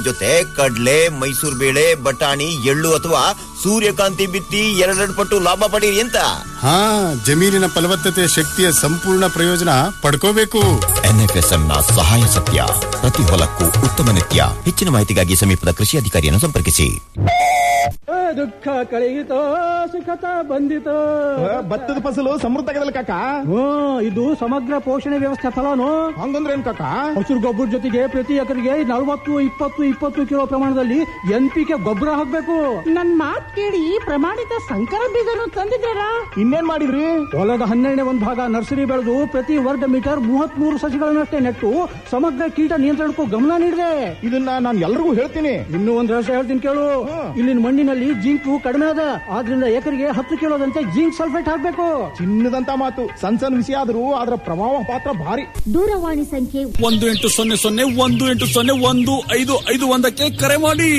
ಜೊತೆ ಕಡ್ಲೆ ಮೈಸೂರು ಬೇಳೆ ಬಟಾಣಿ ಎಳ್ಳು ಅಥವಾ ಸೂರ್ಯಕಾಂತಿ ಬಿತ್ತಿ ಎರಡೆರಡು ಪಟ್ಟು ಲಾಭ ಪಡೀರಿ ಅಂತ ಹಾ ಜಮೀನಿನ ಫಲವತ್ತತೆಯ ಶಕ್ತಿಯ ಸಂಪೂರ್ಣ ಪ್ರಯೋಜನ ಪಡ್ಕೋಬೇಕು ಎನ್ಎಫ್ಎಸ್ಎಂ ನ ಸಹಾಯ ಸತ್ಯ ಪ್ರತಿ ಹೊಲಕ್ಕೂ ಉತ್ತಮ ನಿತ್ಯ ಹೆಚ್ಚಿನ ಮಾಹಿತಿಗಾಗಿ ಸಮೀಪದ ಕೃಷಿ ಅಧಿಕಾರಿಯನ್ನು ಸಂಪರ್ಕಿಸಿ ದುಃಖ ಕಳೆಯಿತೋ ಸುಖತ ಬಂದಿತೋ ಭತ್ತದ ಫಸಲು ಸಮೃದ್ಧ ಆಗದಲ್ಲ ಕಾಕ ಹ್ಞೂ ಇದು ಸಮಗ್ರ ಪೋಷಣೆ ವ್ಯವಸ್ಥೆ ಫಲನು ಹಂಗಂದ್ರೆ ಏನ್ ಕಾಕ ಹಸಿರು ಗೊಬ್ಬರ ಜೊತೆಗೆ ಪ್ರತಿ ಎಕರೆಗೆ ನಲವತ್ತು ಇಪ್ಪತ್ತು ಇಪ್ಪತ್ತು ಕಿಲೋ ಪ್ರಮಾಣದಲ್ಲಿ ಎನ್ ಪಿ ಕೆ ಗೊಬ್ಬರ ಹಾಕ್ಬೇಕು ನನ್ ಮಾತ್ ಕೇಳಿ ಪ್ರಮಾಣಿತ ಸಂಕರ ಬೀಜನು ತಂದಿದ್ದಾರಾ ಇನ್ನೇನ್ ಮಾಡಿದ್ರಿ ಹೊಲದ ಹನ್ನೆರಡನೇ ಒಂದು ಭಾಗ ನರ್ಸರಿ ಬೆಳೆದು ಪ್ರತಿ ವರ್ಗ ಮೀಟರ್ ಮೂವತ್ತ್ ಮೂರು ಸಸಿಗಳನ್ನಷ್ಟೇ ನೆಟ್ಟು ಸಮಗ್ರ ಕೀಟ ನಿಯಂತ್ರಣಕ್ಕೂ ಗಮನ ನೀಡಿದೆ ಇದನ್ನ ನಾನು ಎಲ್ರಿಗೂ ಹೇಳ್ತೀನಿ ಇನ್ನೂ ಒಂದು ರಹಸ್ಯ ಹೇಳ್ತೀನಿ ಕೇಳು ಇಲ್ಲಿನ ಮಣ್ಣಿನಲ್ಲಿ ಜಿಂಕು ಕಡಿಮೆ ಅದ ಆದ್ರಿಂದ ಎಕರೆಗೆ ಹತ್ತು ಕಿಲೋದಂತೆ ಜಿಂಕ್ ಸಲ್ಫೇಟ್ ಹಾಕ್ಬೇಕು ಚಿನ್ನದಂತ ಮಾತು ಸಣ್ಣ ಸಣ್ಣ ವಿಷಯ ಆದ್ರೂ ಅದರ ಪ್ರಭಾವ ಪಾತ್ರ ಭಾರಿ ದೂರವಾಣಿ ಸಂಖ್ಯೆ ಒಂದು ಎಂಟು ಸೊನ್ನೆ ಸೊನ್ನೆ ಒಂದು ಎಂಟು ಸೊನ್ನೆ ಒಂದು ಐದು ಐದು ಒಂದಕ್ಕೆ ಕರೆ ಮಾಡಿ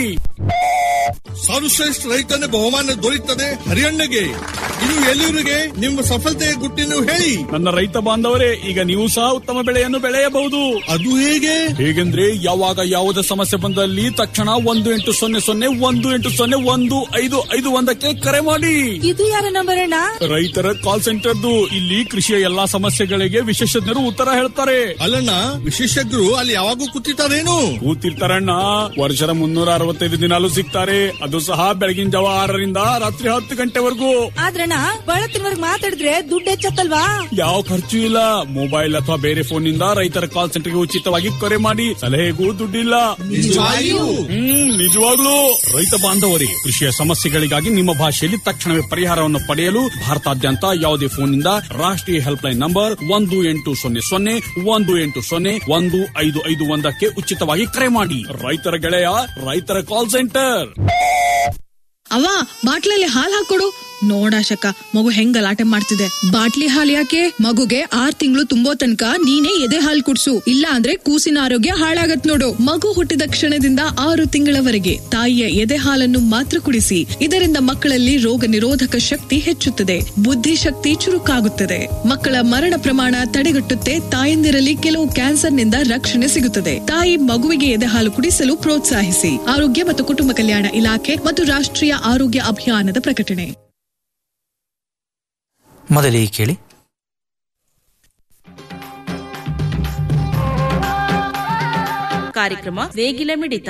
ಸರ್ವಶ್ರೇಷ್ಠ ರೈತನ ಬಹುಮಾನ ದೊರೆಯುತ್ತದೆ ಹರಿಯಣ್ಣಗೆ ಇದು ಎಲ್ಲಿವರಿಗೆ ನಿಮ್ಮ ಸಫಲತೆಯ ಗುಟ್ಟಿನ ಹೇಳಿ ನನ್ನ ರೈತ ಬಾಂಧವರೇ ಈಗ ನೀವು ಸಹ ಉತ್ತಮ ಬೆಳೆಯನ್ನು ಬೆಳೆಯಬಹುದು ಅದು ಹೇಗೆ ಹೇಗೆಂದ್ರೆ ಯಾವಾಗ ಯಾವುದೇ ಸಮಸ್ಯೆ ಬಂದಲ್ಲಿ ತಕ್ಷಣ ಒಂದು ಎಂಟು ಸೊನ್ನೆ ಸೊನ್ನೆ ಒಂದು ಎಂಟು ಸೊನ್ನೆ ಒಂದು ಐದು ಐದು ಒಂದಕ್ಕೆ ಕರೆ ಮಾಡಿ ಇದು ಯಾರ ನಂಬರ್ ಅಣ್ಣ ರೈತರ ಕಾಲ್ ಸೆಂಟರ್ದು ಇಲ್ಲಿ ಕೃಷಿಯ ಎಲ್ಲಾ ಸಮಸ್ಯೆಗಳಿಗೆ ವಿಶೇಷಜ್ಞರು ಉತ್ತರ ಹೇಳ್ತಾರೆ ಅಲ್ಲಣ್ಣ ವಿಶೇಷಜ್ಞರು ಅಲ್ಲಿ ಯಾವಾಗೂ ಕೂತಿರ್ತಾರೇನು ಕೂತಿರ್ತಾರಣ್ಣ ವರ್ಷದ ಮುನ್ನೂರ ಅರವತ್ತೈದು ದಿನಾಲು ಸಿಗ್ತಾರೆ ಅದು ಸಹ ಬೆಳಗಿನ ಜಾವ ಆರರಿಂದ ರಾತ್ರಿ ಹತ್ತು ಗಂಟೆವರೆಗೂ ಆದ್ರಣ್ಣ ಬಳತ್ತಿನವರ್ಗ್ ಮಾತಾಡಿದ್ರೆ ದುಡ್ಡು ಹೆಚ್ಚತ್ತಲ್ವಾ ಯಾವ ಖರ್ಚು ಇಲ್ಲ ಮೊಬೈಲ್ ಅಥವಾ ಬೇರೆ ಫೋನ್ ನಿಂದ ರೈತರ ಕಾಲ್ ಸೆಂಟರ್ಗೆ ಉಚಿತವಾಗಿ ಕರೆ ಮಾಡಿ ಸಲಹೆಗೂ ದುಡ್ಡಿಲ್ಲ ನಿಜವಾಗಿಯೂ? ಹ್ಮ್ ನಿಜವಾಗ್ಲೂ ರೈತ ಬಾಂಧವರಿಗೆ ಕೃಷಿಯ ಸಮಸ್ಯೆಗಳಿಗಾಗಿ ನಿಮ್ಮ ಭಾಷೆಯಲ್ಲಿ ತಕ್ಷಣವೇ ಪರಿಹಾರವನ್ನು ಪಡೆಯಲು ಭಾರತಾದ್ಯಂತ ಯಾವುದೇ ಫೋನ್ ನಿಂದ ರಾಷ್ಟ್ರೀಯ ಹೆಲ್ಪ್ ಲೈನ್ ನಂಬರ್ ಒಂದು ಎಂಟು ಸೊನ್ನೆ ಸೊನ್ನೆ ಒಂದು ಎಂಟು ಸೊನ್ನೆ ಒಂದು ಐದು ಐದು ಒಂದಕ್ಕೆ ಉಚಿತವಾಗಿ ಕರೆ ಮಾಡಿ ರೈತರ ಗೆಳೆಯ ರೈತರ ಕಾಲ್ ಸೆಂಟರ್ ಅವ್ವ ಬಾಟ್ಲಲ್ಲಿ ಹಾಲ್ ಹಾಕೊಡು ನೋಡಾಶಕ ಮಗು ಹೆಂಗ್ ಗಲಾಟೆ ಮಾಡ್ತಿದೆ ಬಾಟ್ಲಿ ಹಾಲ್ ಯಾಕೆ ಮಗುಗೆ ಆರ್ ತಿಂಗಳು ತುಂಬೋ ತನಕ ನೀನೇ ಎದೆ ಹಾಲ್ ಕುಡ್ಸು ಇಲ್ಲ ಅಂದ್ರೆ ಕೂಸಿನ ಆರೋಗ್ಯ ಹಾಳಾಗತ್ ನೋಡು ಮಗು ಹುಟ್ಟಿದ ಕ್ಷಣದಿಂದ ಆರು ತಿಂಗಳವರೆಗೆ ತಾಯಿಯ ಎದೆ ಹಾಲನ್ನು ಮಾತ್ರ ಕುಡಿಸಿ ಇದರಿಂದ ಮಕ್ಕಳಲ್ಲಿ ರೋಗ ನಿರೋಧಕ ಶಕ್ತಿ ಹೆಚ್ಚುತ್ತದೆ ಬುದ್ಧಿಶಕ್ತಿ ಚುರುಕಾಗುತ್ತದೆ ಮಕ್ಕಳ ಮರಣ ಪ್ರಮಾಣ ತಡೆಗಟ್ಟುತ್ತೆ ತಾಯಂದಿರಲ್ಲಿ ಕೆಲವು ಕ್ಯಾನ್ಸರ್ನಿಂದ ರಕ್ಷಣೆ ಸಿಗುತ್ತದೆ ತಾಯಿ ಮಗುವಿಗೆ ಎದೆ ಹಾಲು ಕುಡಿಸಲು ಪ್ರೋತ್ಸಾಹಿಸಿ ಆರೋಗ್ಯ ಮತ್ತು ಕುಟುಂಬ ಕಲ್ಯಾಣ ಇಲಾಖೆ ಮತ್ತು ರಾಷ್ಟ್ರೀಯ ಆರೋಗ್ಯ ಅಭಿಯಾನದ ಪ್ರಕಟಣೆ ಮೊದಲಿಗೆ ಕೇಳಿ ಕಾರ್ಯಕ್ರಮ ನೇಗಿಲ ಮಿಡಿತ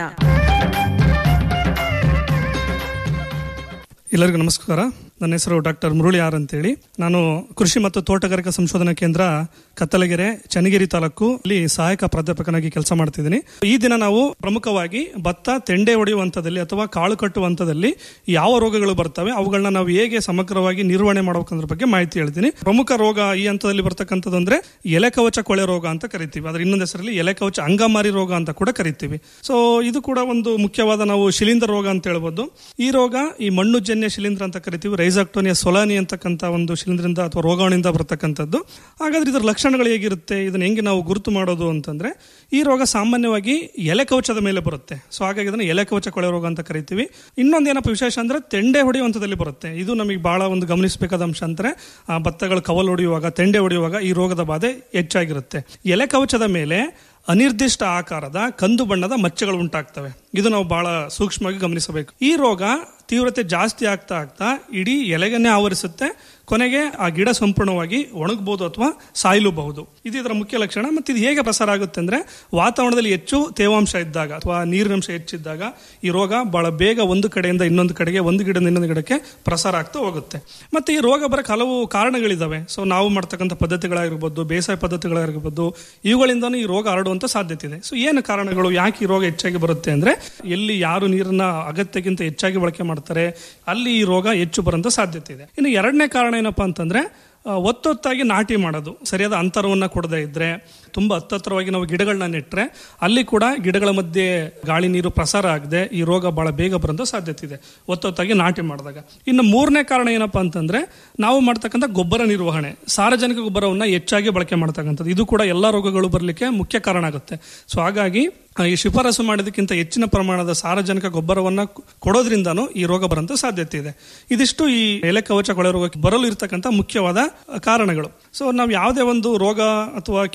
ಎಲ್ಲರಿಗೂ ನಮಸ್ಕಾರ ನನ್ನ ಹೆಸರು ಡಾಕ್ಟರ್ ಮುರಳಿ ಆರ್ ಅಂತೇಳಿ ನಾನು ಕೃಷಿ ಮತ್ತು ತೋಟಗಾರಿಕಾ ಸಂಶೋಧನಾ ಕೇಂದ್ರ ಕತ್ತಲಗೆರೆ ಚನ್ನಗಿರಿ ತಾಲೂಕು ಇಲ್ಲಿ ಸಹಾಯಕ ಪ್ರಾಧ್ಯಾಪಕನಾಗಿ ಕೆಲಸ ಮಾಡ್ತಿದ್ದೀನಿ ಈ ದಿನ ನಾವು ಪ್ರಮುಖವಾಗಿ ಭತ್ತ ತೆಂಡೆ ಹೊಡೆಯುವ ಹಂತದಲ್ಲಿ ಅಥವಾ ಕಾಳು ಕಟ್ಟುವ ಹಂತದಲ್ಲಿ ಯಾವ ರೋಗಗಳು ಬರ್ತವೆ ಅವುಗಳನ್ನ ನಾವು ಹೇಗೆ ಸಮಗ್ರವಾಗಿ ನಿರ್ವಹಣೆ ಮಾಡಬೇಕಂದ್ರ ಬಗ್ಗೆ ಮಾಹಿತಿ ಹೇಳ್ತೀನಿ ಪ್ರಮುಖ ರೋಗ ಈ ಹಂತದಲ್ಲಿ ಬರ್ತಕ್ಕಂಥದ್ದು ಅಂದ್ರೆ ಎಲೆ ಕವಚ ಕೊಳೆ ರೋಗ ಅಂತ ಕರಿತೀವಿ ಅದ್ರ ಇನ್ನೊಂದು ಹೆಸರಲ್ಲಿ ಎಲೆ ಕವಚ ಅಂಗಮಾರಿ ರೋಗ ಅಂತ ಕೂಡ ಕರಿತೀವಿ ಸೊ ಇದು ಕೂಡ ಒಂದು ಮುಖ್ಯವಾದ ನಾವು ಶಿಲೀಂಧ್ರ ರೋಗ ಅಂತ ಹೇಳ್ಬೋದು ಈ ರೋಗ ಈ ಮಣ್ಣು ಜನ್ಯ ಶಿಲೀಂಧ್ರ ಅಂತ ಕರಿತೀವಿ ರೈಸಾಕ್ಟೋನಿಯಾ ಸೊಲಾನಿ ಅಂತಕ್ಕಂಥ ಒಂದು ಶಿಲೀಂಧ್ರದಿಂದ ಅಥವಾ ರೋಗಾಣುವಿಂದ ಬರ್ತಕ್ಕಂಥದ್ದು ಹಾಗಾದ್ರೆ ಇದರ ಲಕ್ಷಣಗಳು ಹೇಗಿರುತ್ತೆ ಇದನ್ನ ಹೆಂಗೆ ನಾವು ಗುರುತು ಮಾಡೋದು ಅಂತಂದ್ರೆ ಈ ರೋಗ ಸಾಮಾನ್ಯವಾಗಿ ಎಲೆ ಕವಚದ ಮೇಲೆ ಬರುತ್ತೆ ಸೊ ಹಾಗಾಗಿ ಇದನ್ನ ಎಲೆ ಕವಚ ಕೊಳೆ ರೋಗ ಅಂತ ಕರಿತೀವಿ ಇನ್ನೊಂದು ಏನಪ್ಪ ವಿಶೇಷ ಅಂದ್ರೆ ತೆಂಡೆ ಹೊಡೆಯುವ ಹಂತದಲ್ಲಿ ಬರುತ್ತೆ ಇದು ನಮಗೆ ಬಹಳ ಒಂದು ಗಮನಿಸಬೇಕಾದ ಅಂಶ ಅಂದ್ರೆ ಆ ಭತ್ತಗಳು ಕವಲು ಹೊಡೆಯುವಾಗ ತೆಂಡೆ ಹೊಡೆಯುವಾಗ ಈ ರೋಗದ ಬಾಧೆ ಹೆಚ್ಚಾಗಿರುತ್ತೆ ಎಲೆ ಕವಚದ ಮೇಲೆ ಅನಿರ್ದಿಷ್ಟ ಆಕಾರದ ಕಂದು ಬಣ್ಣದ ಮಚ್ಚೆಗಳು ಉಂಟಾಗ್ತವೆ ಇದು ನಾವು ಬಹಳ ಸೂಕ್ಷ್ಮವಾಗಿ ಗಮನಿಸಬೇಕು ಈ ರೋಗ ತೀವ್ರತೆ ಜಾಸ್ತಿ ಆಗ್ತಾ ಆಗ್ತಾ ಇಡೀ ಎಲೆಗನ್ನೇ ಆವರಿಸುತ್ತೆ ಕೊನೆಗೆ ಆ ಗಿಡ ಸಂಪೂರ್ಣವಾಗಿ ಒಣಗಬಹುದು ಅಥವಾ ಸಾಯಲೂಬಹುದು ಇದು ಇದರ ಮುಖ್ಯ ಲಕ್ಷಣ ಮತ್ತು ಇದು ಹೇಗೆ ಪ್ರಸಾರ ಆಗುತ್ತೆ ಅಂದ್ರೆ ವಾತಾವರಣದಲ್ಲಿ ಹೆಚ್ಚು ತೇವಾಂಶ ಇದ್ದಾಗ ಅಥವಾ ನೀರಿನಂಶ ಹೆಚ್ಚಿದ್ದಾಗ ಈ ರೋಗ ಬಹಳ ಬೇಗ ಒಂದು ಕಡೆಯಿಂದ ಇನ್ನೊಂದು ಕಡೆಗೆ ಒಂದು ಗಿಡದಿಂದ ಇನ್ನೊಂದು ಗಿಡಕ್ಕೆ ಪ್ರಸಾರ ಆಗ್ತಾ ಹೋಗುತ್ತೆ ಮತ್ತೆ ಈ ರೋಗ ಬರಕ್ಕೆ ಹಲವು ಕಾರಣಗಳಿದಾವೆ ಸೊ ನಾವು ಮಾಡ್ತಕ್ಕಂಥ ಪದ್ಧತಿಗಳಾಗಿರ್ಬೋದು ಬೇಸಾಯ ಪದ್ಧತಿಗಳಾಗಿರ್ಬೋದು ಇವುಗಳಿಂದನೂ ಈ ರೋಗ ಹರಡುವಂತ ಸಾಧ್ಯತೆ ಇದೆ ಸೊ ಏನು ಕಾರಣಗಳು ಯಾಕೆ ಈ ರೋಗ ಹೆಚ್ಚಾಗಿ ಬರುತ್ತೆ ಅಂದ್ರೆ ಎಲ್ಲಿ ಯಾರು ನೀರನ್ನ ಅಗತ್ಯಕ್ಕಿಂತ ಹೆಚ್ಚಾಗಿ ಬಳಕೆ ಮಾಡ್ತಾರೆ ಅಲ್ಲಿ ಈ ರೋಗ ಹೆಚ್ಚು ಬರುವಂತ ಸಾಧ್ಯತೆ ಇದೆ ಇನ್ನು ಎರಡನೇ ಕಾರಣ ಏನಪ್ಪಾ ಅಂತಂದ್ರೆ ಆ, ಒತ್ತೊತ್ತಾಗಿ ನಾಟಿ ಮಾಡೋದು ಸರಿಯಾದ ಅಂತರವನ್ನ ಕೊಡದೇ ಇದ್ರೆ ತುಂಬಾ ಹತ್ತತ್ರವಾಗಿ ನಾವು ಗಿಡಗಳನ್ನ ನೆಟ್ರೆ ಅಲ್ಲಿ ಕೂಡ ಗಿಡಗಳ ಮಧ್ಯೆ ಗಾಳಿ ನೀರು ಪ್ರಸಾರ ಆಗದೆ ಈ ರೋಗ ಬಹಳ ಬೇಗ ಬರುವಂತ ಸಾಧ್ಯತೆ ಇದೆ ಒತ್ತೊತ್ತಾಗಿ ನಾಟಿ ಮಾಡಿದಾಗ ಇನ್ನು ಮೂರನೇ ಕಾರಣ ಏನಪ್ಪಾ ಅಂತಂದ್ರೆ ನಾವು ಮಾಡ್ತಕ್ಕಂಥ ಗೊಬ್ಬರ ನಿರ್ವಹಣೆ ಸಾರ್ವಜನಿಕ ಗೊಬ್ಬರವನ್ನ ಹೆಚ್ಚಾಗಿ ಬಳಕೆ ಮಾಡ್ತಕ್ಕಂಥದ್ದು ಇದು ಕೂಡ ಎಲ್ಲ ರೋಗಗಳು ಬರಲಿಕ್ಕೆ ಮುಖ್ಯ ಕಾರಣ ಆಗುತ್ತೆ ಸೊ ಹಾಗಾಗಿ ಆ, ಈ ಶಿಫಾರಸು ಮಾಡಿದಕ್ಕಿಂತ ಹೆಚ್ಚಿನ ಪ್ರಮಾಣದ ಸಾರ್ವಜನಿಕ ಗೊಬ್ಬರವನ್ನ ಕೊಡೋದ್ರಿಂದನೂ ಈ ರೋಗ ಬರುವಂತ ಸಾಧ್ಯತೆ ಇದೆ ಇದಿಷ್ಟು ಈ ಎಲೆ ಕವಚ ಕೊಳೆ ರೋಗಕ್ಕೆ ಬರಲು ಇರತಕ್ಕಂಥ ಮುಖ್ಯವಾದ ಆ, ಕಾರಣಗಳು ಸೊ ನಾವು ಯಾವುದೇ ಒಂದು ರೋಗ ಅಥವಾ ಕೀಟವನ್ನು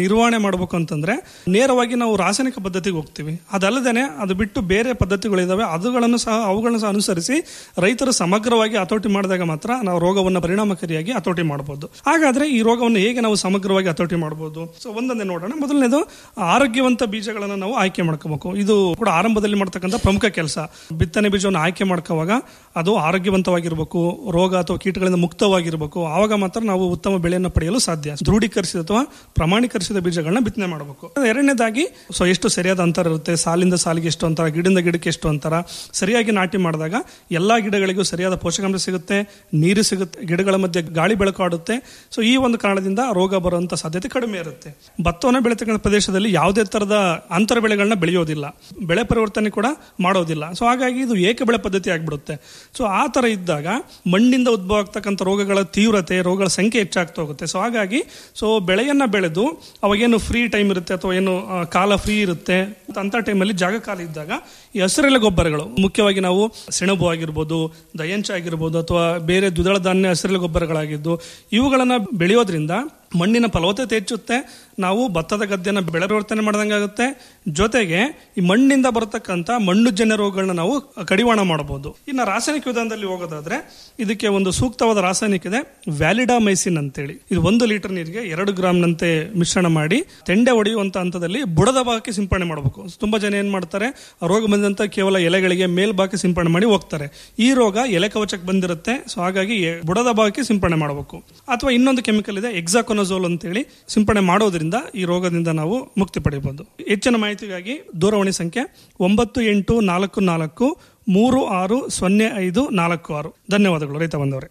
ನಿರ್ವಹಣೆ ಮಾಡಬೇಕು ಅಂತಂದ್ರೆ ನೇರವಾಗಿ ನಾವು ರಾಸಾಯನಿಕ ಪದ್ಧತಿಗೆ ಹೋಗ್ತೀವಿ ಅದಲ್ಲದೆ ಅದು ಬಿಟ್ಟು ಬೇರೆ ಪದ್ಧತಿಗಳಿದಾವೆ ಅವುಗಳನ್ನು ಸಹ ಅವುಗಳನ್ನು ಸಹ ಅನುಸರಿಸಿ ರೈತರು ಸಮಗ್ರವಾಗಿ ಹತೋಟಿ ಮಾಡಿದಾಗ ಮಾತ್ರ ನಾವು ರೋಗವನ್ನು ಪರಿಣಾಮಕಾರಿಯಾಗಿ ಹತೋಟಿ ಮಾಡಬಹುದು ಹಾಗಾದ್ರೆ ಈ ರೋಗವನ್ನು ಹೇಗೆ ನಾವು ಸಮಗ್ರವಾಗಿ ಹತೋಟಿ ಮಾಡಬಹುದು ಸೊ ಒಂದೊಂದೇ ನೋಡೋಣ ಮೊದಲನೇದು ಆರೋಗ್ಯವಂತ ಬೀಜಗಳನ್ನು ನಾವು ಆಯ್ಕೆ ಮಾಡ್ಕೋಬೇಕು ಇದು ಕೂಡ ಆರಂಭದಲ್ಲಿ ಮಾಡ್ತಕ್ಕಂಥ ಪ್ರಮುಖ ಕೆಲಸ ಬಿತ್ತನೆ ಬೀಜವನ್ನು ಆಯ್ಕೆ ಮಾಡ್ಕೋವಾಗ ಅದು ಆರೋಗ್ಯವಂತವಾಗಿರಬೇಕು ರೋಗ ಅಥವಾ ಕೀಟಗಳಿಂದ ಮುಕ್ತವಾಗಿರಬೇಕು ಆವಾಗ ಮಾತ್ರ ನಾವು ಉತ್ತಮ ಬೆಳೆಯನ್ನು ಪಡೆಯಲು ಸಾಧ್ಯ ದೃಢೀಕರಿಸಿದ ಅಥವಾ ಪ್ರಮಾಣೀಕರಿಸಿದ ಬೀಜಗಳನ್ನ ಬಿತ್ತನೆ ಮಾಡಬೇಕು ಎರಡನೇದಾಗಿ ಸೊ ಎಷ್ಟು ಸರಿಯಾದ ಅಂತರ ಇರುತ್ತೆ ಸಾಲಿಂದ ಸಾಲಿಗೆ ಎಷ್ಟು ಅಂತರ ಗಿಡದಿಂದ ಗಿಡಕ್ಕೆ ಎಷ್ಟು ಅಂತರ ಸರಿಯಾಗಿ ನಾಟಿ ಮಾಡಿದಾಗ ಎಲ್ಲಾ ಗಿಡಗಳಿಗೂ ಸರಿಯಾದ ಪೋಷಕಾಂಶ ಸಿಗುತ್ತೆ ನೀರು ಸಿಗುತ್ತೆ ಗಿಡಗಳ ಮಧ್ಯೆ ಗಾಳಿ ಬೆಳಕು ಆಡುತ್ತೆ ಸೊ ಈ ಒಂದು ಕಾರಣದಿಂದ ರೋಗ ಬರುವಂತ ಸಾಧ್ಯತೆ ಕಡಿಮೆ ಇರುತ್ತೆ ಭತ್ತವನ್ನು ಬೆಳೀತಕ್ಕಂಥ ಪ್ರದೇಶದಲ್ಲಿ ಯಾವುದೇ ತರದ ಅಂತರ ಬೆಳೆಗಳನ್ನ ಬೆಳೆಯೋದಿಲ್ಲ ಬೆಳೆ ಪರಿವರ್ತನೆ ಕೂಡ ಮಾಡೋದಿಲ್ಲ ಸೊ ಹಾಗಾಗಿ ಇದು ಏಕ ಬೆಳೆ ಪದ್ಧತಿ ಆಗ್ಬಿಡುತ್ತೆ ಸೊ ಆ ತರ ಇದ್ದಾಗ ಮಣ್ಣಿಂದ ಉದ್ಭವ ಆಗ್ತಕ್ಕಂಥ ರೋಗಗಳ ತೀವ್ರತೆ ರೋಗಗಳ ಸಂಖ್ಯೆ ಹೆಚ್ಚಾಗ್ತಾ ಹೋಗುತ್ತೆ ಸೊ ಹಾಗಾಗಿ ಸೊ ಬೆಳೆಯನ್ನ ಬೆಳೆದು ಅವಾಗೇನು ಫ್ರೀ ಟೈಮ್ ಇರುತ್ತೆ ಅಥವಾ ಏನು ಆ, ಕಾಲ ಫ್ರೀ ಇರುತ್ತೆ ಅಂತ ಟೈಮಲ್ಲಿ ಜಾಗ ಕಾಲ ಇದ್ದಾಗ ಈ ಹಸಿರೆಲೆ ಗೊಬ್ಬರಗಳು ಮುಖ್ಯವಾಗಿ ನಾವು ಸೆಣಬು ಆಗಿರ್ಬೋದು ದಯಂಚ ಆಗಿರ್ಬೋದು ಅಥವಾ ಬೇರೆ ದ್ವಿದಳ ಧಾನ್ಯ ಹಸಿರೆಲೆ ಗೊಬ್ಬರಗಳಾಗಿದ್ದು ಇವುಗಳನ್ನ ಬೆಳೆಯೋದ್ರಿಂದ ಮಣ್ಣಿನ ಫಲವತ್ತತೆ ಹೆಚ್ಚುತ್ತೆ ನಾವು ಭತ್ತದ ಗದ್ದೆನ ಬೆಳೆ ಪರಿವರ್ತನೆ ಮಾಡ್ದಂಗಾಗುತ್ತೆ ಜೊತೆಗೆ ಈ ಮಣ್ಣಿಂದ ಬರತಕ್ಕಂಥ ಮಣ್ಣುಜನ್ಯ ರೋಗಗಳನ್ನ ನಾವು ಕಡಿವಾಣ ಮಾಡಬಹುದು ಇನ್ನು ರಾಸಾಯನಿಕ ವಿಧಾನದಲ್ಲಿ ಹೋಗೋದಾದ್ರೆ ಇದಕ್ಕೆ ಒಂದು ಸೂಕ್ತವಾದ ರಾಸಾಯನಿಕ ಇದೆ ವ್ಯಾಲಿಡಾಮೈಸಿನ್ ಅಂತೇಳಿ ಇದು ಒಂದು ಲೀಟರ್ ನೀರಿಗೆ ಎರಡು ಗ್ರಾಮ್ನಂತೆ ಮಿಶ್ರಣ ಮಾಡಿ ತೆಂಡೆ ಹೊಡೆಯುವಂತ ಹಂತದಲ್ಲಿ ಬುಡದ ಭಾಗಕ್ಕೆ ಸಿಂಪಡಣೆ ಮಾಡಬೇಕು ತುಂಬಾ ಜನ ಏನ್ ಮಾಡ್ತಾರೆ ಆ ರೋಗ ಬಂದಂತ ಕೇವಲ ಎಲೆಗಳಿಗೆ ಮೇಲ್ಭಾಗಕ್ಕೆ ಸಿಂಪಡಣೆ ಮಾಡಿ ಹೋಗ್ತಾರೆ ಈ ರೋಗ ಎಲೆ ಕವಚಕ್ಕೆ ಬಂದಿರುತ್ತೆ ಸೊ ಹಾಗಾಗಿ ಎ- ಬುಡದ ಭಾಗಕ್ಕೆ ಸಿಂಪಡಣೆ ಮಾಡಬೇಕು ಅಥವಾ ಇನ್ನೊಂದು ಕೆಮಿಕಲ್ ಇದೆ ಎಕ್ಸಾಕೊನಜೋಲ್ ಅಂತೇಳಿ ಸಿಂಪಡಣೆ ಮಾಡೋದ್ರಿಂದ ಈ ರೋಗದಿಂದ ನಾವು ಮುಕ್ತಿ ಪಡೆಯಬಹುದು ಹೆಚ್ಚಿನ ಮಾಹಿತಿಗಾಗಿ ದೂರವಾಣಿ ಸಂಖ್ಯೆ ಒಂಬತ್ತು ಎಂಟು ನಾಲ್ಕು ನಾಲ್ಕು ಮೂರು ಆರು ಸೊನ್ನೆ ಐದು ನಾಲ್ಕು ಆರು ಧನ್ಯವಾದಗಳು ರೈತ ಬಂದವರೇ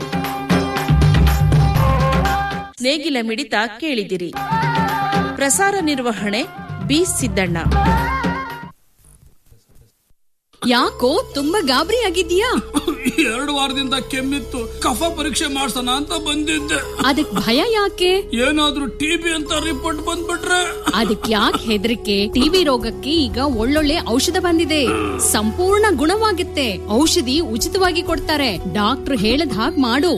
ನೇಗಿಲ ಮಿಡಿತ ಕೇಳಿದಿರಿ ಪ್ರಸಾರ ನಿರ್ವಹಣೆ ಬಿ ಸಿದ್ದಣ್ಣ ಯಾಕೋ ತುಂಬಾ ಗಾಬರಿ ಆಗಿದ್ಯಾ ಎರಡು ವಾರದಿಂದ ಕೆಮ್ಮಿತ್ತು ಕಫ ಪರೀಕ್ಷೆ ಮಾಡ್ಸೋಣ ಅಂತ ಬಂದಿದ್ದೆ ಅದಕ್ ಭಯ ಯಾಕೆ ಏನಾದ್ರೂ ಟಿಬಿ ಅಂತ ರಿಪೋರ್ಟ್ ಬಂದ್ಬಿಟ್ರೆ ಅದಕ್ ಯಾಕೆ ಹೆದರಿಕೆ ಟಿವಿ ರೋಗಕ್ಕೆ ಈಗ ಒಳ್ಳೊಳ್ಳೆ ಔಷಧ ಬಂದಿದೆ ಸಂಪೂರ್ಣ ಗುಣವಾಗುತ್ತೆ ಔಷಧಿ ಉಚಿತವಾಗಿ ಕೊಡ್ತಾರೆ ಡಾಕ್ಟರ್ ಹೇಳದ್ ಹಾಗ್ ಮಾಡು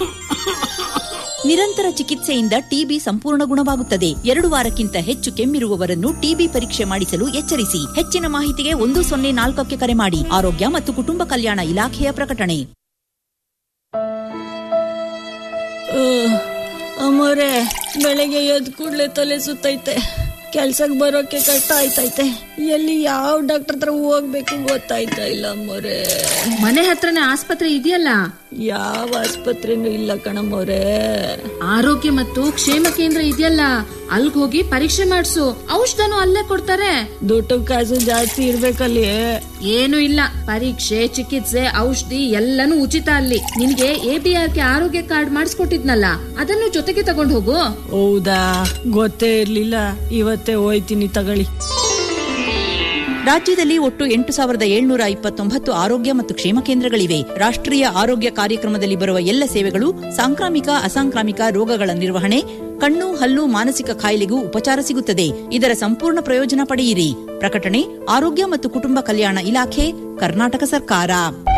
ನಿರಂತರ ಚಿಕಿತ್ಸೆಯಿಂದ ಟಿಬಿ ಸಂಪೂರ್ಣ ಗುಣವಾಗುತ್ತದೆ ಎರಡು ವಾರಕ್ಕಿಂತ ಹೆಚ್ಚು ಕೆಮ್ಮಿರುವವರನ್ನು ಟಿಬಿ ಪರೀಕ್ಷೆ ಮಾಡಿಸಲು ಎಚ್ಚರಿಸಿ ಹೆಚ್ಚಿನ ಮಾಹಿತಿಗೆ ಒಂದು ಸೊನ್ನೆ ನಾಲ್ಕಕ್ಕೆ ಕರೆ ಮಾಡಿ ಆರೋಗ್ಯ ಮತ್ತು ಕುಟುಂಬ ಕಲ್ಯಾಣ ಇಲಾಖೆಯ ಪ್ರಕಟಣೆ ಅಮ್ಮೋರೆ ಬೆಳಗ್ಗೆ ಎದ್ ಕೂಡ್ಲೆ ತಲೆ ಸುತ್ತೈತೆ ಕೆಲ್ಸಕ್ ಬರೋಕೆ ಕಷ್ಟ ಆಯ್ತೈತೆ ಎಲ್ಲಿ ಯಾವ ಡಾಕ್ಟರ್ ಹತ್ರ ಹೋಗ್ಬೇಕು ಗೊತ್ತಾಯ್ತಾ ಇಲ್ಲ ಅಮ್ಮೋರೆ ಮನೆ ಹತ್ರನೇ ಆಸ್ಪತ್ರೆ ಇದೆಯಲ್ಲ ಯಾವ ಆಸ್ಪತ್ರೆನೂ ಇಲ್ಲ ಕಣಮ್ಮೋರೆ ಆರೋಗ್ಯ ಮತ್ತು ಕ್ಷೇಮ ಕೇಂದ್ರ ಇದೆಯಲ್ಲ ಅಲ್ಗ್ ಹೋಗಿ ಪರೀಕ್ಷೆ ಮಾಡ್ಸು ಔಷಧನು ಅಲ್ಲೇ ಕೊಡ್ತಾರೆ ದುಡ್ಡು ಕಾಸು ಜಾಸ್ತಿ ಇರ್ಬೇಕಲ್ಲಿ ಏನು ಇಲ್ಲ ಪರೀಕ್ಷೆ ಚಿಕಿತ್ಸೆ ಔಷಧಿ ಎಲ್ಲನೂ ಉಚಿತ ಅಲ್ಲಿ ನಿನ್ಗೆ ಎ ಬಿ ಆರ್ ಕೆ ಆರೋಗ್ಯ ಕಾರ್ಡ್ ಮಾಡಿಸ್ಕೊಟ್ಟಿದ್ನಲ್ಲ ಅದನ್ನು ಜೊತೆಗೆ ತಗೊಂಡ್ ಹೋಗು ಹೌದಾ ಗೊತ್ತೇ ಇರ್ಲಿಲ್ಲ ಇವತ್ತೇ ಹೋಯ್ತೀನಿ ತಗೊಳ್ಳಿ ರಾಜ್ಯದಲ್ಲಿ ಒಟ್ಟು ಎಂಟು ಸಾವಿರದ ಏಳ್ನೂರ ಇಪ್ಪತ್ತೊಂಬತ್ತು ಆರೋಗ್ಯ ಮತ್ತು ಕ್ಷೇಮ ಕೇಂದ್ರಗಳಿವೆ ರಾಷ್ಟ್ರೀಯ ಆರೋಗ್ಯ ಕಾರ್ಯಕ್ರಮದಲ್ಲಿ ಬರುವ ಎಲ್ಲ ಸೇವೆಗಳು ಸಾಂಕ್ರಾಮಿಕ ಅಸಾಂಕ್ರಾಮಿಕ ರೋಗಗಳ ನಿರ್ವಹಣೆ ಕಣ್ಣು ಹಲ್ಲು ಮಾನಸಿಕ ಕಾಯಿಲೆಗೂ ಉಪಚಾರ ಸಿಗುತ್ತದೆ ಇದರ ಸಂಪೂರ್ಣ ಪ್ರಯೋಜನ ಪಡೆಯಿರಿ ಪ್ರಕಟಣೆ ಆರೋಗ್ಯ ಮತ್ತು ಕುಟುಂಬ ಕಲ್ಯಾಣ ಇಲಾಖೆ ಕರ್ನಾಟಕ ಸರ್ಕಾರ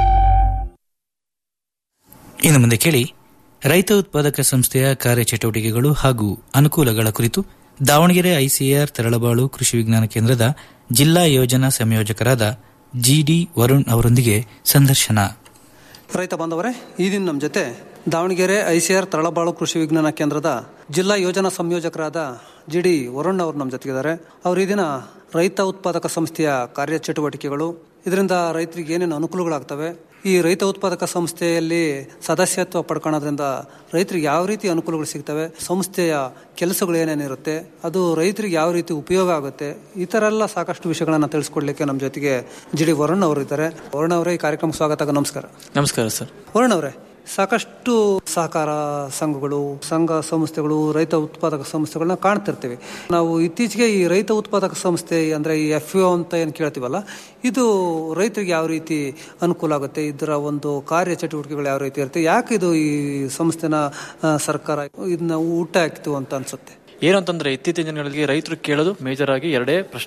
ಇನ್ನು ಮುಂದೆ ಕೇಳಿ ರೈತ ಉತ್ಪಾದಕ ಸಂಸ್ಥೆಯ ಕಾರ್ಯಚಟುವಟಿಕೆಗಳು ಹಾಗೂ ಅನುಕೂಲಗಳ ಕುರಿತು ದಾವಣಗೆರೆ ಐಸಿಆರ್ ತರಳಬಾಳು ಕೃಷಿ ವಿಜ್ಞಾನ ಕೇಂದ್ರದ ಜಿಲ್ಲಾ ಯೋಜನಾ ಸಂಯೋಜಕರಾದ ಜಿಡಿ ವರುಣ್ ಅವರೊಂದಿಗೆ ಸಂದರ್ಶನ ರೈತ ಬಾಂಧವರೇ ಈ ದಿನ ನಮ್ಮ ಜೊತೆ ದಾವಣಗೆರೆ ಐಸಿಆರ್ ತರಳಬಾಳು ಕೃಷಿ ವಿಜ್ಞಾನ ಕೇಂದ್ರದ ಜಿಲ್ಲಾ ಯೋಜನಾ ಸಂಯೋಜಕರಾದ ಜಿ ಡಿ ವರುಣ್ ಅವರು ನಮ್ಮ ಜೊತೆಗಿದ್ದಾರೆ ಅವರು ಈ ದಿನ ರೈತ ಉತ್ಪಾದಕ ಸಂಸ್ಥೆಯ ಕಾರ್ಯಚಟುವಟಿಕೆಗಳು ಇದರಿಂದ ರೈತರಿಗೆ ಏನೇನು ಅನುಕೂಲಗಳಾಗ್ತವೆ ಈ ರೈತ ಉತ್ಪಾದಕ ಸಂಸ್ಥೆಯಲ್ಲಿ ಸದಸ್ಯತ್ವ ಪಡ್ಕೊಳ್ಳೋದ್ರಿಂದ ರೈತರಿಗೆ ಯಾವ ರೀತಿ ಅನುಕೂಲಗಳು ಸಿಗ್ತವೆ ಸಂಸ್ಥೆಯ ಕೆಲಸಗಳು ಏನೇನಿರುತ್ತೆ ಅದು ರೈತರಿಗೆ ಯಾವ ರೀತಿ ಉಪಯೋಗ ಆಗುತ್ತೆ ಈ ಥರ ಎಲ್ಲ ಸಾಕಷ್ಟು ವಿಷಯಗಳನ್ನು ತಿಳಿಸ್ಕೊಡ್ಲಿಕ್ಕೆ ನಮ್ಮ ಜೊತೆಗೆ ಜಿ ಡಿ ವರುಣ್ ಅವರು ಇದ್ದಾರೆ ವರುಣ್ ಅವರೇ ಈ ಕಾರ್ಯಕ್ರಮ ಸ್ವಾಗತ ನಮಸ್ಕಾರ ನಮಸ್ಕಾರ ಸರ್ ವರುಣ್ ಅವರೇ ಸಾಕಷ್ಟು ಸಹಕಾರ ಸಂಘಗಳು ಸಂಘ ಸಂಸ್ಥೆಗಳು ರೈತ ಉತ್ಪಾದಕ ಸಂಸ್ಥೆಗಳನ್ನ ಕಾಣ್ತಿರ್ತೀವಿ ನಾವು ಇತ್ತೀಚೆಗೆ ಈ ರೈತ ಉತ್ಪಾದಕ ಸಂಸ್ಥೆ ಅಂದ್ರೆ ಈ ಎಫ್ ಅಂತ ಏನು ಕೇಳ್ತೀವಲ್ಲ ಇದು ರೈತರಿಗೆ ಯಾವ ರೀತಿ ಅನುಕೂಲ ಆಗುತ್ತೆ ಇದರ ಒಂದು ಕಾರ್ಯ ಚಟುವಟಿಕೆಗಳು ಯಾವ ರೀತಿ ಇರುತ್ತೆ ಯಾಕೆ ಇದು ಈ ಸಂಸ್ಥೆನ ಆ, ಸರ್ಕಾರ ಇದನ್ನ ಊಟ ಹಾಕ್ತು ಅಂತ ಅನ್ಸುತ್ತೆ ಏನು ಅಂತಂದ್ರೆ ಇತ್ತೀಚಿನ ದಿನಗಳಲ್ಲಿ ರೈತರು ಕೇಳೋದು ಮೇಜರ್ ಆಗಿ ಎರಡೇ ಪ್ರಶ್ನೆ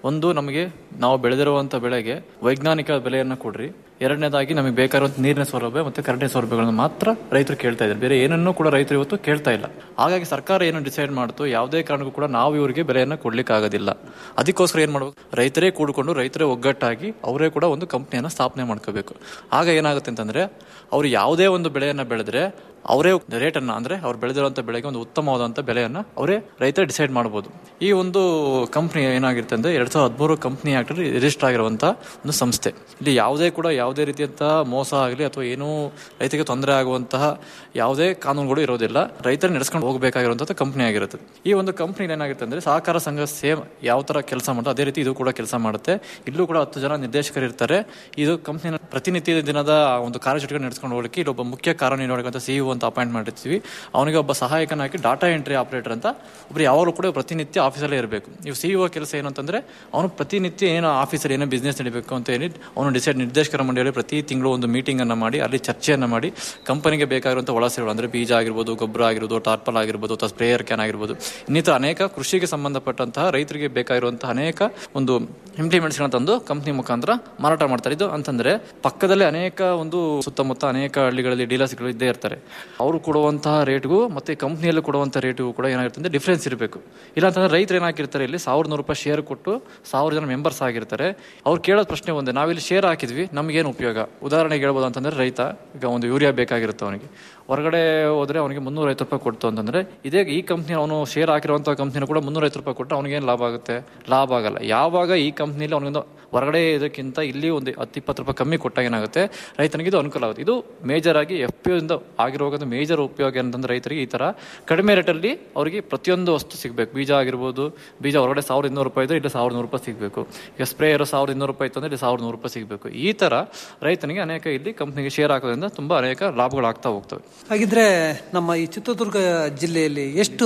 ಒಂದು ನಮಗೆ ನಾವು ಬೆಳೆದಿರುವಂತ ಬೆಳೆಗೆ ವೈಜ್ಞಾನಿಕ ಬೆಲೆಯನ್ನ ಕೊಡ್ರಿ ಎರಡನೇದಾಗಿ ನಮಗೆ ಬೇಕಾಗಿರುವಂತ ನೀರಿನ ಸೌಲಭ್ಯ ಮತ್ತೆ ಕರೆಂಟಿನ ಸೌಲಭ್ಯಗಳನ್ನು ಮಾತ್ರ ರೈತರು ಕೇಳ್ತಾ ಇದ್ದಾರೆ ಬೇರೆ ಏನನ್ನೂ ಕೂಡ ರೈತರು ಇವತ್ತು ಕೇಳ್ತಾ ಇಲ್ಲ ಹಾಗಾಗಿ ಸರ್ಕಾರ ಏನು ಡಿಸೈಡ್ ಮಾಡ್ತು ಯಾವುದೇ ಕಾರಣಕ್ಕೂ ಕೂಡ ನಾವು ಇವರಿಗೆ ಬೆಲೆಯನ್ನ ಕೊಡ್ಲಿಕ್ಕೆ ಆಗೋದಿಲ್ಲ ಅದಕ್ಕೋಸ್ಕರ ಏನ್ ಮಾಡ್ಬೇಕು ರೈತರೇ ಕೂಡಿಕೊಂಡು ರೈತರೇ ಒಗ್ಗಟ್ಟಾಗಿ ಅವರೇ ಕೂಡ ಒಂದು ಕಂಪ್ನಿಯನ್ನ ಸ್ಥಾಪನೆ ಮಾಡ್ಕೋಬೇಕು ಆಗ ಏನಾಗುತ್ತೆ ಅಂತಂದ್ರೆ ಅವ್ರು ಯಾವುದೇ ಒಂದು ಬೆಳೆಯನ್ನ ಬೆಳೆದ್ರೆ ಅವರೇ ರೇಟ್ ಅನ್ನ ಅಂದ್ರೆ ಅವ್ರು ಬೆಳೆದಿರುವಂತ ಬೆಳೆಗೆ ಒಂದು ಉತ್ತಮವಾದಂತ ಬೆಲೆಯನ್ನ ಅವರೇ ರೈತ ಡಿಸೈಡ್ ಮಾಡಬಹುದು ಈ ಒಂದು ಕಂಪ್ನಿ ಏನಾಗಿರುತ್ತೆ ಅಂದ್ರೆ ಎರಡ್ ಸಾವಿರದ ಹದಿಮೂರು ಕಂಪ್ನಿ ಆಕ್ಟ್ ರಿಜಿಸ್ಟರ್ ಆಗಿರುವಂತ ಒಂದು ಸಂಸ್ಥೆ ಇಲ್ಲಿ ಯಾವುದೇ ಕೂಡ ಯಾವುದೇ ರೀತಿಯಂತಹ ಮೋಸ ಆಗಲಿ ಅಥವಾ ಏನೂ ರೈತರಿಗೆ ತೊಂದರೆ ಆಗುವಂತಹ ಯಾವುದೇ ಕಾನೂನುಗಳು ಇರೋದಿಲ್ಲ ರೈತರ ನಡೆಸ್ಕೊಂಡು ಹೋಗಬೇಕಾಗಿರುವಂತಹ ಕಂಪ್ನಿ ಆಗಿರುತ್ತೆ ಈ ಒಂದು ಕಂಪ್ನಿ ಏನಾಗಿರುತ್ತೆ ಅಂದ್ರೆ ಸಹಕಾರ ಸಂಘ ಸೇಮ್ ಯಾವ ತರ ಕೆಲಸ ಮಾಡುತ್ತೆ ಅದೇ ರೀತಿ ಇದು ಕೂಡ ಕೆಲಸ ಮಾಡುತ್ತೆ ಇಲ್ಲೂ ಕೂಡ ಹತ್ತು ಜನ ನಿರ್ದೇಶಕರು ಇರ್ತಾರೆ ಇದು ಕಂಪ್ನಿನ ಪ್ರತಿನಿತ್ಯ ದಿನದ ಒಂದು ಕಾರ್ಯಚಟುವಟಿಕೆ ನಡೆಸ್ಕೊಂಡು ಹೋಗಲಿಕ್ಕೆ ಇಲ್ಲೊಬ್ಬ ಮುಖ್ಯ ಕಾರ್ಯನಿರ್ವಾಹಕ ಅಂತ ಸಿಇಒ ಅಂತ ಅಪಾಯಿಂಟ್ ಮಾಡಿರ್ತೀವಿ ಅವನಿಗೆ ಒಬ್ಬ ಸಹಾಯಕನ ಹಾಕಿ ಡಾಟಾ ಎಂಟ್ರಿ ಆಪರೇಟರ್ ಅಂತ ಒಬ್ರು ಯಾವಾಗಲೂ ಕೂಡ ಪ್ರತಿನಿತ್ಯ ಆಫೀಸಲ್ಲೇ ಇರಬೇಕು ನೀವು ಸಿಇಒ ಕೆಲಸ ಏನು ಅಂತಂದ್ರೆ ಅವನು ಪ್ರತಿನಿತ್ಯ ಏನೋ ಆಫೀಸಲ್ಲಿ ಏನೋ ಬಿಸ್ನೆಸ್ ನಡೀಬೇಕು ಅಂತ ಹೇಳಿ ಅವನು ಡಿಸೈಡ್ ನಿರ್ದೇಶಕರ ಮಂಡಳಿಯಲ್ಲಿ ಪ್ರತಿ ತಿಂಗಳು ಒಂದು ಮೀಟಿಂಗ್ ಅನ್ನ ಮಾಡಿ ಅಲ್ಲಿ ಚರ್ಚೆಯನ್ನ ಮಾಡಿ ಕಂಪನಿಗೆ ಬೇಕಾಗಿರುವಂತಹ ಒಳಸೇವೆಗಳು ಅಂದ್ರೆ ಬೀಜ ಆಗಿರ್ಬೋದು ಗೊಬ್ಬರ ಆಗಿರ್ಬೋದು ಟಾರ್ಪಲ್ ಆಗಿರ್ಬೋದು ಅಥವಾ ಸ್ಪ್ರೇಯರ್ ಕ್ಯಾನ್ ಆಗಿರ್ಬೋದು ಇನ್ನಿತರ ಅನೇಕ ಕೃಷಿಗೆ ಸಂಬಂಧಪಟ್ಟಂತಹ ರೈತರಿಗೆ ಬೇಕಾಗಿರುವಂತಹ ಅನೇಕ ಒಂದು ಇಂಪ್ಲಿಮೆಂಟ್ಸ್ ತಂದು ಕಂಪ್ನಿ ಮುಖಾಂತರ ಮಾರಾಟ ಮಾಡ್ತಾರೆ ಇದು ಅಂತಂದ್ರೆ ಪಕ್ಕದಲ್ಲೇ ಅನೇಕ ಒಂದು ಸುತ್ತಮುತ್ತ ಅನೇಕ ಹಳ್ಳಿಗಳಲ್ಲಿ ಡೀಲರ್ಸ್ಗಳು ಇದ್ದೇ ಇರ್ತಾರೆ ಅವರು ಕೊಡುವಂತಹ ರೇಟ್ಗೂ ಮತ್ತೆ ಕಂಪ್ನಿಯಲ್ಲಿ ಕೊಡುವಂತಹ ರೇಟ್ಗೂ ಕೂಡ ಏನಾಗಿರುತ್ತೆ ಅಂದ್ರೆ ಡಿಫ್ರೆನ್ಸ್ ಇರಬೇಕು ಇಲ್ಲ ಅಂತಂದ್ರೆ ರೈತರು ಏನಾಗಿರ್ತಾರೆ ಇಲ್ಲಿ ಸಾವಿರದ ನೂರು ರೂಪಾಯಿ ಶೇರ್ ಕೊಟ್ಟು ಸಾವಿರ ಜನ ಮೆಂಬರ್ಸ್ ಆಗಿರ್ತಾರೆ ಅವ್ರು ಕೇಳೋದು ಪ್ರಶ್ನೆ ಒಂದೇ ನಾವಿಲ್ಲಿ ಶೇರ್ ಹಾಕಿದ್ವಿ ನಮಗೇನು ಉಪಯೋಗ ಉದಾಹರಣೆಗೆ ಹೇಳ್ಬೋದು ಅಂತಂದ್ರೆ ರೈತ ಈಗ ಒಂದು ಯೂರಿಯಾ ಬೇಕಾಗಿರುತ್ತೆ ಅವನಿಗೆ ಹೊರಗಡೆ ಹೋದ್ರೆ ಅವನಿಗೆ ಮುನ್ನೂರೈವತ್ತು ರೂಪಾಯಿ ಕೊಡ್ತು ಅಂತಂದ್ರೆ ಇದೇ ಈ ಕಂಪ್ನಿ ಅವನು ಶೇರ್ ಹಾಕಿರುವಂತಹ ಕಂಪ್ನಿನ ಕೂಡ ಮುನ್ನೂರೈವತ್ತು ರೂಪಾಯಿ ಕೊಟ್ಟು ಅವನಿಗೇನು ಲಾಭ ಆಗುತ್ತೆ ಲಾಭ ಆಗಲ್ಲ ಯಾವಾಗ ಈ ಕಂಪ್ನಿಲಿ ಅವನಿಗೊಂದು ಹೊರಗಡೆ ಇದಕ್ಕಿಂತ ಇಲ್ಲಿ ಒಂದು ಹತ್ತು ಇಪ್ಪತ್ತು ರೂಪಾಯಿ ಕಮ್ಮಿ ಕೊಟ್ಟಾಗ ಏನಾಗುತ್ತೆ ರೈತನಿಗೆ ಇದು ಅನುಕೂಲ ಆಗುತ್ತೆ ಇದು ಮೇಜರ್ ಆಗಿ ಎಫ್ ಪಿ ಇಂದ ಆಗಿರುವಾಗ ಮೇಜರ್ ಉಪಯೋಗ ಏನಂತಂದ್ರೆ ರೈತರಿಗೆ ಈ ತರ ಕಡಿಮೆ ರೇಟಲ್ಲಿ ಅವರಿಗೆ ಪ್ರತಿಯೊಂದು ವಸ್ತು ಸಿಗಬೇಕು ಬೀಜ ಆಗಿರ್ಬೋದು ಬೀಜ ಹೊರಗಡೆ ಸಾವಿರದ ಇನ್ನೂರು ರೂಪಾಯಿ ಇದ್ರೆ ಇಲ್ಲಿ ಸಾವಿರದ ನೂರು ರೂಪಾಯಿ ಸಿಗಬೇಕು ಈಗ ಸ್ಪ್ರೇಯರ್ ಸಾವಿರದ ಇನ್ನೂರು ರೂಪಾಯಿ ಇತ್ತು ಅಂದ್ರೆ ಇಲ್ಲಿ ಸಾವಿರದ ನೂರು ರೂಪಾಯಿ ಸಿಗಬೇಕು ಈ ತರ ರೈತನಿಗೆ ಅನೇಕ ಇಲ್ಲಿ ಕಂಪ್ನಿಗೆ ಶೇರ್ ಹಾಕೋದ್ರಿಂದ ತುಂಬಾ ಅನೇಕ ಲಾಭಗಳು ಆಗ್ತಾ ಹೋಗ್ತವೆ ಹಾಗಿದ್ರೆ ನಮ್ಮ ಈ ಚಿತ್ರದುರ್ಗ ಜಿಲ್ಲೆಯಲ್ಲಿ ಎಷ್ಟು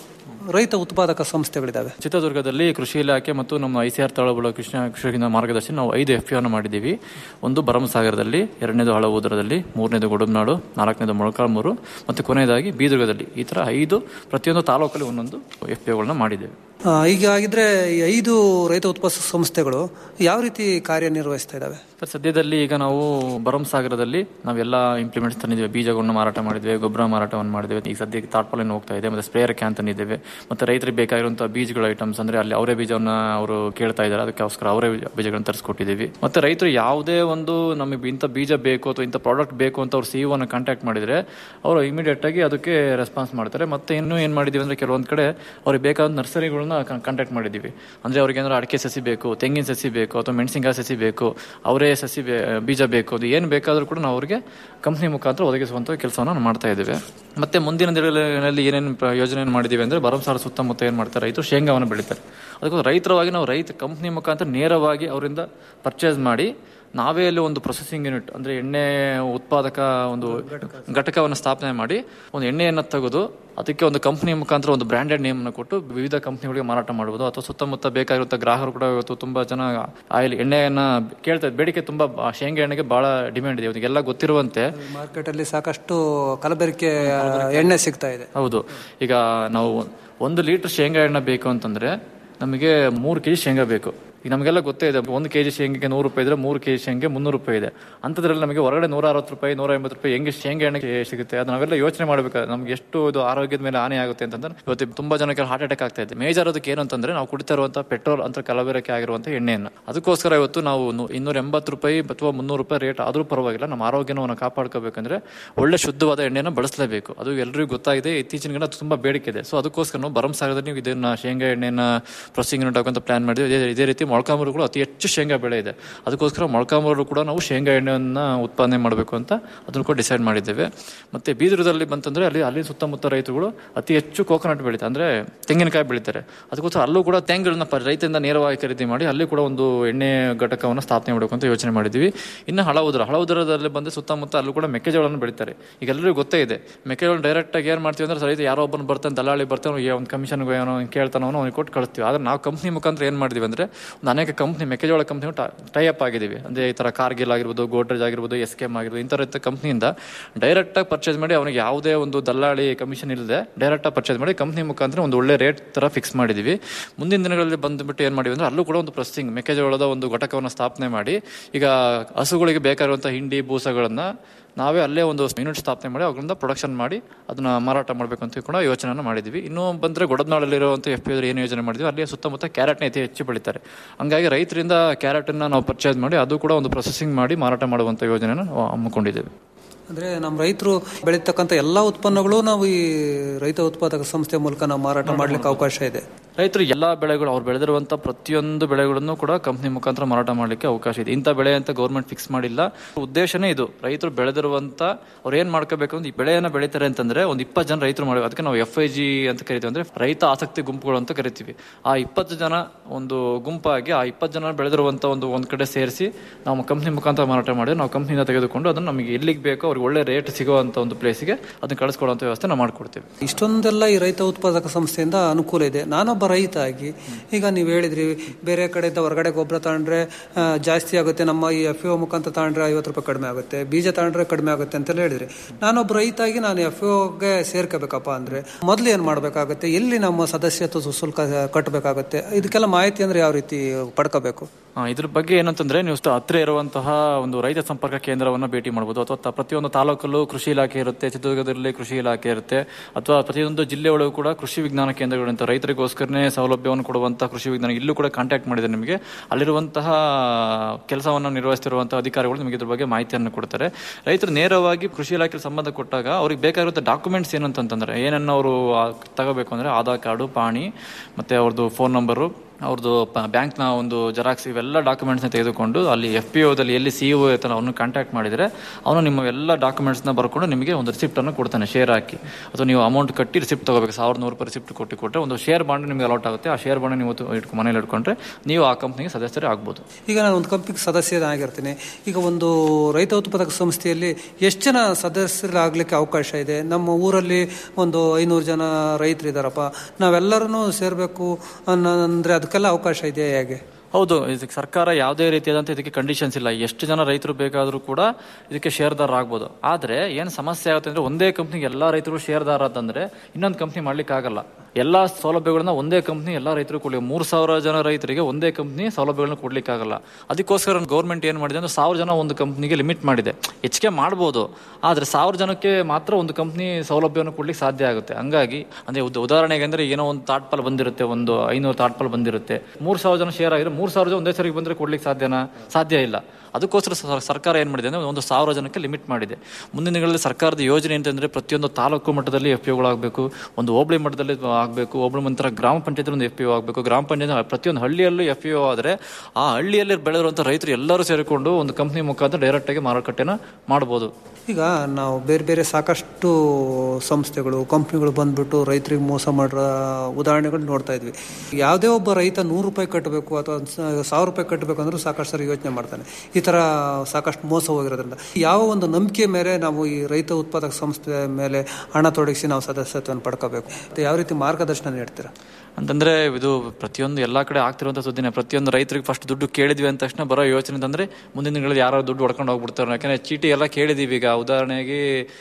ರೈತ ಉತ್ಪಾದಕ ಸಂಸ್ಥೆಗಳಿದಾವೆ ಚಿತ್ರದುರ್ಗದಲ್ಲಿ ಕೃಷಿ ಇಲಾಖೆ ಮತ್ತು ನಮ್ಮ ಐಸಿಆರ್ ತಳಬಳ ಕೃಷ್ಣ ಕೃಷಿ ಮಾರ್ಗದರ್ಶನ ನಾವು ಐದು ಎಫ್ ಅನ್ನು ಮಾಡಿದ್ದೀವಿ ಒಂದು ಭರಮಸಾಗರದಲ್ಲಿ ಎರಡನೇದು ಹಳವುದರದಲ್ಲಿ ಮೂರನೇದು ಗುಡುಬ್ನಾಡು ನಾಲ್ಕನೇದು ಮೊಳಕಾಲ್ಮೂರು ಮತ್ತು ಕೊನೆಯದಾಗಿ ಬೀದರ್ಗದಲ್ಲಿ ಈ ತರ ಐದು ಪ್ರತಿಯೊಂದು ತಾಲೂಕಲ್ಲಿ ಒಂದೊಂದು ಎಫ್ ಗಳನ್ನ ಮಾಡಿದ್ದೇವೆ ಆ, ಈಗ ಆಗಿದ್ರೆ ಈ ಐದು ರೈತ ಉತ್ಪಾದಕ ಸಂಸ್ಥೆಗಳು ಯಾವ ರೀತಿ ಕಾರ್ಯನಿರ್ವಹಿಸ್ತಾ ಇದಾವೆ ಸರ್ ಸದ್ಯದಲ್ಲಿ ಈಗ ನಾವು ಭರಮಸಾಗರದಲ್ಲಿ ನಾವೆಲ್ಲ ಇಂಪ್ಲಿಮೆಂಟ್ಸ್ ತಂದಿದ್ದೇವೆ ಬೀಜಗಳನ್ನು ಮಾರಾಟ ಮಾಡಿದ್ವಿ ಗೊಬ್ಬರ ಮಾರಾಟವನ್ನು ಮಾಡಿದ್ದೇವೆ ಈಗ ಸದ್ಯಕ್ಕೆ ತಾಟ್ಪಾಲಿನ ಹೋಗ್ತಾ ಇದೆ ಮತ್ತೆ ಸ್ಪ್ರೇಯರ್ ಕ್ಯಾನ್ ತಂದಿದ್ದೇವೆ ಮತ್ತೆ ರೈತರಿಗೆ ಬೇಕಾಗಿರುವಂತಹ ಬೀಜಗಳ ಐಟಮ್ಸ್ ಅಂದ್ರೆ ಅಲ್ಲಿ ಅವರೇ ಬೀಜವನ್ನ ಅವರು ಕೇಳ್ತಾ ಇದ್ದಾರೆ ಅದಕ್ಕೋಸ್ಕರ ಅವರೇ ಬೀಜಗಳನ್ನು ತರಿಸ್ಕೊಟ್ಟಿದ್ದೀವಿ ಮತ್ತೆ ರೈತರು ಯಾವುದೇ ಒಂದು ನಮಗೆ ಇಂಥ ಬೀಜ ಬೇಕು ಅಥವಾ ಇಂಥ ಪ್ರಾಡಕ್ಟ್ ಬೇಕು ಅಂತ ಅವ್ರು ಸಿಇಒ ನ ಕಾಂಟ್ಯಾಕ್ಟ್ ಮಾಡಿದ್ರೆ ಅವರು ಇಮಿಡಿಯೇಟ್ ಆಗಿ ಅದಕ್ಕೆ ರೆಸ್ಪಾನ್ಸ್ ಮಾಡ್ತಾರೆ ಮತ್ತೆ ಇನ್ನೂ ಏನ್ ಮಾಡಿದೀವಿ ಅಂದ್ರೆ ಕೆಲವೊಂದ್ ಕಡೆ ಅವ್ರಿಗೆ ಬೇಕಾದ ನರ್ಸರಿಗಳನ್ನ ಕಾಂಟ್ಯಾಕ್ಟ್ ಮಾಡಿದೀವಿ ಅಂದ್ರೆ ಅವ್ರಿಗೆ ಏನಾದ್ರು ಅಡಿಕೆ ಸಸಿ ಬೇಕು ತೆಂಗಿನ ಸಸಿ ಬೇಕು ಅಥವಾ ಮೆಣಸಿನಕಾಯಿ ಸಸಿ ಬೇಕು ಅವರೇ ಸಸಿ ಬೇ- ಬೀಜ ಬೇಕು ಅದು ಏನು ಬೇಕಾದ್ರೂ ಕೂಡ ನಾವು ಅವರಿಗೆ ಕಂಪ್ನಿ ಮುಖಾಂತರ ಒದಗಿಸುವಂತ ಕೆಲಸವನ್ನು ಮಾಡ್ತಾ ಇದ್ದೇವೆ ಮತ್ತೆ ಮುಂದಿನ ದಿನಗಳಲ್ಲಿ ಏನೇನು ಪ್ರ- ಯೋಜನೆ ಮಾಡಿದೀವಿ ಅಂದ್ರೆ ಭರಮಸಾರ ಸುತ್ತಮುತ್ತ ಏನ್ ಮಾಡ್ತಾರೆ ರೈತರು ಶೇಂಗಾವನ್ನು ಬೆಳೀತಾರೆ ಅದಕ್ಕೋಸ್ಕರ ರೈತರವಾಗಿ ನಾವು ರೈತ ಕಂಪ್ನಿ ಮುಖಾಂತರ ನೇರವಾಗಿ ಅವರಿಂದ ಪರ್ಚೇಸ್ ಮಾಡಿ ನಾವೇ ಅಲ್ಲಿ ಒಂದು ಪ್ರೊಸೆಸಿಂಗ್ ಯೂನಿಟ್ ಅಂದ್ರೆ ಎಣ್ಣೆ ಉತ್ಪಾದಕ ಒಂದು ಘಟಕವನ್ನು ಸ್ಥಾಪನೆ ಮಾಡಿ ಒಂದು ಎಣ್ಣೆಯನ್ನು ತೆಗೆದು ಅದಕ್ಕೆ ಒಂದು ಕಂಪನಿ ಮುಖಾಂತರ ಒಂದು ಬ್ರಾಂಡೆಡ್ ನೇಮ್ ಕೊಟ್ಟು ವಿವಿಧ ಕಂಪನಿಗಳಿಗೆ ಮಾರಾಟ ಮಾಡಬಹುದು ಅಥವಾ ಸುತ್ತಮುತ್ತ ಬೇಕಾಗಿರುವಂತಹ ಗ್ರಾಹಕರು ಕೂಡ ಇವತ್ತು ತುಂಬಾ ಜನ ಆಯಿಲ್ ಎಣ್ಣೆಯನ್ನ ಕೇಳ್ತಾ ಇದ್ದಾರೆ. ಬೇಡಿಕೆ ತುಂಬಾ ಬ- ಶೇಂಗಾ ಎಣ್ಣೆಗೆ ಬಹಳ ಡಿಮ್ಯಾಂಡ್ ಇದೆ ಇವತ್ತಿಗೆಲ್ಲ ಗೊತ್ತಿರುವಂತೆ ಮಾರ್ಕೆಟ್ ಅಲ್ಲಿ ಸಾಕಷ್ಟು ಕಲಬೆರಕೆ ಎಣ್ಣೆ ಸಿಗ್ತಾ ಇದೆ ಹೌದು ಈಗ ನಾವು ಒಂದು ಲೀಟರ್ ಶೇಂಗಾ ಎಣ್ಣೆ ಬೇಕು ಅಂತಂದ್ರೆ ನಮಗೆ ಮೂರು ಕೆಜಿ ಶೇಂಗಾ ಬೇಕು ಈಗ ನಮಗೆಲ್ಲ ಗೊತ್ತೇ ಇದೆ ಒಂದು ಕೆಜಿ ಶೇಂಗಾಗೆ ನೂರು ರೂಪಾಯಿ ಇದ್ರೆ ಮೂರು ಕೆಜಿ ಶೇಂಗೆ ಮುನ್ನೂರು ರೂಪಾಯಿ ಇದೆ ಅಂತದ್ರಲ್ಲಿ ನಮಗೆ ಹೊರಗಡೆ ನೂರ ಅರವತ್ತು ರೂಪಾಯಿ ನೂರ ಎಂಬತ್ತು ರೂಪಾಯಿ ಹೆಂಗೆ ಶೇಂಗಾ ಎಣ್ಣೆ ಸಿಗುತ್ತೆ ಅದು ನಾವೆಲ್ಲ ಯೋಚನೆ ಮಾಡಬೇಕು ನಮ್ಗೆ ಎಷ್ಟು ಇದು ಆರೋಗ್ಯದ ಮೇಲೆ ಹಾನಿ ಆಗುತ್ತೆ ಅಂತಂದ್ರೆ ಇವತ್ತು ತುಂಬಾ ಜನಕ್ಕೆ ಹಾರ್ಟ್ ಅಟ್ಯಾಕ್ ಆಗ್ತಾ ಇದೆ ಮೇಜರ್ ಅದಕ್ಕೆ ಏನು ಅಂತಂದ್ರೆ ನಾವು ಕುಡಿತಾ ಇರುವಂತಹ ಪೆಟ್ರೋಲ್ ಅಂತ ಕಲಬೆರಕೆ ಆಗಿರುವಂತ ಎಣ್ಣೆಯನ್ನ ಅದಕ್ಕೋಸ್ಕರ ಇವತ್ತು ನಾವು ನು- ಇನ್ನೂರ ಎಂಬತ್ತು ರೂಪಾಯಿ ಅಥವಾ ಮುನ್ನೂರು ರೂಪಾಯಿ ರೇಟ್ ಆದ್ರೂ ಪರವಾಗಿಲ್ಲ ನಮ್ಮ ಆರೋಗ್ಯನ ಕಾಪಾಡ್ಕೋಬೇಕಂದ್ರೆ ಒಳ್ಳೆ ಶುದ್ಧವಾದ ಎಣ್ಣೆನ ಬಳಸಲೇಬೇಕು ಅದು ಎಲ್ಲರಿಗೂ ಗೊತ್ತಾಗಿದೆ ಇತ್ತೀಚಿನ ದಿನ ತುಂಬಾ ಬೇಡಿಕೆ ಇದೆ ಸೊ ಅದಕ್ಕೋಸ್ಕರ ನಾವು ಭರಮಸಾಗರದಲ್ಲಿ ನೀವು ಇದನ್ನ ಶೇಂಗಾ ಎಣ್ಣೆನ ಪ್ರೊಸೆಸಿಂಗ್ ಯೂನಿಟ್ ಹಾಕುವಂತ ಪ್ಲಾನ್ ಮಾಡಿದ್ವಿ ಇದೇ ಇದೇ ರೀತಿ ಮೊಳಕಾಮೂರು ಕೂಡ ಅತಿ ಹೆಚ್ಚು ಶೇಂಗಾ ಬೆಳೆ ಇದೆ ಅದಕ್ಕೋಸ್ಕರ ಮೊಳಕಾಮೂರು ಕೂಡ ನಾವು ಶೇಂಗಾ ಎಣ್ಣೆಯನ್ನ ಉತ್ಪಾದನೆ ಮಾಡಬೇಕು ಅಂತ ಅದನ್ನು ಕೂಡ ಡಿಸೈಡ್ ಮಾಡಿದ್ದೇವೆ ಮತ್ತೆ ಬೀದರದಲ್ಲಿ ಬಂತಂದ್ರೆ ಅಲ್ಲಿ ಅಲ್ಲಿ ಸುತ್ತಮುತ್ತ ರೈತರುಗಳು ಅತಿ ಹೆಚ್ಚು ಕೋಕೋನಟ್ ಬೆಳೀತಾರೆ ಅಂದ್ರೆ ತೆಂಗಿನಕಾಯಿ ಬೆಳೀತಾರೆ ಅದಕ್ಕೋಸ್ಕರ ಅಲ್ಲೂ ಕೂಡ ತೆಂಗುಗಳನ್ನ ಪ- ರೈತರಿಂದ ನೇರವಾಗಿ ಖರೀದಿ ಮಾಡಿ ಅಲ್ಲಿ ಕೂಡ ಒಂದು ಎಣ್ಣೆ ಘಟಕವನ್ನು ಸ್ಥಾಪನೆ ಮಾಡಬೇಕು ಅಂತ ಯೋಚನೆ ಮಾಡಿದ್ವಿ ಇನ್ನು ಹಳವುದ್ರ ಹಳವುದರದಲ್ಲಿ ಬಂದು ಸುತ್ತಮುತ್ತ ಅಲ್ಲೂ ಕೂಡ ಮೆಕ್ಕೆಜೋಳವನ್ನು ಬೆಳೀತಾರೆ ಈಗ ಎಲ್ಲರಿಗೂ ಗೊತ್ತೇ ಇದೆ ಮೆಕ್ಕೆಜೋಳ ಡೈರೆಕ್ಟ್ ಆಗಿ ಏನ್ ಮಾಡ್ತೀವಿ ಅಂದ್ರೆ ರೈತ ಯಾರೋ ಒಬ್ಬನು ಬರ್ತಾನೆ ದಲಾಳಿ ಬರ್ತಾನೆ ಒಂದು ಕಮಿಷನ್ ಏನೋ ಕೇಳ್ತಾನೋ ಅವ್ನಿಗೆ ಕೊಟ್ಟು ಕಳಿಸ್ತೀವಿ ಆದ್ರೆ ನಾವು ಕಂಪ್ನಿ ಮುಖಾಂತರ ಏನ್ ಮಾಡಿದ್ವಿ ಅಂದ್ರೆ ಒಂದು ಅನೇಕ ಕಂಪ್ನಿ ಮೆಕ್ಕೆಜೋಳ ಕಂಪ್ನಿ ಟೈ ಅಪ್ ಆಗಿದ್ದೀವಿ ಅಂದರೆ ಈ ಥರ ಕಾರ್ಗಿಲ್ ಆಗಿರ್ಬೋದು ಗೋಡ್ರೇಜ್ ಆಗಿರ್ಬೋದು ಎಸ್ ಕೆ ಎಮ್ ಆಗಿರ್ಬೋದು ಇಂಥ ರೀತಿ ಕಂಪ್ನಿಯಿಂದ ಡೈರೆಕ್ಟಾಗಿ ಪರ್ಚೇಸ್ ಮಾಡಿ ಅವನಿಗೆ ಯಾವುದೇ ಒಂದು ದಲ್ಲಾಳಿ ಕಮಿಷನ್ ಇಲ್ಲದೆ ಡೈರೆಕ್ಟಾಗಿ ಪರ್ಚೇಸ್ ಮಾಡಿ ಕಂಪ್ನಿ ಮುಖಾಂತರ ಒಂದು ಒಳ್ಳೆ ರೇಟ್ ಥರ ಫಿಕ್ಸ್ ಮಾಡಿದ್ದೀವಿ ಮುಂದಿನ ದಿನಗಳಲ್ಲಿ ಬಂದುಬಿಟ್ಟು ಏನು ಮಾಡಿವಿ ಅಂದರೆ ಅಲ್ಲೂ ಕೂಡ ಒಂದು ಪ್ರೊಸೆಸಿಂಗ್ ಮೆಕ್ಕೆಜೋಳದ ಒಂದು ಘಟಕವನ್ನು ಸ್ಥಾಪನೆ ಮಾಡಿ ಈಗ ಹಸುಗಳಿಗೆ ಬೇಕಾಗಿರುವಂಥ ಹಿಂಡಿ ಬೂಸಗಳನ್ನು ನಾವೇ ಅಲ್ಲೇ ಒಂದು ಯೂನಿಟ್ ಸ್ಥಾಪನೆ ಮಾಡಿ ಅವುಗಳಿಂದ ಪ್ರೊಡಕ್ಷನ್ ಮಾಡಿ ಅದನ್ನ ಮಾರಾಟ ಮಾಡಬೇಕು ಅಂತ ಕೂಡ ಯೋಚನೆ ಮಾಡಿದ್ವಿ ಇನ್ನು ಬಂದರೆ ಗೊಡಬ್ನಾಳಲ್ಲಿರುವಂಥ ಎಫ್ ಪಿ ಏನು ಯೋಜನೆ ಮಾಡಿದ್ವಿ ಅಲ್ಲಿ ಸುತ್ತಮುತ್ತ ಕ್ಯಾರೆಟ್ನ ಅತಿ ಹೆಚ್ಚು ಬೆಳೀತಾರೆ ಹಂಗಾಗಿ ರೈತರಿಂದ ಕ್ಯಾರೆಟನ್ನು ನಾವು ಪರ್ಚೇಸ್ ಮಾಡಿ ಅದು ಕೂಡ ಒಂದು ಪ್ರೊಸೆಸಿಂಗ್ ಮಾಡಿ ಮಾರಾಟ ಮಾಡುವಂಥ ಯೋಜನೆಯನ್ನು ನಾವು ಹಮ್ಮಿಕೊಂಡಿದ್ದೇವೆ ಅಂದ್ರೆ ನಮ್ಮ ರೈತರು ಬೆಳೀತಕ್ಕಂಥ ಎಲ್ಲಾ ಉತ್ಪನ್ನಗಳು ನಾವು ಈ ರೈತ ಉತ್ಪಾದಕ ಸಂಸ್ಥೆ ಮೂಲಕ ನಾವು ಮಾರಾಟ ಮಾಡ್ಲಿಕ್ಕೆ ಅವಕಾಶ ಇದೆ ರೈತರು ಎಲ್ಲಾ ಬೆಳೆಗಳು ಅವ್ರು ಬೆಳೆದಿರುವಂತ ಪ್ರತಿಯೊಂದು ಬೆಳೆಗಳನ್ನು ಕೂಡ ಕಂಪ್ನಿ ಮುಖಾಂತರ ಮಾರಾಟ ಮಾಡಲಿಕ್ಕೆ ಅವಕಾಶ ಇದೆ ಇಂಥ ಬೆಳೆ ಅಂತ ಗೌರ್ಮೆಂಟ್ ಫಿಕ್ಸ್ ಮಾಡಿಲ್ಲ ಉದ್ದೇಶನೇ ಇದು ರೈತರು ಬೆಳೆದಿರುವಂತ ಅವ್ರು ಏನ್ ಮಾಡ್ಕೋಬೇಕು ಅಂದ್ರೆ ಈ ಬೆಳೆಯನ್ನ ಬೆಳೀತಾರೆ ಅಂತಂದ್ರೆ ಒಂದು ಇಪ್ಪತ್ತು ಜನ ರೈತರು ಮಾಡಿ ಅದಕ್ಕೆ ನಾವು ಎಫ್ ಐ ಜಿ ಅಂತ ಕರಿತೀವಿ ಅಂದ್ರೆ ರೈತ ಆಸಕ್ತಿ ಗುಂಪುಗಳು ಅಂತ ಕರಿತೀವಿ ಆ ಇಪ್ಪತ್ತು ಜನ ಒಂದು ಗುಂಪಾಗಿ ಆ ಇಪ್ಪತ್ತು ಜನ ಬೆಳೆದಿರುವಂತ ಒಂದು ಒಂದ್ ಕಡೆ ಸೇರಿಸಿ ನಾವು ಕಂಪ್ನಿ ಮುಖಾಂತರ ಮಾರಾಟ ಮಾಡಿ ನಾವು ಕಂಪ್ನಿಯಿಂದ ತೆಗೆದುಕೊಂಡು ಅದನ್ನ ನಮಗೆ ಎಲ್ಲಿಗೆ ಬೇಕೋ ಅವ್ರಿಗೆ ಒಳ್ಳೆ ರೇಟ್ ಸಿಗುವಂತ ಒಂದು ಪ್ಲೇಸಿಗೆ ಅದನ್ನ ಕಳಿಸ್ಕೊಡುವಂತ ವ್ಯವಸ್ಥೆ ನಾವು ಮಾಡ್ಕೊಡ್ತೀವಿ ಇಷ್ಟೊಂದೆಲ್ಲ ಈ ರೈತ ಉತ್ಪಾದಕ ಸಂಸ್ಥೆಯಿಂದ ಅನುಕೂಲ ಇದೆ ನಾನೊಬ್ಬ ರೈತ ಆಗಿ ಈಗ ನೀವು ಹೇಳಿದ್ರಿ ಬೇರೆ ಕಡೆಯಿಂದ ಹೊರಗಡೆ ಗೊಬ್ಬರ ತಗೊಂಡ್ರೆ ಆ, ಜಾಸ್ತಿ ಆಗುತ್ತೆ ನಮ್ಮ ಈ ಎಫ್ ಒ ಮುಖಾಂತರ ತಗೊಂಡ್ರೆ ಐವತ್ತು ರೂಪಾಯಿ ಕಡಿಮೆ ಆಗುತ್ತೆ ಬೀಜ ತಗೊಂಡ್ರೆ ಕಡಿಮೆ ಆಗುತ್ತೆ ಅಂತೆಲ್ಲ ಹೇಳಿದ್ರಿ ನಾನೊಬ್ಬ ರೈತ ಆಗಿ ನಾನು ಎಫ್ ಒಗೆ ಸೇರ್ಕೋಬೇಕಪ್ಪ ಅಂದ್ರೆ ಮೊದಲು ಏನು ಮಾಡಬೇಕಾಗುತ್ತೆ ಎಲ್ಲಿ ನಮ್ಮ ಸದಸ್ಯತ್ವ ಶುಲ್ಕ ಕಟ್ಟಬೇಕಾಗುತ್ತೆ ಇದಕ್ಕೆಲ್ಲ ಮಾಹಿತಿ ಅಂದ್ರೆ ಯಾವ ರೀತಿ ಪಡ್ಕೋಬೇಕು ಆ, ಇದ್ರ ಬಗ್ಗೆ ಏನಂತಂದ್ರೆ ನೀವು ಸ- ಹತ್ರ ಇರುವಂತಹ ಒಂದು ರೈತ ಸಂಪರ್ಕ ಕೇಂದ್ರವನ್ನ ಭೇಟಿ ಮಾಡಬಹುದು ಅಥವಾ ತ- ಪ್ರತಿಯೊಂದು ತಾಲೂಕಲ್ಲೂ ಕೃಷಿ ಇಲಾಖೆ ಇರುತ್ತೆ ಚಿತ್ರದುರ್ಗದಲ್ಲಿ ಕೃಷಿ ಇಲಾಖೆ ಇರುತ್ತೆ ಅಥವಾ ಪ್ರತಿಯೊಂದು ಜಿಲ್ಲೆ ಒಳಗೂ ಕೂಡ ಕೃಷಿ ವಿಜ್ಞಾನ ಕೇಂದ್ರಗಳು ಅಂತ ರೈತರಿಗೋಸ್ಕರನೇ ಸೌಲಭ್ಯವನ್ನು ಕೊಡುವಂತಹ ಕೃಷಿ ವಿಜ್ಞಾನ ಇಲ್ಲೂ ಕೂಡ ಕಾಂಟ್ಯಾಕ್ಟ್ ಮಾಡಿದ್ರೆ ನಿಮಗೆ ಅಲ್ಲಿರುವಂತಹ ಕೆಲಸವನ್ನು ನಿರ್ವಹಿಸ್ತಿರುವಂತಹ ಅಧಿಕಾರಿಗಳು ನಿಮಗೆ ಇದ್ರ ಬಗ್ಗೆ ಮಾಹಿತಿಯನ್ನು ಕೊಡ್ತಾರೆ ರೈತರು ನೇರವಾಗಿ ಕೃಷಿ ಇಲಾಖೆ ಸಂಬಂಧ ಕೊಟ್ಟಾಗ ಅವ್ರಿಗೆ ಬೇಕಾಗಿರುವಂಥ ಡಾಕ್ಯುಮೆಂಟ್ಸ್ ಏನಂತಂದ್ರೆ ಏನನ್ನ ಅವರು ತಗೋಬೇಕು ಅಂದ್ರೆ ಆಧಾರ್ ಕಾರ್ಡು ಪಾಣಿ ಮತ್ತೆ ಅವ್ರದ್ದು ಫೋನ್ ನಂಬರು ಅವ್ರದ್ದು ಬ್ಯಾಂಕ್ನ ಒಂದು ಜೆರಾಕ್ಸ್ ಇವೆಲ್ಲ ಡಾಕ್ಯುಮೆಂಟ್ಸ್ನ ತೆಗೆದುಕೊಂಡು ಅಲ್ಲಿ ಎಫ್ ಪಿ ಓದಲ್ಲಿ ಎಲ್ಲಿ ಸಿ ಒ ಇರ್ತಾನೆ ಅವನು ಕಾಂಟ್ಯಾಕ್ಟ್ ಮಾಡಿದರೆ ಅವನು ನಿಮ್ಮ ಎಲ್ಲ ಡಾಕ್ಯುಮೆಂಟ್ಸ್ನ ಬರ್ಕೊಂಡು ನಿಮಗೆ ಒಂದು ರಿಸಿಪ್ಟನ್ನು ಕೊಡ್ತಾನೆ ಶೇರ್ ಹಾಕಿ ಅಥವಾ ನೀವು ಅಮೌಂಟ್ ಕಟ್ಟಿ ರಿಸಿಪ್ಟ್ ತಗೋಬೇಕು ಸಾವಿರದ ನೂರು ರೂಪಾಯಿ ರಿಸಿಪ್ಟ್ ಕೊಟ್ಟು ಕೊಟ್ಟರೆ ಒಂದು ಶೇರ್ ಬಾಂಡ್ ನಿಮಗೆ ಅಲೌಟ್ ಆಗುತ್ತೆ ಆ ಶೇರ್ ಬಾಂಡ್ ನೀವು ಇಟ್ಕೊ ಮನೇಲಿ ಇಟ್ಕೊಂಡ್ರೆ ನೀವು ಆ ಕಂಪ್ನಿಗೆ ಸದಸ್ಯರೇ ಆಗ್ಬೋದು ಈಗ ನಾನು ಒಂದು ಕಂಪ್ನಿಗೆ ಸದಸ್ಯನಾಗಿರ್ತೀನಿ ಈಗ ಒಂದು ರೈತ ಉತ್ಪಾದಕ ಸಂಸ್ಥೆಯಲ್ಲಿ ಎಷ್ಟು ಜನ ಸದಸ್ಯರಾಗಲಿಕ್ಕೆ ಅವಕಾಶ ಇದೆ ನಮ್ಮ ಊರಲ್ಲಿ ಒಂದು ಐನೂರು ಜನ ರೈತರು ಇದ್ದಾರಪ್ಪ ನಾವೆಲ್ಲರೂ ಸೇರಬೇಕು ಅನ್ನಂದ್ರೆ ಅದಕ್ಕೆಲ್ಲ ಅವಕಾಶ ಇದೆ ಹೇಗೆ ಹೌದು ಇದಕ್ಕೆ ಸರ್ಕಾರ ಯಾವುದೇ ರೀತಿಯಾದಂಥ ಇದಕ್ಕೆ ಕಂಡೀಷನ್ಸ್ ಇಲ್ಲ ಎಷ್ಟು ಜನ ರೈತರು ಬೇಕಾದರೂ ಕೂಡ ಇದಕ್ಕೆ ಶೇರ್ದಾರ ಆಗ್ಬೋದು ಆದರೆ ಏನು ಸಮಸ್ಯೆ ಆಗುತ್ತೆ ಅಂದ್ರೆ ಒಂದೇ ಕಂಪ್ನಿಗೆ ಎಲ್ಲ ರೈತರು ಶೇರ್ದಾರ ಅಂತಂದ್ರೆ ಇನ್ನೊಂದು ಕಂಪ್ನಿ ಮಾಡ್ಲಿಕ್ಕೆ ಆಗಲ್ಲ ಎಲ್ಲ ಸೌಲಭ್ಯಗಳನ್ನ ಒಂದೇ ಕಂಪ್ನಿ ಎಲ್ಲ ರೈತರು ಕೊಡ್ಲಿ ಮೂರು ಸಾವಿರ ಜನ ರೈತರಿಗೆ ಒಂದೇ ಕಂಪ್ನಿ ಸೌಲಭ್ಯಗಳನ್ನ ಕೊಡ್ಲಿಕ್ಕೆ ಆಗಲ್ಲ ಅದಕ್ಕೋಸ್ಕರ ಗೌರ್ಮೆಂಟ್ ಏನು ಮಾಡಿದೆ ಅಂದ್ರೆ ಸಾವಿರ ಜನ ಒಂದು ಕಂಪ್ನಿಗೆ ಲಿಮಿಟ್ ಮಾಡಿದೆ ಹೆಚ್ಚಿಗೆ ಮಾಡ್ಬೋದು ಆದರೆ ಸಾವಿರ ಜನಕ್ಕೆ ಮಾತ್ರ ಒಂದು ಕಂಪ್ನಿ ಸೌಲಭ್ಯವನ್ನು ಕೊಡ್ಲಿಕ್ಕೆ ಸಾಧ್ಯ ಆಗುತ್ತೆ ಹಂಗಾಗಿ ಅಂದ್ರೆ ಉದ- ಉದಾಹರಣೆಗೆ ಅಂದ್ರೆ ಏನೋ ಒಂದು ತಾಟ್ಪಾಲ್ ಬಂದಿರುತ್ತೆ ಒಂದು ಐನೂರು ತಾಟ್ಪಾಲ್ ಬಂದಿರುತ್ತೆ ಮೂರು ಸಾವಿರ ಜನ ಶೇರ್ ಆಗಿದ್ರೆ ಮೂರು ಸಾವಿರ ಜನ ಒಂದೇ ಸರಿಗೆ ಬಂದ್ರೆ ಕೊಡ್ಲಿಕ್ಕೆ ಸಾಧ್ಯನಾ ಸಾಧ್ಯ ಇಲ್ಲ ಅದಕ್ಕೋಸ್ಕರ ಸ- ಸರ್ಕಾರ ಏನು ಮಾಡಿದೆ ಅಂದ್ರೆ ಒಂದು ಸಾವಿರ ಜನಕ್ಕೆ ಲಿಮಿಟ್ ಮಾಡಿದೆ ಮುಂದಿನ ದಿನಗಳಲ್ಲಿ ಸರ್ಕಾರದ ಯೋಜನೆ ಅಂತಂದ್ರೆ ಪ್ರತಿಯೊಂದು ತಾಲೂಕು ಮಟ್ಟದಲ್ಲಿ ಎಫ್ ಪಿ ಆಗಬೇಕು ಒಂದು ಹೋಬಳಿ ಮಟ್ಟದಲ್ಲಿ ಆಗಬೇಕು ಹೋಬಳಿ ನಂತರ ಗ್ರಾಮ ಪಂಚಾಯತ್ ಒಂದು ಎಫ್ ಪಿ ಆಗಬೇಕು ಗ್ರಾಮ ಪಂಚಾಯತ್ ಪ್ರತಿಯೊಂದು ಹಳ್ಳಿಯಲ್ಲೂ ಎಫ್ ಪಿ ಆದರೆ ಆ ಹಳ್ಳಿಯಲ್ಲಿ ಬೆಳೆದಿರುವಂಥ ರೈತರು ಎಲ್ಲರೂ ಸೇರಿಕೊಂಡು ಒಂದು ಕಂಪ್ನಿ ಮುಖಾಂತರ ಡೈರೆಕ್ಟ್ ಆಗಿ ಮಾರುಕಟ್ಟೆನ ಮಾಡಬಹುದು ಈಗ ನಾವು ಬೇರೆ ಬೇರೆ ಸಾಕಷ್ಟು ಸಂಸ್ಥೆಗಳು ಕಂಪ್ನಿಗಳು ಬಂದ್ಬಿಟ್ಟು ರೈತರಿಗೆ ಮೋಸ ಮಾಡೋ ಉದಾಹರಣೆಗಳು ನೋಡ್ತಾ ಇದ್ವಿ ಯಾವುದೇ ಒಬ್ಬ ರೈತ ನೂರು ರೂಪಾಯಿ ಕಟ್ಟಬೇಕು ಅಥವಾ ಸ- ಸಾವಿರ ರೂಪಾಯಿ ಕಟ್ಟಬೇಕು ಅಂದ್ರೂ ಸಾಕಷ್ಟು ಸರಿ ಯೋಚನೆ ಮಾಡ್ತಾನೆ ಈ ಥರ ಸಾಕಷ್ಟು ಮೋಸ ಹೋಗಿರೋದ್ರಿಂದ ಯಾವ ಒಂದು ನಂಬಿಕೆ ಮೇಲೆ ನಾವು ಈ ರೈತ ಉತ್ಪಾದಕ ಸಂಸ್ಥೆ ಮೇಲೆ ಹಣ ತೊಡಗಿಸಿ ನಾವು ಸದಸ್ಯತ್ವವನ್ನು ಪಡ್ಕೋಬೇಕು ಮತ್ತೆ ಯಾವ ರೀತಿ ಮಾರ್ಗದರ್ಶನ ನೀಡ್ತೀರಾ ಅಂತಂದ್ರೆ ಇದು ಪ್ರತಿಯೊಂದು ಎಲ್ಲಾ ಕಡೆ ಆಗ್ತಿರುವಂತ ಸುದ್ದಿನೇ ಪ್ರತಿಯೊಂದು ರೈತರಿಗೆ ಫಸ್ಟ್ ದುಡ್ಡು ಕೇಳಿದ್ವಿ ಅಂದ ತಕ್ಷಣ ಬರೋ ಯೋಚನೆ ಅಂತಂದ್ರೆ ಮುಂದಿನ ದಿನಗಳಲ್ಲಿ ಯಾರು ದುಡ್ಡು ಹೊಡ್ಕೊಂಡು ಹೋಗ್ಬಿಡ್ತಾರೆ ಯಾಕಂದ್ರೆ ಚೀಟಿ ಎಲ್ಲ ಕೇಳಿದೀವಿ ಈಗ ಉದಾಹರಣೆಗೆ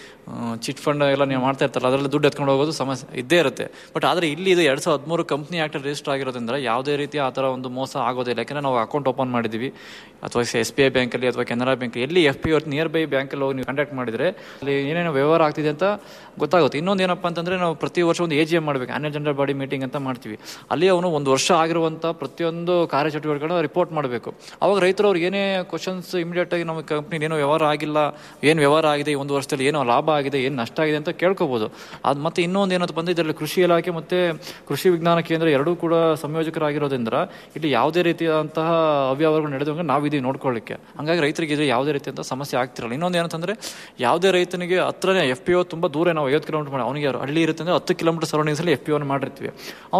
ಚಿಟ್ ಫಂಡ್ ಎಲ್ಲ ನೀವು ಮಾಡ್ತಾ ಇರ್ತಾರಲ್ಲ ಅದರಲ್ಲಿ ದುಡ್ಡು ಎತ್ಕೊಂಡು ಹೋಗೋದು ಸಮಸ್ಯೆ ಇದ್ದೇ ಇರುತ್ತೆ ಬಟ್ ಆದರೆ ಇಲ್ಲಿ ಇದು ಎರಡ್ ಸಾವಿರದ ಹದಿಮೂರು ಕಂಪ್ನಿ ಆಕ್ಟ್ ರಿಜಿಸ್ಟರ್ ಆಗಿರೋದ್ರಿಂದ ಯಾವುದೇ ರೀತಿ ಆ ಥರ ಒಂದು ಮೋಸ ಆಗೋದಿಲ್ಲ ಯಾಕಂದ್ರೆ ನಾವು ಅಕೌಂಟ್ ಓಪನ್ ಮಾಡಿದ್ವಿ ಅಥವಾ ಎಸ್ ಬಿ ಐ ಬ್ಯಾಂಕಲ್ಲಿ ಅಥವಾ ಕೆನರಾ ಬ್ಯಾಂಕ್ ಎಲ್ಲಿ ಎಫ್ ಪಿ ಅವ್ರ ನಿಯರ್ ಬೈ ಬ್ಯಾಂಕಲ್ಲಿ ಹೋಗಿ ನೀವು ಕಾಂಟ್ಯಾಕ್ಟ್ ಮಾಡಿದ್ರೆ ಅಲ್ಲಿ ಏನೇನೋ ವ್ಯವಹಾರ ಆಗ್ತಿದೆ ಅಂತ ಗೊತ್ತಾಗುತ್ತೆ ಇನ್ನೊಂದು ಏನಪ್ಪ ಅಂತಂದ್ರೆ ನಾವು ಪ್ರತಿ ವರ್ಷ ಒಂದು ಎ ಜಿ ಎಂ ಮಾಡಬೇಕು ಆನ್ಯಲ್ ಜನರಲ್ ಬಾಡಿ ಮೀಟಿಂಗ್ ಅಂತ ಮಾಡ್ತೀವಿ ಅಲ್ಲಿ ಅವನು ಒಂದು ವರ್ಷ ಆಗಿರುವಂಥ ಪ್ರತಿಯೊಂದು ಕಾರ್ಯಚಟುವಟಿಕೆಗಳನ್ನ ರಿಪೋರ್ಟ್ ಮಾಡಬೇಕು ಅವಾಗ ರೈತರು ಅವ್ರಿಗೆ ಏನೇ ಕ್ವಶನ್ಸ್ ಇಮಿಡಿಯೇಟ್ ಆಗಿ ನಮ್ಮ ಕಂಪ್ನಿ ಏನೋ ವ್ಯವಹಾರ ಆಗಿಲ್ಲ ಏನು ವ್ಯವಹಾರ ಆಗಿದೆ ಈ ಒಂದು ವರ್ಷದಲ್ಲಿ ಏನೋ ಲಾಭ ಆಗಿದೆ ಏನು ನಷ್ಟ ಆಗಿದೆ ಅಂತ ಕೇಳ್ಕೋಬಹುದು ಅದು ಮತ್ತೆ ಇನ್ನೊಂದು ಏನಂತ ಬಂದು ಇದರಲ್ಲಿ ಕೃಷಿ ಇಲಾಖೆ ಮತ್ತೆ ಕೃಷಿ ವಿಜ್ಞಾನ ಕೇಂದ್ರ ಎರಡೂ ಕೂಡ ಸಂಯೋಜಕರಾಗಿರೋದ್ರಿಂದ ಇಲ್ಲಿ ಯಾವುದೇ ರೀತಿಯಾದಂತಹ ಅವ್ಯವಹಾರಗಳು ನಡೆದಂಗೆ ನಾವಿದೀವಿ ನೋಡ್ಕೊಳ್ಳಿಕ್ಕೆ ಹಂಗಾಗಿ ರೈತರಿಗೆ ಇದು ಯಾವುದೇ ರೀತಿಯಂತ ಸಮಸ್ಯೆ ಆಗ್ತಿರಲ್ಲ ಇನ್ನೊಂದು ಏನಂತಂದ್ರೆ ಯಾವುದೇ ರೈತನಿಗೆ ಹತ್ರನೇ ಎಫ್ ಪಿ ಒ ತುಂಬಾ ದೂರ ನಾವು ಐವತ್ತು ಕಿಲೋಮೀಟರ್ ಮಾಡಿ ಅವನಿಗೆ ಹಳ್ಳಿ ಇರುತ್ತೆ ಅಂದ್ರೆ ಹತ್ತು ಕಿಲೋಮೀಟರ್ ಸರೌಂಡಿಂಗ್ಸ್ ಅಲ್ಲಿ ಎಫ್ ಪಿ ಒನ್ ಮಾಡಿರ್ತೀವಿ ಅವ್ನು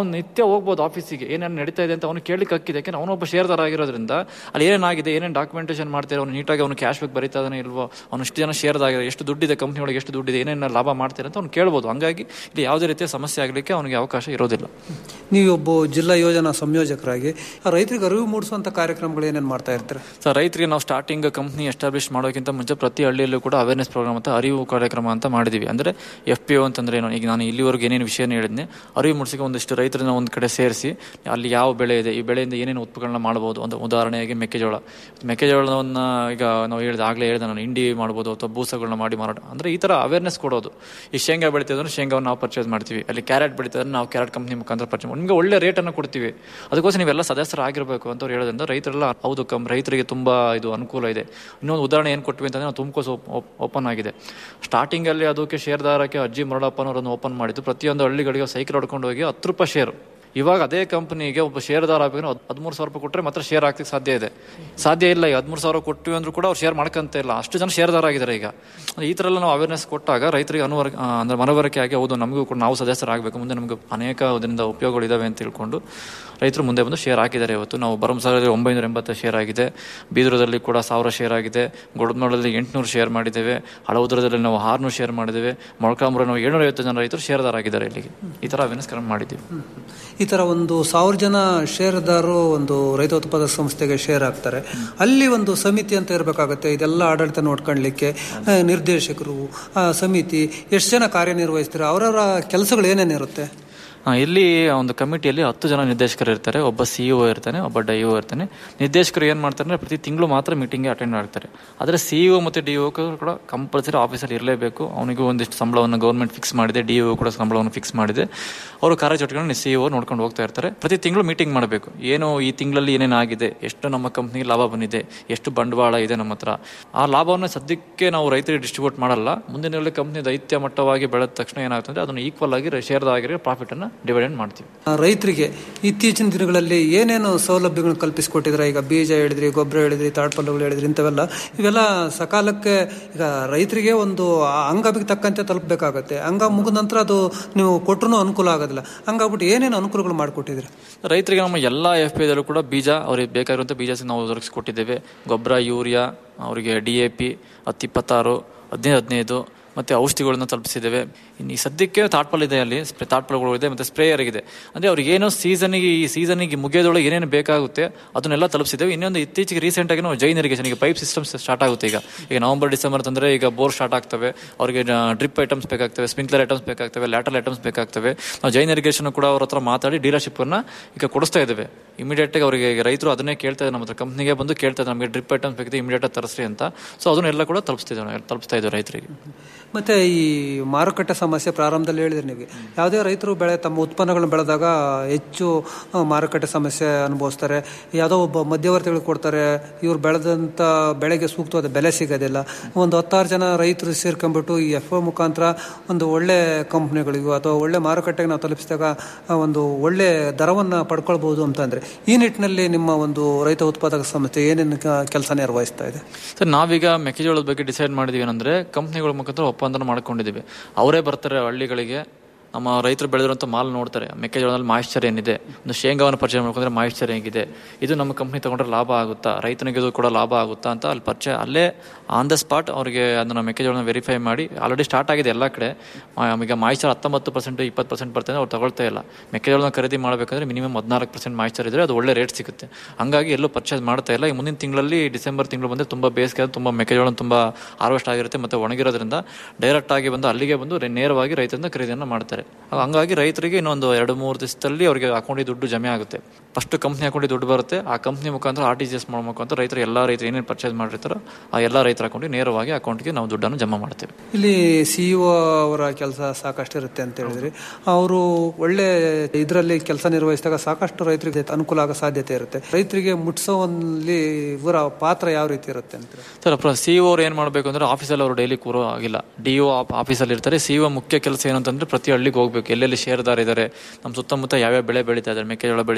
ನಿತ್ಯ ಹೋಗ್ಬೋದು ಆಫೀಸಿಗೆ ಏನೇನು ನಡೀತಾ ಇದೆ ಅಂತ ಅವನು ಕೇಳಲಿಕ್ಕೆ ಹಕ್ಕಿದೆ ಯಾಕೆಂದ್ರೆ ಅವನೊಬ್ಬ ಶೇರ್ದಾರ ಆಗಿರೋದ್ರಿಂದ ಅಲ್ಲಿ ಏನೇನಾಗಿದೆ ಏನೇನು ಡಾಕ್ಯುಮೆಂಟೇಷನ್ ಮಾಡ್ತಾರೆ ಅವ್ನು ನೀಟಾಗಿ ಅವ್ನು ಕ್ಯಾಶ್ ಬ್ಯಾಕ್ ಬರೀತಾ ಇದಾನೆ ಇಲ್ವೋ ಅವ್ನು ಎಷ್ಟು ಜನ ಶೇರ್ದಾಗಿದೆ ಎಷ್ಟು ದುಡ್ಡಿದೆ ಕಂಪ್ನಿ ಒಳಗೆ ಎಷ್ಟು ದುಡ್ಡಿದೆ ಏನೇನು ಲಾಭ ಮಾಡ್ತಾರೆ ಅಂತ ಅವ್ನು ಕೇಳ್ಬೋದು ಹಂಗಾಗಿ ಇಲ್ಲಿ ಯಾವುದೇ ರೀತಿಯ ಸಮಸ್ಯೆ ಆಗಲಿಕ್ಕೆ ಅವನಿಗೆ ಅವಕಾಶ ಇರೋದಿಲ್ಲ ನೀವೊಬ್ಬ ಜಿಲ್ಲಾ ಯೋಜನಾ ಸಂಯೋಜಕರಾಗಿ ಆ ರೈತರಿಗೆ ಅರಿವು ಮೂಡಿಸುವಂತ ಕಾರ್ಯಕ್ರಮಗಳು ಏನೇನು ಮಾಡ್ತಾ ಇರ್ತೀರಿ ಸರ್ ರೈತರಿಗೆ ನಾವು ಸ್ಟಾರ್ಟಿಂಗ್ ಕಂಪ್ನಿ ಎಸ್ಟಾಬ್ಲಿಷ್ ಮಾಡೋಕ್ಕಿಂತ ಮುಂಚೆ ಪ್ರತಿ ಹಳ್ಳಿಯಲ್ಲೂ ಕೂಡ ಅವೇರ್ನೆಸ್ ಪ್ರೋಗ್ರಾಮ್ ಅಂತ ಅರಿವು ಕಾರ್ಯಕ್ರಮ ಅಂತ ಮಾಡಿದೀವಿ ಅಂದ್ರೆ ಎಫ್ ಪಿ ಒ ಅಂತಂದ್ರೆ ಏನು ಈಗ ನಾನು ಇಲ್ಲಿವರೆಗೂ ಏನೇನು ವಿಷಯ ಹೇಳಿದ್ನೆ ಅರಿವು ಮೂಡಿಸಿಗೆ ಒಂದಿಷ್ಟು ರೈತರನ್ನ ಒಂದು ಕಡೆ ಸೇರಿಸಿ ಅಲ್ಲಿ ಯಾವ ಬೆಳೆ ಇದೆ ಈ ಬೆಳೆಯಿಂದ ಏನೇನು ಉತ್ಪನ್ನಗಳನ್ನ ಮಾಡಬಹುದು ಒಂದು ಉದಾಹರಣೆಗೆ ಮೆಕ್ಕೆಜೋಳ ಮೆಕ್ಕೆಜೋಳವನ್ನ ಈಗ ನಾವು ಹೇಳಿದ ಆಗ್ಲೇ ಹೇಳಿದೆ ನಾನು ಇಂಡಿ ಮಾಡ್ಬೋದು ಅಥವಾ ಬೂಸಗಳನ್ನ ಮಾಡಿ ಮಾರಾಟ ಅಂದ್ರೆ ಈ ತರ ಅವೇರ್ನೆಸ್ ಕೊಡೋದು ಈ ಶೇಂಗಾ ಬೆಳಿತಿದ್ರೆ ಶೇಂಗಾವನ್ನು ನಾವು ಪರ್ಚೇಸ್ ಮಾಡ್ತೀವಿ ಅಲ್ಲಿ ಕ್ಯಾರೆಟ್ ಬೆಳಿತಿದ್ರೆ ನಾವು ಕ್ಯಾರೆಟ್ ಕಂಪ್ನಿ ಮುಖಾಂತರ ಪರ್ಚೇಸ್ ನಿಮಗೆ ಒಳ್ಳೆ ರೇಟನ್ನು ಕೊಡ್ತೀವಿ ಅದಕ್ಕೋಸ್ಕರ ನೀವೆಲ್ಲ ಸದಸ್ಯರಾಗಿರ್ಬೇಕು ಅಂತ ಅವ್ರು ಹೇಳೋದ್ರಿಂದ ರೈತರೆಲ್ಲ ಹೌದು ಕಮ್ ರೈತರಿಗೆ ತುಂಬಾ ಇದು ಅನುಕೂಲ ಇದೆ ಇನ್ನೊಂದು ಉದಾಹರಣೆ ಏನು ಕೊಟ್ವಿ ಅಂತಂದ್ರೆ ನಾವು ತುಮಕೂರು ಓಪನ್ ಆಗಿದೆ ಸ್ಟಾರ್ಟಿಂಗ್ ಅಲ್ಲಿ ಅದಕ್ಕೆ ಶೇರ್ದಾರಕ್ಕೆ ಅಜ್ಜಿ ಮರಳಪ್ಪ ಅವರನ್ನು ಓಪನ್ ಮಾಡಿದ್ದು ಪ್ರತಿಯೊಂದು ಹಳ್ಳಿಗಳಿಗೆ ಸೈಕಲ್ ಹೊಡ್ಕೊಂಡು ಹೋಗಿ ಹತ್ತು ರೂಪಾಯಿ ಶೇರು ಇವಾಗ ಅದೇ ಕಂಪನಿಗೆ ಒಬ್ಬ ಶೇರ್ದಾರ ಆಗಬೇಕು ಹದಿಮೂರು ಸಾವಿರ ರೂಪಾಯಿ ಕೊಟ್ಟರೆ ಮಾತ್ರ ಶೇರ್ ಹಾಕ್ಲಿಕ್ಕೆ ಸಾಧ್ಯ ಇದೆ ಸಾಧ್ಯ ಇಲ್ಲ ಈಗ ಹದಿಮೂರು ಸಾವಿರ ಕೊಟ್ಟಿವಿ ಅಂದ್ರೂ ಕೂಡ ಅವ್ರು ಶೇರ್ ಮಾಡ್ಕೊಂತ ಇಲ್ಲ ಅಷ್ಟು ಜನ ಶೇರ್ದಾರ ಆಗಿದ್ದಾರೆ ಈಗ ಈ ಥರ ಎಲ್ಲ ನಾವು ಅವೇರ್ನೆಸ್ ಕೊಟ್ಟಾಗ ರೈತರಿಗೆ ಅನುವರ ಆ, ಅಂದ್ರೆ ಮನವರಿಕೆ ಆಗಿ ಹೌದು ನಮಗೂ ಕೂಡ ನಾವು ಸದಸ್ಯರಾಗಬೇಕು ಮುಂದೆ ನಮಗೆ ಅನೇಕ ಇದರಿಂದ ಉಪಯೋಗಗಳಿದಾವೆ ಅಂತ ತಿಳ್ಕೊಂಡು ರೈತರು ಮುಂದೆ ಬಂದು ಶೇರ್ ಹಾಕಿದ್ದಾರೆ ಇವತ್ತು ನಾವು ಭರಮಸಾಗರದಲ್ಲಿ ಒಂಬೈನೂರ ಎಂಬತ್ತು ಶೇರ್ ಆಗಿದೆ ಬೀದರದಲ್ಲಿ ಕೂಡ ಸಾವಿರ ಶೇರ್ ಆಗಿದೆ ಗೊಡದ್ನೋಳಲ್ಲಿ ಎಂಟುನೂರು ಶೇರ್ ಮಾಡಿದ್ದೇವೆ ಹಳವುದ್ರದಲ್ಲಿ ನಾವು ಆರುನೂರು ಶೇರ್ ಮಾಡಿದ್ದೇವೆ ಮೊಳಕಾಮುರ ನಾವು ಏಳ್ನೂರ ಐವತ್ತು ಜನ ರೈತರು ಶೇರ್ದಾರ ಆಗಿದ್ದಾರೆ ಇಲ್ಲಿಗೆ ಈ ಥರ ಅವೇರ್ನೆಸ್ ಕ್ರಮ ಮಾಡಿದ್ದೀವಿ ಈ ತರ ಒಂದು ಸಾವಿರ ಜನ ಷೇರ್ದಾರರು ಒಂದು ರೈತ ಉತ್ಪಾದಕ ಸಂಸ್ಥೆಗೆ ಶೇರ್ ಆಗ್ತಾರೆ ಅಲ್ಲಿ ಒಂದು ಸಮಿತಿ ಅಂತ ಇರಬೇಕಾಗತ್ತೆ ಇದೆಲ್ಲ ಆಡಳಿತ ನೋಡ್ಕೊಳ್ಲಿಕ್ಕೆ ಆ, ನಿರ್ದೇಶಕರು ಆ, ಸಮಿತಿ ಎಷ್ಟು ಜನ ಕಾರ್ಯನಿರ್ವಹಿಸ್ತಾರೆ ಅವರವರ ಕೆಲಸಗಳು ಏನೇನಿರುತ್ತೆ ಆ, ಇಲ್ಲಿ ಒಂದು ಕಮಿಟಿಯಲ್ಲಿ ಹತ್ತು ಜನ ನಿರ್ದೇಶಕರು ಇರ್ತಾರೆ ಒಬ್ಬ ಸಿಇಒ ಇರ್ತಾನೆ ಒಬ್ಬ ಡಿಒ ಇರ್ತಾನೆ ನಿರ್ದೇಶಕರು ಏನು ಮಾಡ್ತಾರೆ ಅಂದ್ರೆ ಪ್ರತಿ ತಿಂಗಳು ಮಾತ್ರ ಮೀಟಿಂಗ್ಗೆ ಅಟೆಂಡ್ ಆಗ್ತಾರೆ ಆದರೆ ಸಿಇಒ ಮತ್ತು ಡಿಒ ಕೂಡ ಕಂಪಲ್ಸರಿ ಆಫೀಸಲ್ಲಿ ಇರಲೇಬೇಕು ಅವನಿಗೂ ಒಂದಿಷ್ಟು ಸಂಬಳವನ್ನು ಗೌರ್ಮೆಂಟ್ ಫಿಕ್ಸ್ ಮಾಡಿದೆ ಡಿಒ ಕೂಡ ಸಂಬಳವನ್ನು ಫಿಕ್ಸ್ ಮಾಡಿದೆ ಅವರು ಕಾರ್ಯಚಟುವಟಿಕೆಗಳನ್ನು ಸಿಇಒ ನೋಡ್ಕೊಂಡು ಹೋಗ್ತಾ ಇರ್ತಾರೆ ಪ್ರತಿ ತಿಂಗಳು ಮೀಟಿಂಗ್ ಮಾಡಬೇಕು ಏನು ಈ ತಿಂಗಳಲ್ಲಿ ಏನೇನು ಆಗಿದೆ ಎಷ್ಟು ನಮ್ಮ ಕಂಪ್ನಿಗೆ ಲಾಭ ಬಂದಿದೆ ಎಷ್ಟು ಬಂಡವಾಳ ಇದೆ ನಮ್ಮ ಹತ್ರ ಆ ಲಾಭವನ್ನು ಸದ್ಯಕ್ಕೆ ನಾವು ರೈತರಿಗೆ ಡಿಸ್ಟ್ರಿಬ್ಯೂಟ್ ಮಾಡಲ್ಲ ಮುಂದಿನ ಕಂಪ್ನಿ ದೈತ್ಯ ಮಟ್ಟವಾಗಿ ಬೆಳೆದ ತಕ್ಷಣ ಏನಾಗ್ತದೆ ಅದನ್ನು ಈಕ್ವಲ್ ಆಗಿ ಶೇರ್ದಾಗಿರೋ ಪ್ರಾಫಿಟ್ ಅನ್ನ ಡಿವೈಡೆಂಡ್ ಮಾಡ್ತೀವಿ ಆ, ರೈತರಿಗೆ ಇತ್ತೀಚಿನ ದಿನಗಳಲ್ಲಿ ಏನೇನು ಸೌಲಭ್ಯಗಳನ್ನು ಕಲ್ಪಿಸಿಕೊಟ್ಟಿದ್ರೆ ಈಗ ಬೀಜ ಹೇಳಿದ್ರಿ ಗೊಬ್ಬರ ಹೇಳಿದ್ರಿ ತಾಡ್ಪಲ್ಲುಗಳು ಹೇಳಿದ್ರಿ ಇಂಥವೆಲ್ಲ ಇವೆಲ್ಲ ಸಕಾಲಕ್ಕೆ ಈಗ ರೈತರಿಗೆ ಒಂದು ಆ ಅಂಗಬಿಗೆ ತಕ್ಕಂತೆ ತಲುಪಬೇಕಾಗತ್ತೆ ಅಂಗ ಮುಗಿದ ನಂತರ ಅದು ನೀವು ಕೊಟ್ಟರು ಅನುಕೂಲ ಆಗೋದಿಲ್ಲ ಹಂಗಾಗ್ಬಿಟ್ಟು ಏನೇನು ಅನುಕೂಲಗಳು ಮಾಡಿಕೊಟ್ಟಿದ್ರಿ ರೈತರಿಗೆ ನಮ್ಮ ಎಲ್ಲ ಎಫ್ ಪಿ ದಲ್ಲೂ ಕೂಡ ಬೀಜ ಅವ್ರಿಗೆ ಬೇಕಾಗಿರುವಂಥ ಬೀಜ ನಾವು ಒದಗಿಸ್ಕೊಟ್ಟಿದ್ದೇವೆ ಗೊಬ್ಬರ ಯೂರಿಯಾ ಅವರಿಗೆ ಡಿ ಎ ಪಿ ಹತ್ತು ಇಪ್ಪತ್ತಾರು ಹದಿನೈದು ಹದಿನೈದು ಮತ್ತೆ ಔಷಧಿಗಳನ್ನ ತಲುಪಿಸಿದ್ದೇವೆ ಇನ್ನು ಈ ಸದ್ಯಕ್ಕೆ ತಾಟ್ಪಲ್ ಇದೆ ಅಲ್ಲಿ ಸ್ಪ್ರೇ ತಾಟ್ಪಲ್ಗಳು ಇದೆ ಮತ್ತೆ ಸ್ಪ್ರೇಯರ್ ಇದೆ ಅಂದ್ರೆ ಅವ್ರಿಗೆ ಏನೋ ಸೀಸನ್ಗೆ ಈ ಸೀಸನ್ಗೆ ಮುಗಿಯೋದೊಳಗೆ ಏನೇನು ಬೇಕಾಗುತ್ತೆ ಅದನ್ನೆಲ್ಲ ತಲುಪಿಸಿದ್ದೇವೆ ಇನ್ನೊಂದು ಇತ್ತೀಚೆಗೆ ರೀಸೆಂಟ್ ಆಗಿ ನಾವು ಜೈನ್ ಇರಿಗೇಷನ್ ಈಗ ಪೈಪ್ ಸಿಸ್ಟಮ್ ಸ್ಟಾರ್ಟ್ ಆಗುತ್ತೆ ಈಗ ಈಗ ನವೆಂಬರ್ ಡಿಸೆಂಬರ್ ತಂದ್ರೆ ಈಗ ಬೋರ್ ಸ್ಟಾರ್ಟ್ ಆಗ್ತವೆ ಅವರಿಗೆ ಡ್ರಿಪ್ ಐಟಮ್ಸ್ ಬೇಕಾಗ್ತವೆ ಸ್ಪ್ರಿಂಕ್ಲರ್ ಐಟಮ್ಸ್ ಬೇಕಾಗ್ತವೆ ಲ್ಯಾಟಲ್ ಐಟಮ್ಸ್ ಬೇಕಾಗ್ತವೆ ನಾವು ಜೈನ್ ಇರಿಗೇಷನ್ ಕೂಡ ಅವ್ರ ಹತ್ರ ಮಾತಾಡಿ ಡೀಲರ್ಶಿಪ್ ಅನ್ನ ಈಗ ಕೊಡಿಸ್ತಾ ಇದ್ದೇವೆ ಇಮಿಡಿಯೇಟ್ ಆಗಿ ಅವರಿಗೆ ರೈತರು ಅದನ್ನೇ ಕೇಳ್ತಾ ಇದ್ದಾರೆ ನಮ್ಮ ಹತ್ರ ಕಂಪ್ನಿಗೆ ಬಂದು ಕೇಳ್ತಾ ಇದ್ದಾರೆ ನಮಗೆ ಡ್ರಿಪ್ ಐಟಮ್ಸ್ ಬೇಕಿದೆ ಇಮಿಡಿಯೇಟ್ ಆಗಿ ತರಿಸ್ರಿ ಅಂತ ಸೊ ಅದನ್ನೆಲ್ಲ ಕೂಡ ತಲುಪಿಸ್ತಿದ್ದೇವೆ ತಲುಪಿಸ್ತಾ ಇದ್ದೇವೆ ರೈತರಿಗೆ ಮತ್ತೆ ಈ ಮಾರುಕಟ್ಟೆ ಸಮಸ್ಯೆ ಪ್ರಾರಂಭದಲ್ಲಿ ಹೇಳಿದ್ರಿ ನೀವು ಯಾವುದೇ ರೈತರು ಬೆಳೆ ತಮ್ಮ ಉತ್ಪನ್ನಗಳನ್ನು ಬೆಳೆದಾಗ ಹೆಚ್ಚು ಆ, ಮಾರುಕಟ್ಟೆ ಸಮಸ್ಯೆ ಅನುಭವಿಸ್ತಾರೆ ಯಾವುದೋ ಒಬ್ಬ ಮಧ್ಯವರ್ತಿಗಳು ಕೊಡ್ತಾರೆ ಇವ್ರು ಬೆಳೆದಂಥ ಬೆಳೆಗೆ ಸೂಕ್ತವಾದ ಬೆಲೆ ಸಿಗೋದಿಲ್ಲ ಒಂದು ಹತ್ತಾರು ಜನ ರೈತರು ಸೇರ್ಕೊಂಡ್ಬಿಟ್ಟು ಈ ಎಫ್ ಮುಖಾಂತರ ಒಂದು ಒಳ್ಳೆ ಕಂಪ್ನಿಗಳಿಗೂ ಅಥವಾ ಒಳ್ಳೆ ಮಾರುಕಟ್ಟೆಗೆ ನಾವು ತಲುಪಿಸಿದಾಗ ಆ, ಒಂದು ಒಳ್ಳೆ ದರವನ್ನು ಪಡ್ಕೊಳ್ಬಹುದು ಅಂತಂದ್ರೆ ಈ ನಿಟ್ಟಿನಲ್ಲಿ ನಿಮ್ಮ ಒಂದು ರೈತ ಉತ್ಪಾದಕ ಸಂಸ್ಥೆ ಏನೇನು ಕೆಲಸ ನಿರ್ವಹಿಸ್ತಾ ಇದೆ ಸರ್ ನಾವೀಗ ಮೆಕ್ಕೆಜೋಳದ ಬಗ್ಗೆ ಡಿಸೈಡ್ ಮಾಡಿದೀವಿ ಏನಂದ್ರೆ ಕಂಪ್ನಿಗಳ ಮುಖಾಂತರ ಒಪ್ಪಂದನ ಮಾಡ್ಕೊಂಡಿದ್ದೀವಿ ಅವರೇ ಬರ್ತಾರೆ ಹಳ್ಳಿಗಳಿಗೆ ನಮ್ಮ ರೈತರು ಬೆಳೆದಿರುವಂಥ ಮಾಲ್ ನೋಡ್ತಾರೆ ಮೆಕ್ಕೆಜೋಳದಲ್ಲಿ ಮಾಯಿಶ್ಚರ್ ಏನಿದೆ ಒಂದು ಶೇಂಗಾವನ್ನು ಪರಿಚಯ ಮಾಡ್ಕೊಂಡ್ರೆ ಮಾಯಿಶ್ಚರ್ ಹೇಗಿದೆ ಇದು ನಮ್ಮ ಕಂಪ್ನಿ ತಗೊಂಡ್ರೆ ಲಾಭ ಆಗುತ್ತಾ ರೈತನಿಗೆ ಇದು ಕೂಡ ಲಾಭ ಆಗುತ್ತಾ ಅಂತ ಅಲ್ಲಿ ಪರಿಚಯ ಅಲ್ಲೇ ಆನ್ ದ ಸ್ಪಾಟ್ ಅವರಿಗೆ ಅದನ್ನ ಮೆಕ್ಕೆಜೋಳನ ವೆರಿಫೈ ಮಾಡಿ ಆಲ್ರೆಡಿ ಸ್ಟಾರ್ಟ್ ಆಗಿದೆ ಎಲ್ಲ ಕಡೆ ಆ, ಈಗ ಮಾಯಿಶ್ಚರ್ ಹತ್ತೊಂಬತ್ತು ಪರ್ಸೆಂಟ್ ಇಪ್ಪತ್ತು ಪರ್ಸೆಂಟ್ ಬರ್ತದೆ ಅವ್ರು ತಗೊಳ್ತಾ ಇಲ್ಲ ಮೆಕ್ಕೆಜೋಳನ ಖರೀದಿ ಮಾಡಬೇಕಂದ್ರೆ ಮಿನಿಮಮ್ ಹದಿನಾಲ್ಕು ಪರ್ಸೆಂಟ್ ಮಾಯಿಶ್ಚರ್ ಇದ್ರೆ ಅದು ಒಳ್ಳೆ ರೇಟ್ ಸಿಗುತ್ತೆ ಹಂಗಾಗಿ ಎಲ್ಲೂ ಪರ್ಚೇಸ್ ಮಾಡ್ತಾ ಇಲ್ಲ ಈ ಮುಂದಿನ ತಿಂಗಳಲ್ಲಿ ಡಿಸೆಂಬರ್ ತಿಂಗಳು ಬಂದರೆ ತುಂಬ ಬೇಸಿಗೆ ತುಂಬ ಮೆಕ್ಕೆಜೋಳ ತುಂಬ ಹಾರ್ವೆಸ್ಟ್ ಆಗಿರುತ್ತೆ ಮತ್ತೆ ಒಣಗಿರೋದ್ರಿಂದ ಡೈರೆಕ್ಟ್ ಆಗಿ ಬಂದು ಅಲ್ಲಿಗೆ ಬಂದು ರೇ- ನೇರವಾಗಿ ರೈತರಿಂದ ಖರೀದಿಯನ್ನು ಮಾಡ್ತಾರೆ ಹಂಗಾಗಿ ರೈತರಿಗೆ ಇನ್ನೊಂದು ಎರಡು ಮೂರು ದಿವಸದಲ್ಲಿ ಅವರಿಗೆ ಅಕೌಂಟಿಗೆ ದುಡ್ಡು ಜಮೆ ಆಗುತ್ತೆ ಫಸ್ಟ್ ಕಂಪ್ನಿ ಅಕೌಂಟಿಗೆ ದುಡ್ಡು ಬರುತ್ತೆ ಆ ಕಂಪ್ನಿ ಮುಖಾಂತರ ಆರ್ ಟಿ ಜಿ ಎಸ್ ಮಾಡೋ ಮುಖಾಂತರ ರೈತರು ಎಲ್ಲ ರೈತರು ಏನೇನು ಪರ್ಚೇಸ್ ಮಾಡಿರ್ತಾರೋ ಆ ಎಲ್ಲ ರೈತರ ಅಕೌಂಟಿಗೆ ನೇರವಾಗಿ ಅಕೌಂಟ್ಗೆ ನಾವು ದುಡ್ಡನ್ನು ಜಮಾ ಮಾಡ್ತೇವೆ ಇಲ್ಲಿ ಸಿಇಒ ಅವರ ಕೆಲಸ ಸಾಕಷ್ಟು ಇರುತ್ತೆ ಅಂತ ಹೇಳಿದ್ರಿ ಅವರು ಒಳ್ಳೆ ಇದರಲ್ಲಿ ಕೆಲಸ ನಿರ್ವಹಿಸಿದಾಗ ಸಾಕಷ್ಟು ರೈತರಿಗೆ ಅನುಕೂಲ ಆಗೋ ಸಾಧ್ಯತೆ ಇರುತ್ತೆ ರೈತರಿಗೆ ಮುಟ್ಸೋವಲ್ಲಿ ಇವರ ಪಾತ್ರ ಯಾವ ರೀತಿ ಇರುತ್ತೆ ಅಂತ ಸರ್ ಅಪ್ರ ಸಿ ಅವ್ರು ಏನು ಮಾಡಬೇಕು ಅಂದ್ರೆ ಆಫೀಸಲ್ಲಿ ಅವರು ಡೈಲಿ ಕೂರೋ ಆಗಿಲ್ಲ ಡಿ ಒ ಆಫೀಸಲ್ಲಿ ಇರ್ತಾರೆ ಸಿ ಒ ಮುಖ್ಯ ಕೆಲಸ ಏನು ಅಂತಂದ್ರೆ ಪ್ರತಿ ಹಳ್ಳಿಗೆ ಹೋಗ್ಬೇಕು ಎಲ್ಲೆಲ್ಲಿ ಶೇರ್ದಾರ್ ಇದ್ದಾರೆ ನಮ್ಮ ಸುತ್ತಮುತ್ತ ಯಾವ್ಯಾವ ಬೆಳೆ ಬೆಳೀತಾ ಇದ್ದಾರೆ ಮೆಕ್ಕೆಜೋಳ ಬೆಳೀತಾರೋ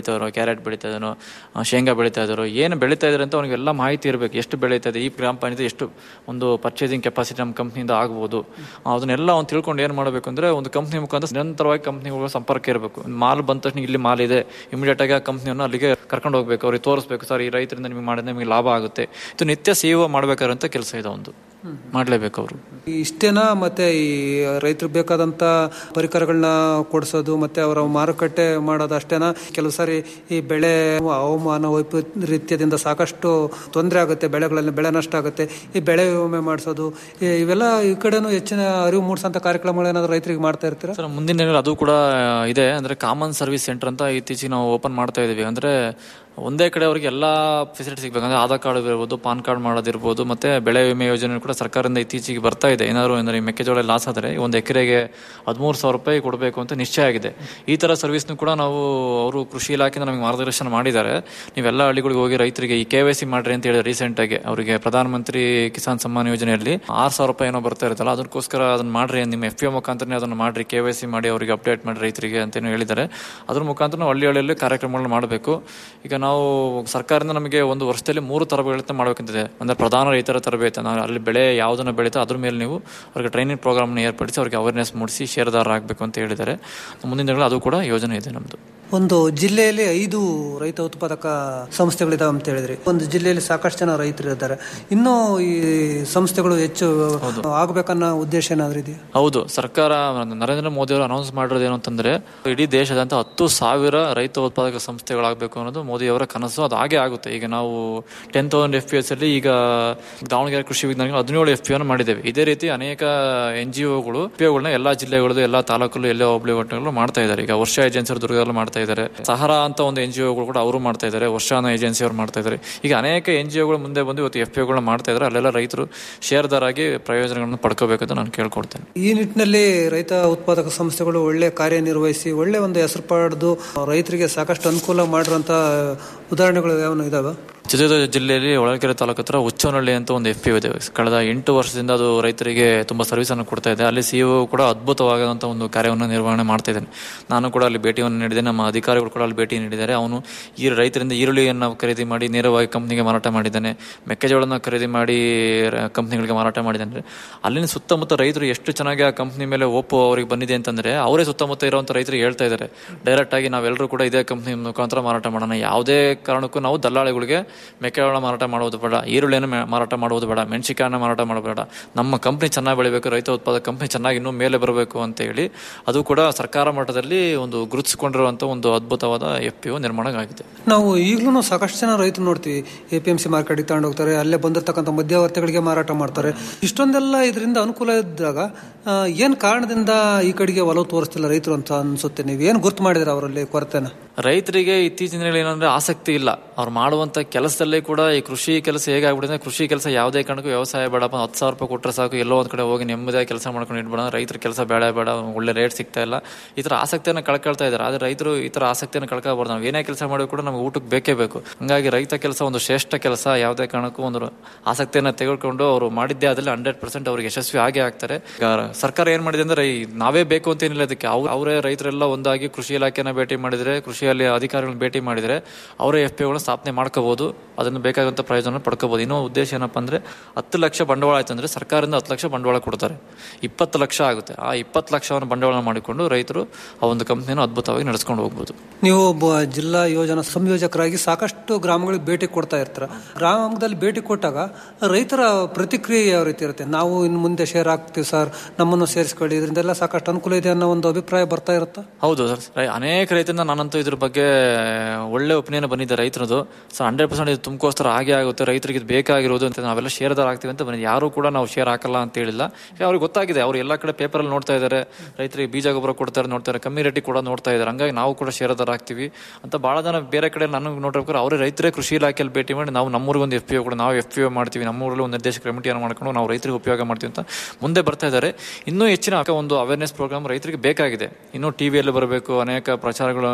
ಕ್ಯಾರೆಟ್ ಬೆಳೀತಾ ಇದ್ದಾನೋ ಆ, ಶೇಂಗಾ ಬೆಳೀತಾ ಇದ್ದಾರೋ ಏನು ಬೆಳೀತಾ ಇದ್ದಾರೆ ಅಂತ ಅವ್ನಿಗೆ ಎಲ್ಲ ಮಾಹಿತಿ ಇರಬೇಕು ಎಷ್ಟು ಬೆಳೀತಾ ಇದೆ ಈ ಗ್ರಾಮ ಪಂಚಾಯತ್ ಎಷ್ಟು ಒಂದು ಪರ್ಚೇಸಿಂಗ್ ಕೆಪಾಸಿಟಿ ನಮ್ಮ ಕಂಪ್ನಿಯಿಂದ ಆಗ್ಬೋದು ಆ, ಅದನ್ನೆಲ್ಲ ಅವ್ನು ತಿಳ್ಕೊಂಡು ಏನು ಮಾಡಬೇಕು ಅಂದರೆ ಒಂದು ಕಂಪ್ನಿ ಮುಖಾಂತರ ನಿರಂತರವಾಗಿ ಕಂಪ್ನಿಗಳ ಸಂಪರ್ಕ ಇರಬೇಕು ಮಾಲ್ ಬಂದ ತಕ್ಷಣ ಇಲ್ಲಿ ಮಾಲ್ ಇದೆ ಇಮಿಡಿಯೇಟ್ ಆಗಿ ಆ ಕಂಪ್ನಿಯನ್ನು ಅಲ್ಲಿಗೆ ಕರ್ಕೊಂಡು ಹೋಗ್ಬೇಕು ಅವ್ರಿಗೆ ತೋರಿಸ್ಬೇಕು ಸರ್ ಈ ರೈತರಿಂದ ನಿಮಗೆ ಮಾಡಿದ್ರೆ ನಿಮಗೆ ಲಾಭ ಆಗುತ್ತೆ ಇದು ನಿತ್ಯ ಸೇವೆ ಮಾಡಬೇಕಾದಂಥ ಕೆಲಸ ಇದೆ ಒಂದು ಮಾಡಲೇಬೇಕು ಅವರು ಇಷ್ಟೇನಾ ಮತ್ತೆ ಈ ರೈತರಿಗೆ ಬೇಕಾದಂತ ಪರಿಕರಗಳನ್ನ ಕೊಡಿಸೋದು ಮತ್ತೆ ಅವರ ಮಾರುಕಟ್ಟೆ ಮಾಡೋದು ಅಷ್ಟೇನಾ ಕೆಲವು ಸಾರಿ ಈ ಬೆಳೆ ಹವಾಮಾನ ವೈಪರೀತ್ಯದಿಂದ ಸಾಕಷ್ಟು ತೊಂದರೆ ಆಗುತ್ತೆ ಬೆಳೆಗಳಲ್ಲಿ ಬೆಳೆ ನಷ್ಟ ಆಗುತ್ತೆ ಈ ಬೆಳೆ ವಿಮೆ ಮಾಡಿಸೋದು ಈ- ಇವೆಲ್ಲ ಈ ಕಡೆನೂ ಹೆಚ್ಚಿನ ಅರಿವು ಮೂಡಿಸೋಂಥ ಕಾರ್ಯಕ್ರಮಗಳು ಏನಾದ್ರು ರೈತರಿಗೆ ಮಾಡ್ತಾ ಇರ್ತೀರಾ ಸರ್ ಮುಂದಿನ ದಿನಗಳಲ್ಲಿ ಅದು ಕೂಡ ಇದೆ ಅಂದ್ರೆ ಕಾಮನ್ ಸರ್ವಿಸ್ ಸೆಂಟರ್ ಅಂತ ಇತ್ತೀಚೆಗೆ ನಾವು ಓಪನ್ ಮಾಡ್ತಾ ಇದೀವಿ ಅಂದ್ರೆ ಒಂದೇ ಕಡೆ ಅವರಿಗೆ ಎಲ್ಲ ಫೆಸಿಲಿಟಿ ಸಿಗ್ಬೇಕು ಅಂದ್ರೆ ಆಧಾರ್ ಕಾರ್ಡ್ ಇರ್ಬೋದು ಪಾನ್ ಕಾರ್ಡ್ ಮಾಡೋದಿರ್ಬೋದು ಮತ್ತೆ ಬೆಳೆ ವಿಮೆ ಯೋಜನೆ ಕೂಡ ಸರ್ಕಾರದಿಂದ ಇತ್ತೀಚೆಗೆ ಬರ್ತಾ ಇದೆ ಏನಾದ್ರು ಅಂದ್ರೆ ಈ ಮೆಕ್ಕೆಜೋಳ ಲಾಸ್ ಆದರೆ ಒಂದು ಎಕರೆಗೆ ಹದಿಮೂರು ಸಾವಿರ ರೂಪಾಯಿ ಕೊಡಬೇಕು ಅಂತ ನಿಶ್ಚಯ ಆಗಿದೆ ಈ ತರ ಸರ್ವಿಸ್ನು ಕೂಡ ನಾವು ಅವರು ಕೃಷಿ ಇಲಾಖೆಯಿಂದ ನಮಗೆ ಮಾರ್ಗದರ್ಶನ ಮಾಡಿದ್ದಾರೆ ನೀವೆಲ್ಲ ಹಳ್ಳಿಗಳಿಗೆ ಹೋಗಿ ರೈತರಿಗೆ ಈ ಕೆ ವೈ ಸಿ ಮಾಡ್ರಿ ಅಂತ ಹೇಳಿದ್ರೆ ರೀಸೆಂಟ್ ಆಗಿ ಅವರಿಗೆ ಪ್ರಧಾನಮಂತ್ರಿ ಕಿಸಾನ್ ಸಮ್ಮಾನ್ ಯೋಜನೆಯಲ್ಲಿ ಆರು ಸಾವಿರ ರೂಪಾಯಿ ಏನೋ ಬರ್ತಾ ಇರುತ್ತಲ್ಲ ಅದಕ್ಕೋಸ್ಕರ ಅದನ್ನ ಮಾಡ್ರಿ ನಿಮ್ಮ ಎಫ್ ಪಿ ಮುಖಾಂತರನೇ ಅದನ್ನ ಮಾಡ್ರಿ ಕೆ ವೈ ಸಿ ಮಾಡಿ ಅವರಿಗೆ ಅಪ್ಡೇಟ್ ಮಾಡಿ ರೈತರಿಗೆ ಅಂತ ಹೇಳಿದ್ದಾರೆ ಅದ್ರ ಮುಖಾಂತರ ನಾವು ಹಳ್ಳಿ ಹಳ್ಳಿಯಲ್ಲಿ ಕಾರ್ಯಕ್ರಮಗಳನ್ನ ಮಾಡಬೇಕು ಈಗ ನಾವು ಸರ್ಕಾರದಿಂದ ನಮಗೆ ಒಂದು ವರ್ಷದಲ್ಲಿ ಮೂರು ತರಬೇತಿ ಮಾಡಬೇಕಂತಿದೆ ಅಂದ್ರೆ ಪ್ರಧಾನ ರೈತರ ತರಬೇತಿ ನಾವು ಅಲ್ಲಿ ಬೆಳೆ ಯಾವುದನ್ನ ಬೆಳೀತಾ ಅದ್ರ ಮೇಲೆ ನೀವು ಅವ್ರಿಗೆ ಟ್ರೈನಿಂಗ್ ಪ್ರೋಗ್ರಾಮ್ನ ಏರ್ಪಡಿಸಿ ಅವ್ರಿಗೆ ಅವೇರ್ನೆಸ್ ಮೂಡಿಸಿ ಷೇರ್ದಾರ ಆಗಬೇಕು ಅಂತ ಹೇಳಿದ್ದಾರೆ ಮುಂದಿನ ದಿನಗಳಲ್ಲಿ ಅದು ಕೂಡ ಯೋಜನೆ ಇದೆ ನಮ್ಮದು ಒಂದು ಜಿಲ್ಲೆಯಲ್ಲಿ ಐದು ರೈತ ಉತ್ಪಾದಕ ಸಂಸ್ಥೆಗಳಿದಾವೆ ಅಂತ ಹೇಳಿದ್ರಿ ಒಂದು ಜಿಲ್ಲೆಯಲ್ಲಿ ಸಾಕಷ್ಟು ಜನ ರೈತರು ಇದ್ದಾರೆ ಇನ್ನೂ ಈ ಸಂಸ್ಥೆಗಳು ಹೆಚ್ಚು ಆಗ್ಬೇಕನ್ನೋ ಉದ್ದೇಶ ಏನಾದ್ರು ಇದೆಯಾ ಹೌದು ಸರ್ಕಾರ ನರೇಂದ್ರ ಮೋದಿ ಅವರು ಅನೌನ್ಸ್ ಮಾಡಿರೋದು ಏನು ಅಂತಂದ್ರೆ ಇಡೀ ದೇಶದಂತ ಹತ್ತು ಸಾವಿರ ರೈತ ಉತ್ಪಾದಕ ಸಂಸ್ಥೆಗಳಾಗಬೇಕು ಅನ್ನೋದು ಮೋದಿ ಅವರ ಕನಸು ಅದು ಹಾಗೆ ಆಗುತ್ತೆ ಈಗ ನಾವು ten thousand F P S ಅಲ್ಲಿ ಈಗ ದಾವಣಗೆರೆ ಕೃಷಿ ವಿಜ್ಞಾನಿಗಳು ಹದಿನೇಳು ಎಫ್ ಪಿ ಅನ್ನು ಮಾಡಿದ್ದೇವೆ ಇದೇ ರೀತಿ ಅನೇಕ ಎನ್ ಜಿ ಒಗಳು ಎಫ್ ಪಿ ಒಗಳನ್ನ ಎಲ್ಲಾ ಜಿಲ್ಲೆಗಳದ್ದು ಎಲ್ಲಾ ತಾಲೂಕಲ್ಲೂ ಎಲ್ಲ ಹೋಬಳಿ ಒಟ್ಟಗಳು ಮಾಡ್ತಾ ಇದ್ದಾರೆ ಈಗ ವರ್ಷ ಏಜೆನ್ಸಿ ದುರ್ಗದಲ್ಲೂ ಮಾಡ್ತಾ ಇದ್ದಾರೆ ಸಹರಾ ಅಂತ ಒಂದು ಎನ್ ಜಿ ಒಗಳು ಕೂಡ ಅವರು ಮಾಡ್ತಾ ಇದ್ದಾರೆ ವರ್ಷಾನ ಏಜೆನ್ಸಿ ಅವರು ಮಾಡ್ತಾ ಇದ್ದಾರೆ ಈಗ ಅನೇಕ ಎನ್ ಜಿ ಒಗಳು ಮುಂದೆ ಬಂದು ಇವತ್ತು ಎಫ್ ಪಿ ಒಗಳನ್ನ ಮಾಡ್ತಾ ಇದ್ದಾರೆ ಅಲ್ಲೆಲ್ಲ ರೈತರು ಷೇರ್ದಾರಾಗಿ ಪ್ರಯೋಜನಗಳನ್ನು ಪಡ್ಕೋಬೇಕಂತ ನಾನು ಕೇಳ್ಕೊಡ್ತೇನೆ ಈ ನಿಟ್ಟಿನಲ್ಲಿ ರೈತ ಉತ್ಪಾದಕ ಸಂಸ್ಥೆಗಳು ಒಳ್ಳೆ ಕಾರ್ಯನಿರ್ವಹಿಸಿ ಒಳ್ಳೆ ಒಂದು ಹೆಸರು ಪಡೆದು ರೈತರಿಗೆ ಸಾಕಷ್ಟು ಅನುಕೂಲ ಮಾಡಿರುವಂತ ಉದಾಹರಣೆಗಳು ಯಾವನು ಇದಾವೆ ಚಿತ್ರದುರ್ಗ ಜಿಲ್ಲೆಯಲ್ಲಿ ಹೊಳಲ್ಕೆರೆ ತಾಲೂಕು ಹತ್ರ ಹುಚ್ಚನಹಳ್ಳಿ ಅಂತ ಒಂದು ಎಫ್ ಪಿ ಇದೆ ಕಳೆದ ಎಂಟು ವರ್ಷದಿಂದ ಅದು ರೈತರಿಗೆ ತುಂಬಾ ಸರ್ವಿಸ್ ಅನ್ನು ಕೊಡ್ತಾ ಇದೆ ಅಲ್ಲಿ ಸಿಇಒ ಕೂಡ ಅದ್ಭುತವಾದಂತಹ ಒಂದು ಕಾರ್ಯವನ್ನು ನಿರ್ವಹಣೆ ಮಾಡ್ತಾ ಇದ್ದಾನೆ ನಾನು ಕೂಡ ಅಲ್ಲಿ ಭೇಟಿಯನ್ನು ನೀಡಿದೆ ನಮ್ಮ ಅಧಿಕಾರಿಗಳು ಕೂಡ ಅಲ್ಲಿ ಭೇಟಿ ನೀಡಿದ್ದಾರೆ ಅವನು ಈ ರೈತರಿಂದ ಈರುಳ್ಳಿಯನ್ನು ಖರೀದಿ ಮಾಡಿ ನೇರವಾಗಿ ಕಂಪ್ನಿಗೆ ಮಾರಾಟ ಮಾಡಿದ್ದಾನೆ ಮೆಕ್ಕೆಜೋಳನ ಖರೀದಿ ಮಾಡಿ ರ- ಕಂಪ್ನಿಗಳಿಗೆ ಮಾರಾಟ ಮಾಡಿದ್ದಾನೆ ಅಲ್ಲಿನ ಸುತ್ತಮುತ್ತ ರೈತರು ಎಷ್ಟು ಚೆನ್ನಾಗಿ ಆ ಕಂಪ್ನಿ ಮೇಲೆ ಒಪ್ಪು ಅವರಿಗೆ ಬಂದಿದೆ ಅಂತಂದ್ರೆ ಅವರೇ ಸುತ್ತಮುತ್ತ ಇರುವಂತ ರೈತರಿಗೆ ಹೇಳ್ತಾ ಇದ್ದಾರೆ ಡೈರೆಕ್ಟ್ ಆಗಿ ನಾವೆಲ್ಲರೂ ಕೂಡ ಇದೇ ಕಂಪ್ನಿ ಮುಖಾಂತರ ಮಾರಾಟ ಮಾಡೋಣ ಯಾವುದೇ ಕಾರಣಕ್ಕೂ ನಾವು ದಲ್ಲಾಳಿಗಳಿಗೆ ಮೆಕ್ಕೆಜೋಳ ಮಾರಾಟ ಮಾಡುವುದು ಬೇಡ ಈರುಳ್ಳಿಯನ್ನು ಮೆ- ಮಾರಾಟ ಮಾಡುವುದು ಬೇಡ ಮೆಣಸಿಕಾಯನ್ನ ಮಾರಾಟ ಮಾಡಬೇಡ ನಮ್ಮ ಕಂಪ್ನಿ ಚೆನ್ನಾಗಿ ಬೆಳಿಬೇಕು ರೈತ ಉತ್ಪಾದಕ ಕಂಪ್ನಿ ಚೆನ್ನಾಗಿ ಇನ್ನೂ ಮೇಲೆ ಬರಬೇಕು ಅಂತ ಹೇಳಿ ಅದು ಕೂಡ ಸರ್ಕಾರ ಮಟ್ಟದಲ್ಲಿ ಒಂದು ಗುರುತಿಸಿಕೊಂಡಿರುವಂತ ಒಂದು ಅದ್ಭುತವಾದ ಎಫ್ ಪಿ ನಿರ್ಮಾಣ ಆಗಿದೆ ನಾವು ಈಗಲೂ ಸಾಕಷ್ಟು ಜನ ರೈತರು ನೋಡ್ತೀವಿ ಎ ಪಿ ಎಂ ಸಿ ಮಾರ್ಕೆಟ್ಗೆ ತಗೊಂಡು ಹೋಗ್ತಾರೆ ಅಲ್ಲೇ ಬಂದಿರತಕ್ಕಂಥ ಮಧ್ಯವರ್ತಿಗಳಿಗೆ ಮಾರಾಟ ಮಾಡ್ತಾರೆ ಇಷ್ಟೊಂದೆಲ್ಲ ಇದರಿಂದ ಅನುಕೂಲ ಇದ್ದಾಗ ಆ, ಏನ್ ಕಾರಣದಿಂದ ಈ ಕಡೆಗೆ ಒಲವು ತೋರಿಸ್ತಿಲ್ಲ ರೈತರು ಅಂತ ಅನ್ಸುತ್ತೆ ನೀವು ಏನ್ ಗುರ್ತು ಮಾಡಿದ್ರೆ ಅವರಲ್ಲಿ ಕೊರತೆನ ರೈತರಿಗೆ ಇತ್ತೀಚಿನ ದಿನಗಳಲ್ಲಿ ಏನಂದ್ರೆ ಆಸಕ್ತಿ ಇಲ್ಲ ಅವ್ರು ಮಾಡುವಂತ ಕೆಲಸದಲ್ಲೇ ಕೂಡ ಈ ಕೃಷಿ ಕೆಲಸ ಹೇಗಾಗ್ಬಿಟ್ಟಿದೆ ಕೃಷಿ ಕೆಲಸ ಯಾವುದೇ ಕಾರಣಕ್ಕೂ ವ್ಯವಸಾಯ ಬೇಡಪ್ಪ ಹತ್ತು ಸಾವಿರ ರೂಪಾಯಿ ಕೊಟ್ಟರೆ ಸಾಕು ಎಲ್ಲೋ ಒಂದ್ ಕಡೆ ಹೋಗಿ ನೆಮ್ಮದಿಯಾಗಿ ಕೆಲಸ ಮಾಡ್ಕೊಂಡು ಇಟ್ಬಿಡೋಣ ರೈತರ ಕೆಲಸ ಬೇಡ ಬೇಡ ಒಳ್ಳೆ ರೇಟ್ ಸಿಗ್ತಾ ಇಲ್ಲ ಈ ತರ ಆಸಕ್ತಿಯನ್ನು ಕಳ್ಕೊಳ್ತಾ ಇದ್ದಾರೆ ಆದ್ರೆ ರೈತರು ಈ ತರ ಆಸಕ್ತಿಯನ್ನು ಕಳ್ಕೊಬಾರ್ದು ನಾವು ಏನೇ ಕೆಲಸ ಮಾಡಿದ್ರು ಕೂಡ ನಮ್ಗೆ ಊಟಕ್ಕೆ ಬೇಕೇ ಬೇಕು ಹಂಗಾಗಿ ರೈತ ಕೆಲಸ ಒಂದು ಶ್ರೇಷ್ಠ ಕೆಲಸ ಯಾವುದೇ ಕಾರಣಕ್ಕೂ ಒಂದು ಆಸಕ್ತಿಯನ್ನು ತೆಗೆದುಕೊಂಡು ಅವರು ಮಾಡಿದ್ದೇ ಆದಲ್ಲಿ ಹಂಡ್ರೆಡ್ ಪರ್ಸೆಂಟ್ ಅವ್ರಿಗೆ ಯಶಸ್ವಿ ಆಗೇ ಆಗ್ತಾರೆ ಈಗ ಸರ್ಕಾರ ಏನ್ ಮಾಡಿದೆ ಅಂದ್ರೆ ಈ ನಾವೇ ಬೇಕು ಅಂತ ಏನಿಲ್ಲ ಅದಕ್ಕೆ ಅವ್ರು ಅವರೇ ರೈತರೆಲ್ಲ ಒಂದಾಗಿ ಕೃಷಿ ಇಲಾಖೆನ ಭೇಟಿ ಮಾಡಿದ್ರೆ ಕೃಷಿಯಲ್ಲಿ ಅಧಿಕಾರಿಗಳನ್ನ ಭೇಟಿ ಮಾಡಿದ್ರೆ ಅವರೇ ಎಫ್ ಪಿ ಸ್ಥಾಪನೆ ಮಾಡ್ಕೋಬಹುದು ಅದನ್ನು ಬೇಕಾದಂತ ಪ್ರಯೋಜನ ಪಡ್ಕೋಬಹುದು ಇನ್ನೂ ಉದ್ದೇಶ ಏನಪ್ಪಾ ಅಂದ್ರೆ ಹತ್ತು ಲಕ್ಷ ಬಂಡವಾಳ ಆಯ್ತು ಅಂದ್ರೆ ಸರ್ಕಾರದಿಂದ ಹತ್ತು ಲಕ್ಷ ಬಂಡವಾಳ ಕೊಡ್ತಾರೆ ಇಪ್ಪತ್ತು ಲಕ್ಷ ಆಗುತ್ತೆ ಆ ಇಪ್ಪತ್ತು ಲಕ್ಷವನ್ನು ಬಂಡವಾಳ ಮಾಡಿಕೊಂಡು ರೈತರು ಆ ಒಂದು ಕಂಪ್ನಿಯನ್ನು ಅದ್ಭುತವಾಗಿ ನಡೆಸ್ಕೊಂಡು ಹೋಗ್ಬೋದು ನೀವು ಒಬ್ಬ ಜಿಲ್ಲಾ ಯೋಜನಾ ಸಂಯೋಜಕರಾಗಿ ಸಾಕಷ್ಟು ಗ್ರಾಮಗಳಿಗೆ ಭೇಟಿ ಕೊಡ್ತಾ ಇರ್ತೀರ ಗ್ರಾಮದಲ್ಲಿ ಭೇಟಿ ಕೊಟ್ಟಾಗ ರೈತರ ಪ್ರತಿಕ್ರಿಯೆ ಯಾವ ರೀತಿ ಇರುತ್ತೆ ನಾವು ಇನ್ನು ಮುಂದೆ ಶೇರ್ ಆಗ್ತೀವಿ ಸರ್ ನಮ್ಮನ್ನು ಸೇರಿಸ್ಕೊಳ್ಳಿ ಇದರಿಂದೆಲ್ಲ ಸಾಕಷ್ಟು ಅನುಕೂಲ ಇದೆ ಅನ್ನೋ ಒಂದು ಅಭಿಪ್ರಾಯ ಬರ್ತಾ ಇರುತ್ತಾ ಹೌದು ಸರ್ ರೈ- ಅನೇಕ ರೈತರಿಂದ ನಾನಂತೂ ಇದ್ರ ಬಗ್ಗೆ ಒಳ್ಳೆ ಒಪಿನಿಯನ್ ಬಂದಿದೆ ರೈತರದು ಸೊ ಹಂಡ್ರೆಡ್ ಪರ್ಸೆಂಟ್ ಇದು ತುಮಕೋಸ್ಕರ ಹಾಗೆ ಆಗುತ್ತೆ ರೈತರಿಗೆ ಇದು ಬೇಕಾಗಿರೋದು ಅಂತ ನಾವೆಲ್ಲ ಶೇರ್ದಾರ ಆಗ್ತೀವಿ ಅಂತ ಬಂದಿದೆ ಯಾರು ಕೂಡ ನಾವು ಶೇರ್ ಹಾಕಲ್ಲ ಅಂತ ಹೇಳಿಲ್ಲ ಈಗ ಅವ್ರಿಗೆ ಗೊತ್ತಾಗಿದೆ ಅವ್ರು ಎಲ್ಲ ಕಡೆ ಪೇಪರಲ್ಲಿ ನೋಡ್ತಾ ಇದ್ದಾರೆ ರೈತರಿಗೆ ಬೀಜ ಗೊಬ್ಬರ ಕೊಡ್ತಾರೆ ನೋಡ್ತಾರೆ ಕಮ್ಮಿ ರೇಟಿಗೆ ಕೂಡ ನೋಡ್ತಾ ಇದ್ದಾರೆ ಹಂಗಾಗಿ ನಾವು ಕೂಡ ಶೇರ್ದಾರ ಆಗ್ತೀವಿ ಅಂತ ಬಹಳ ಜನ ಬೇರೆ ಕಡೆ ನನಗೆ ನೋಡಿರ್ಬೇಕಾದ್ರೆ ಅವರೇ ರೈತರೇ ಕೃಷಿ ಇಲಾಖೆಯಲ್ಲಿ ಭೇಟಿ ಮಾಡಿ ನಾವು ನಮ್ಮೂರಿಗೆ ಒಂದು ಎಫ್ ಪಿ ಕೂಡ ನಾವು ಎಫ್ ಪಿ ಮಾಡ್ತೀವಿ ನಮ್ಮೂರಲ್ಲಿ ಒಂದು ನಿರ್ದೇಶಕ ಕಮಿಟಿಯನ್ನು ಮಾಡ್ಕೊಂಡು ನಾವು ರೈತರಿಗೆ ಉಪಯೋಗ ಮಾಡ್ತೀವಿ ಅಂತ ಮುಂದೆ ಬರ್ತಾ ಇದ್ದಾರೆ ಇನ್ನೂ ಹೆಚ್ಚಿನ ಒಂದು ಅವೇರ್ನೆಸ್ ಪ್ರೋಗ್ರಾಮ್ ರೈತರಿಗೆ ಬೇಕಾಗಿದೆ ಇನ್ನೂ ಟಿವಿಯಲ್ಲಿ ಬರಬೇಕು ಅನೇಕ ಪ್ರಚಾರಗಳು ಇದೊಂದು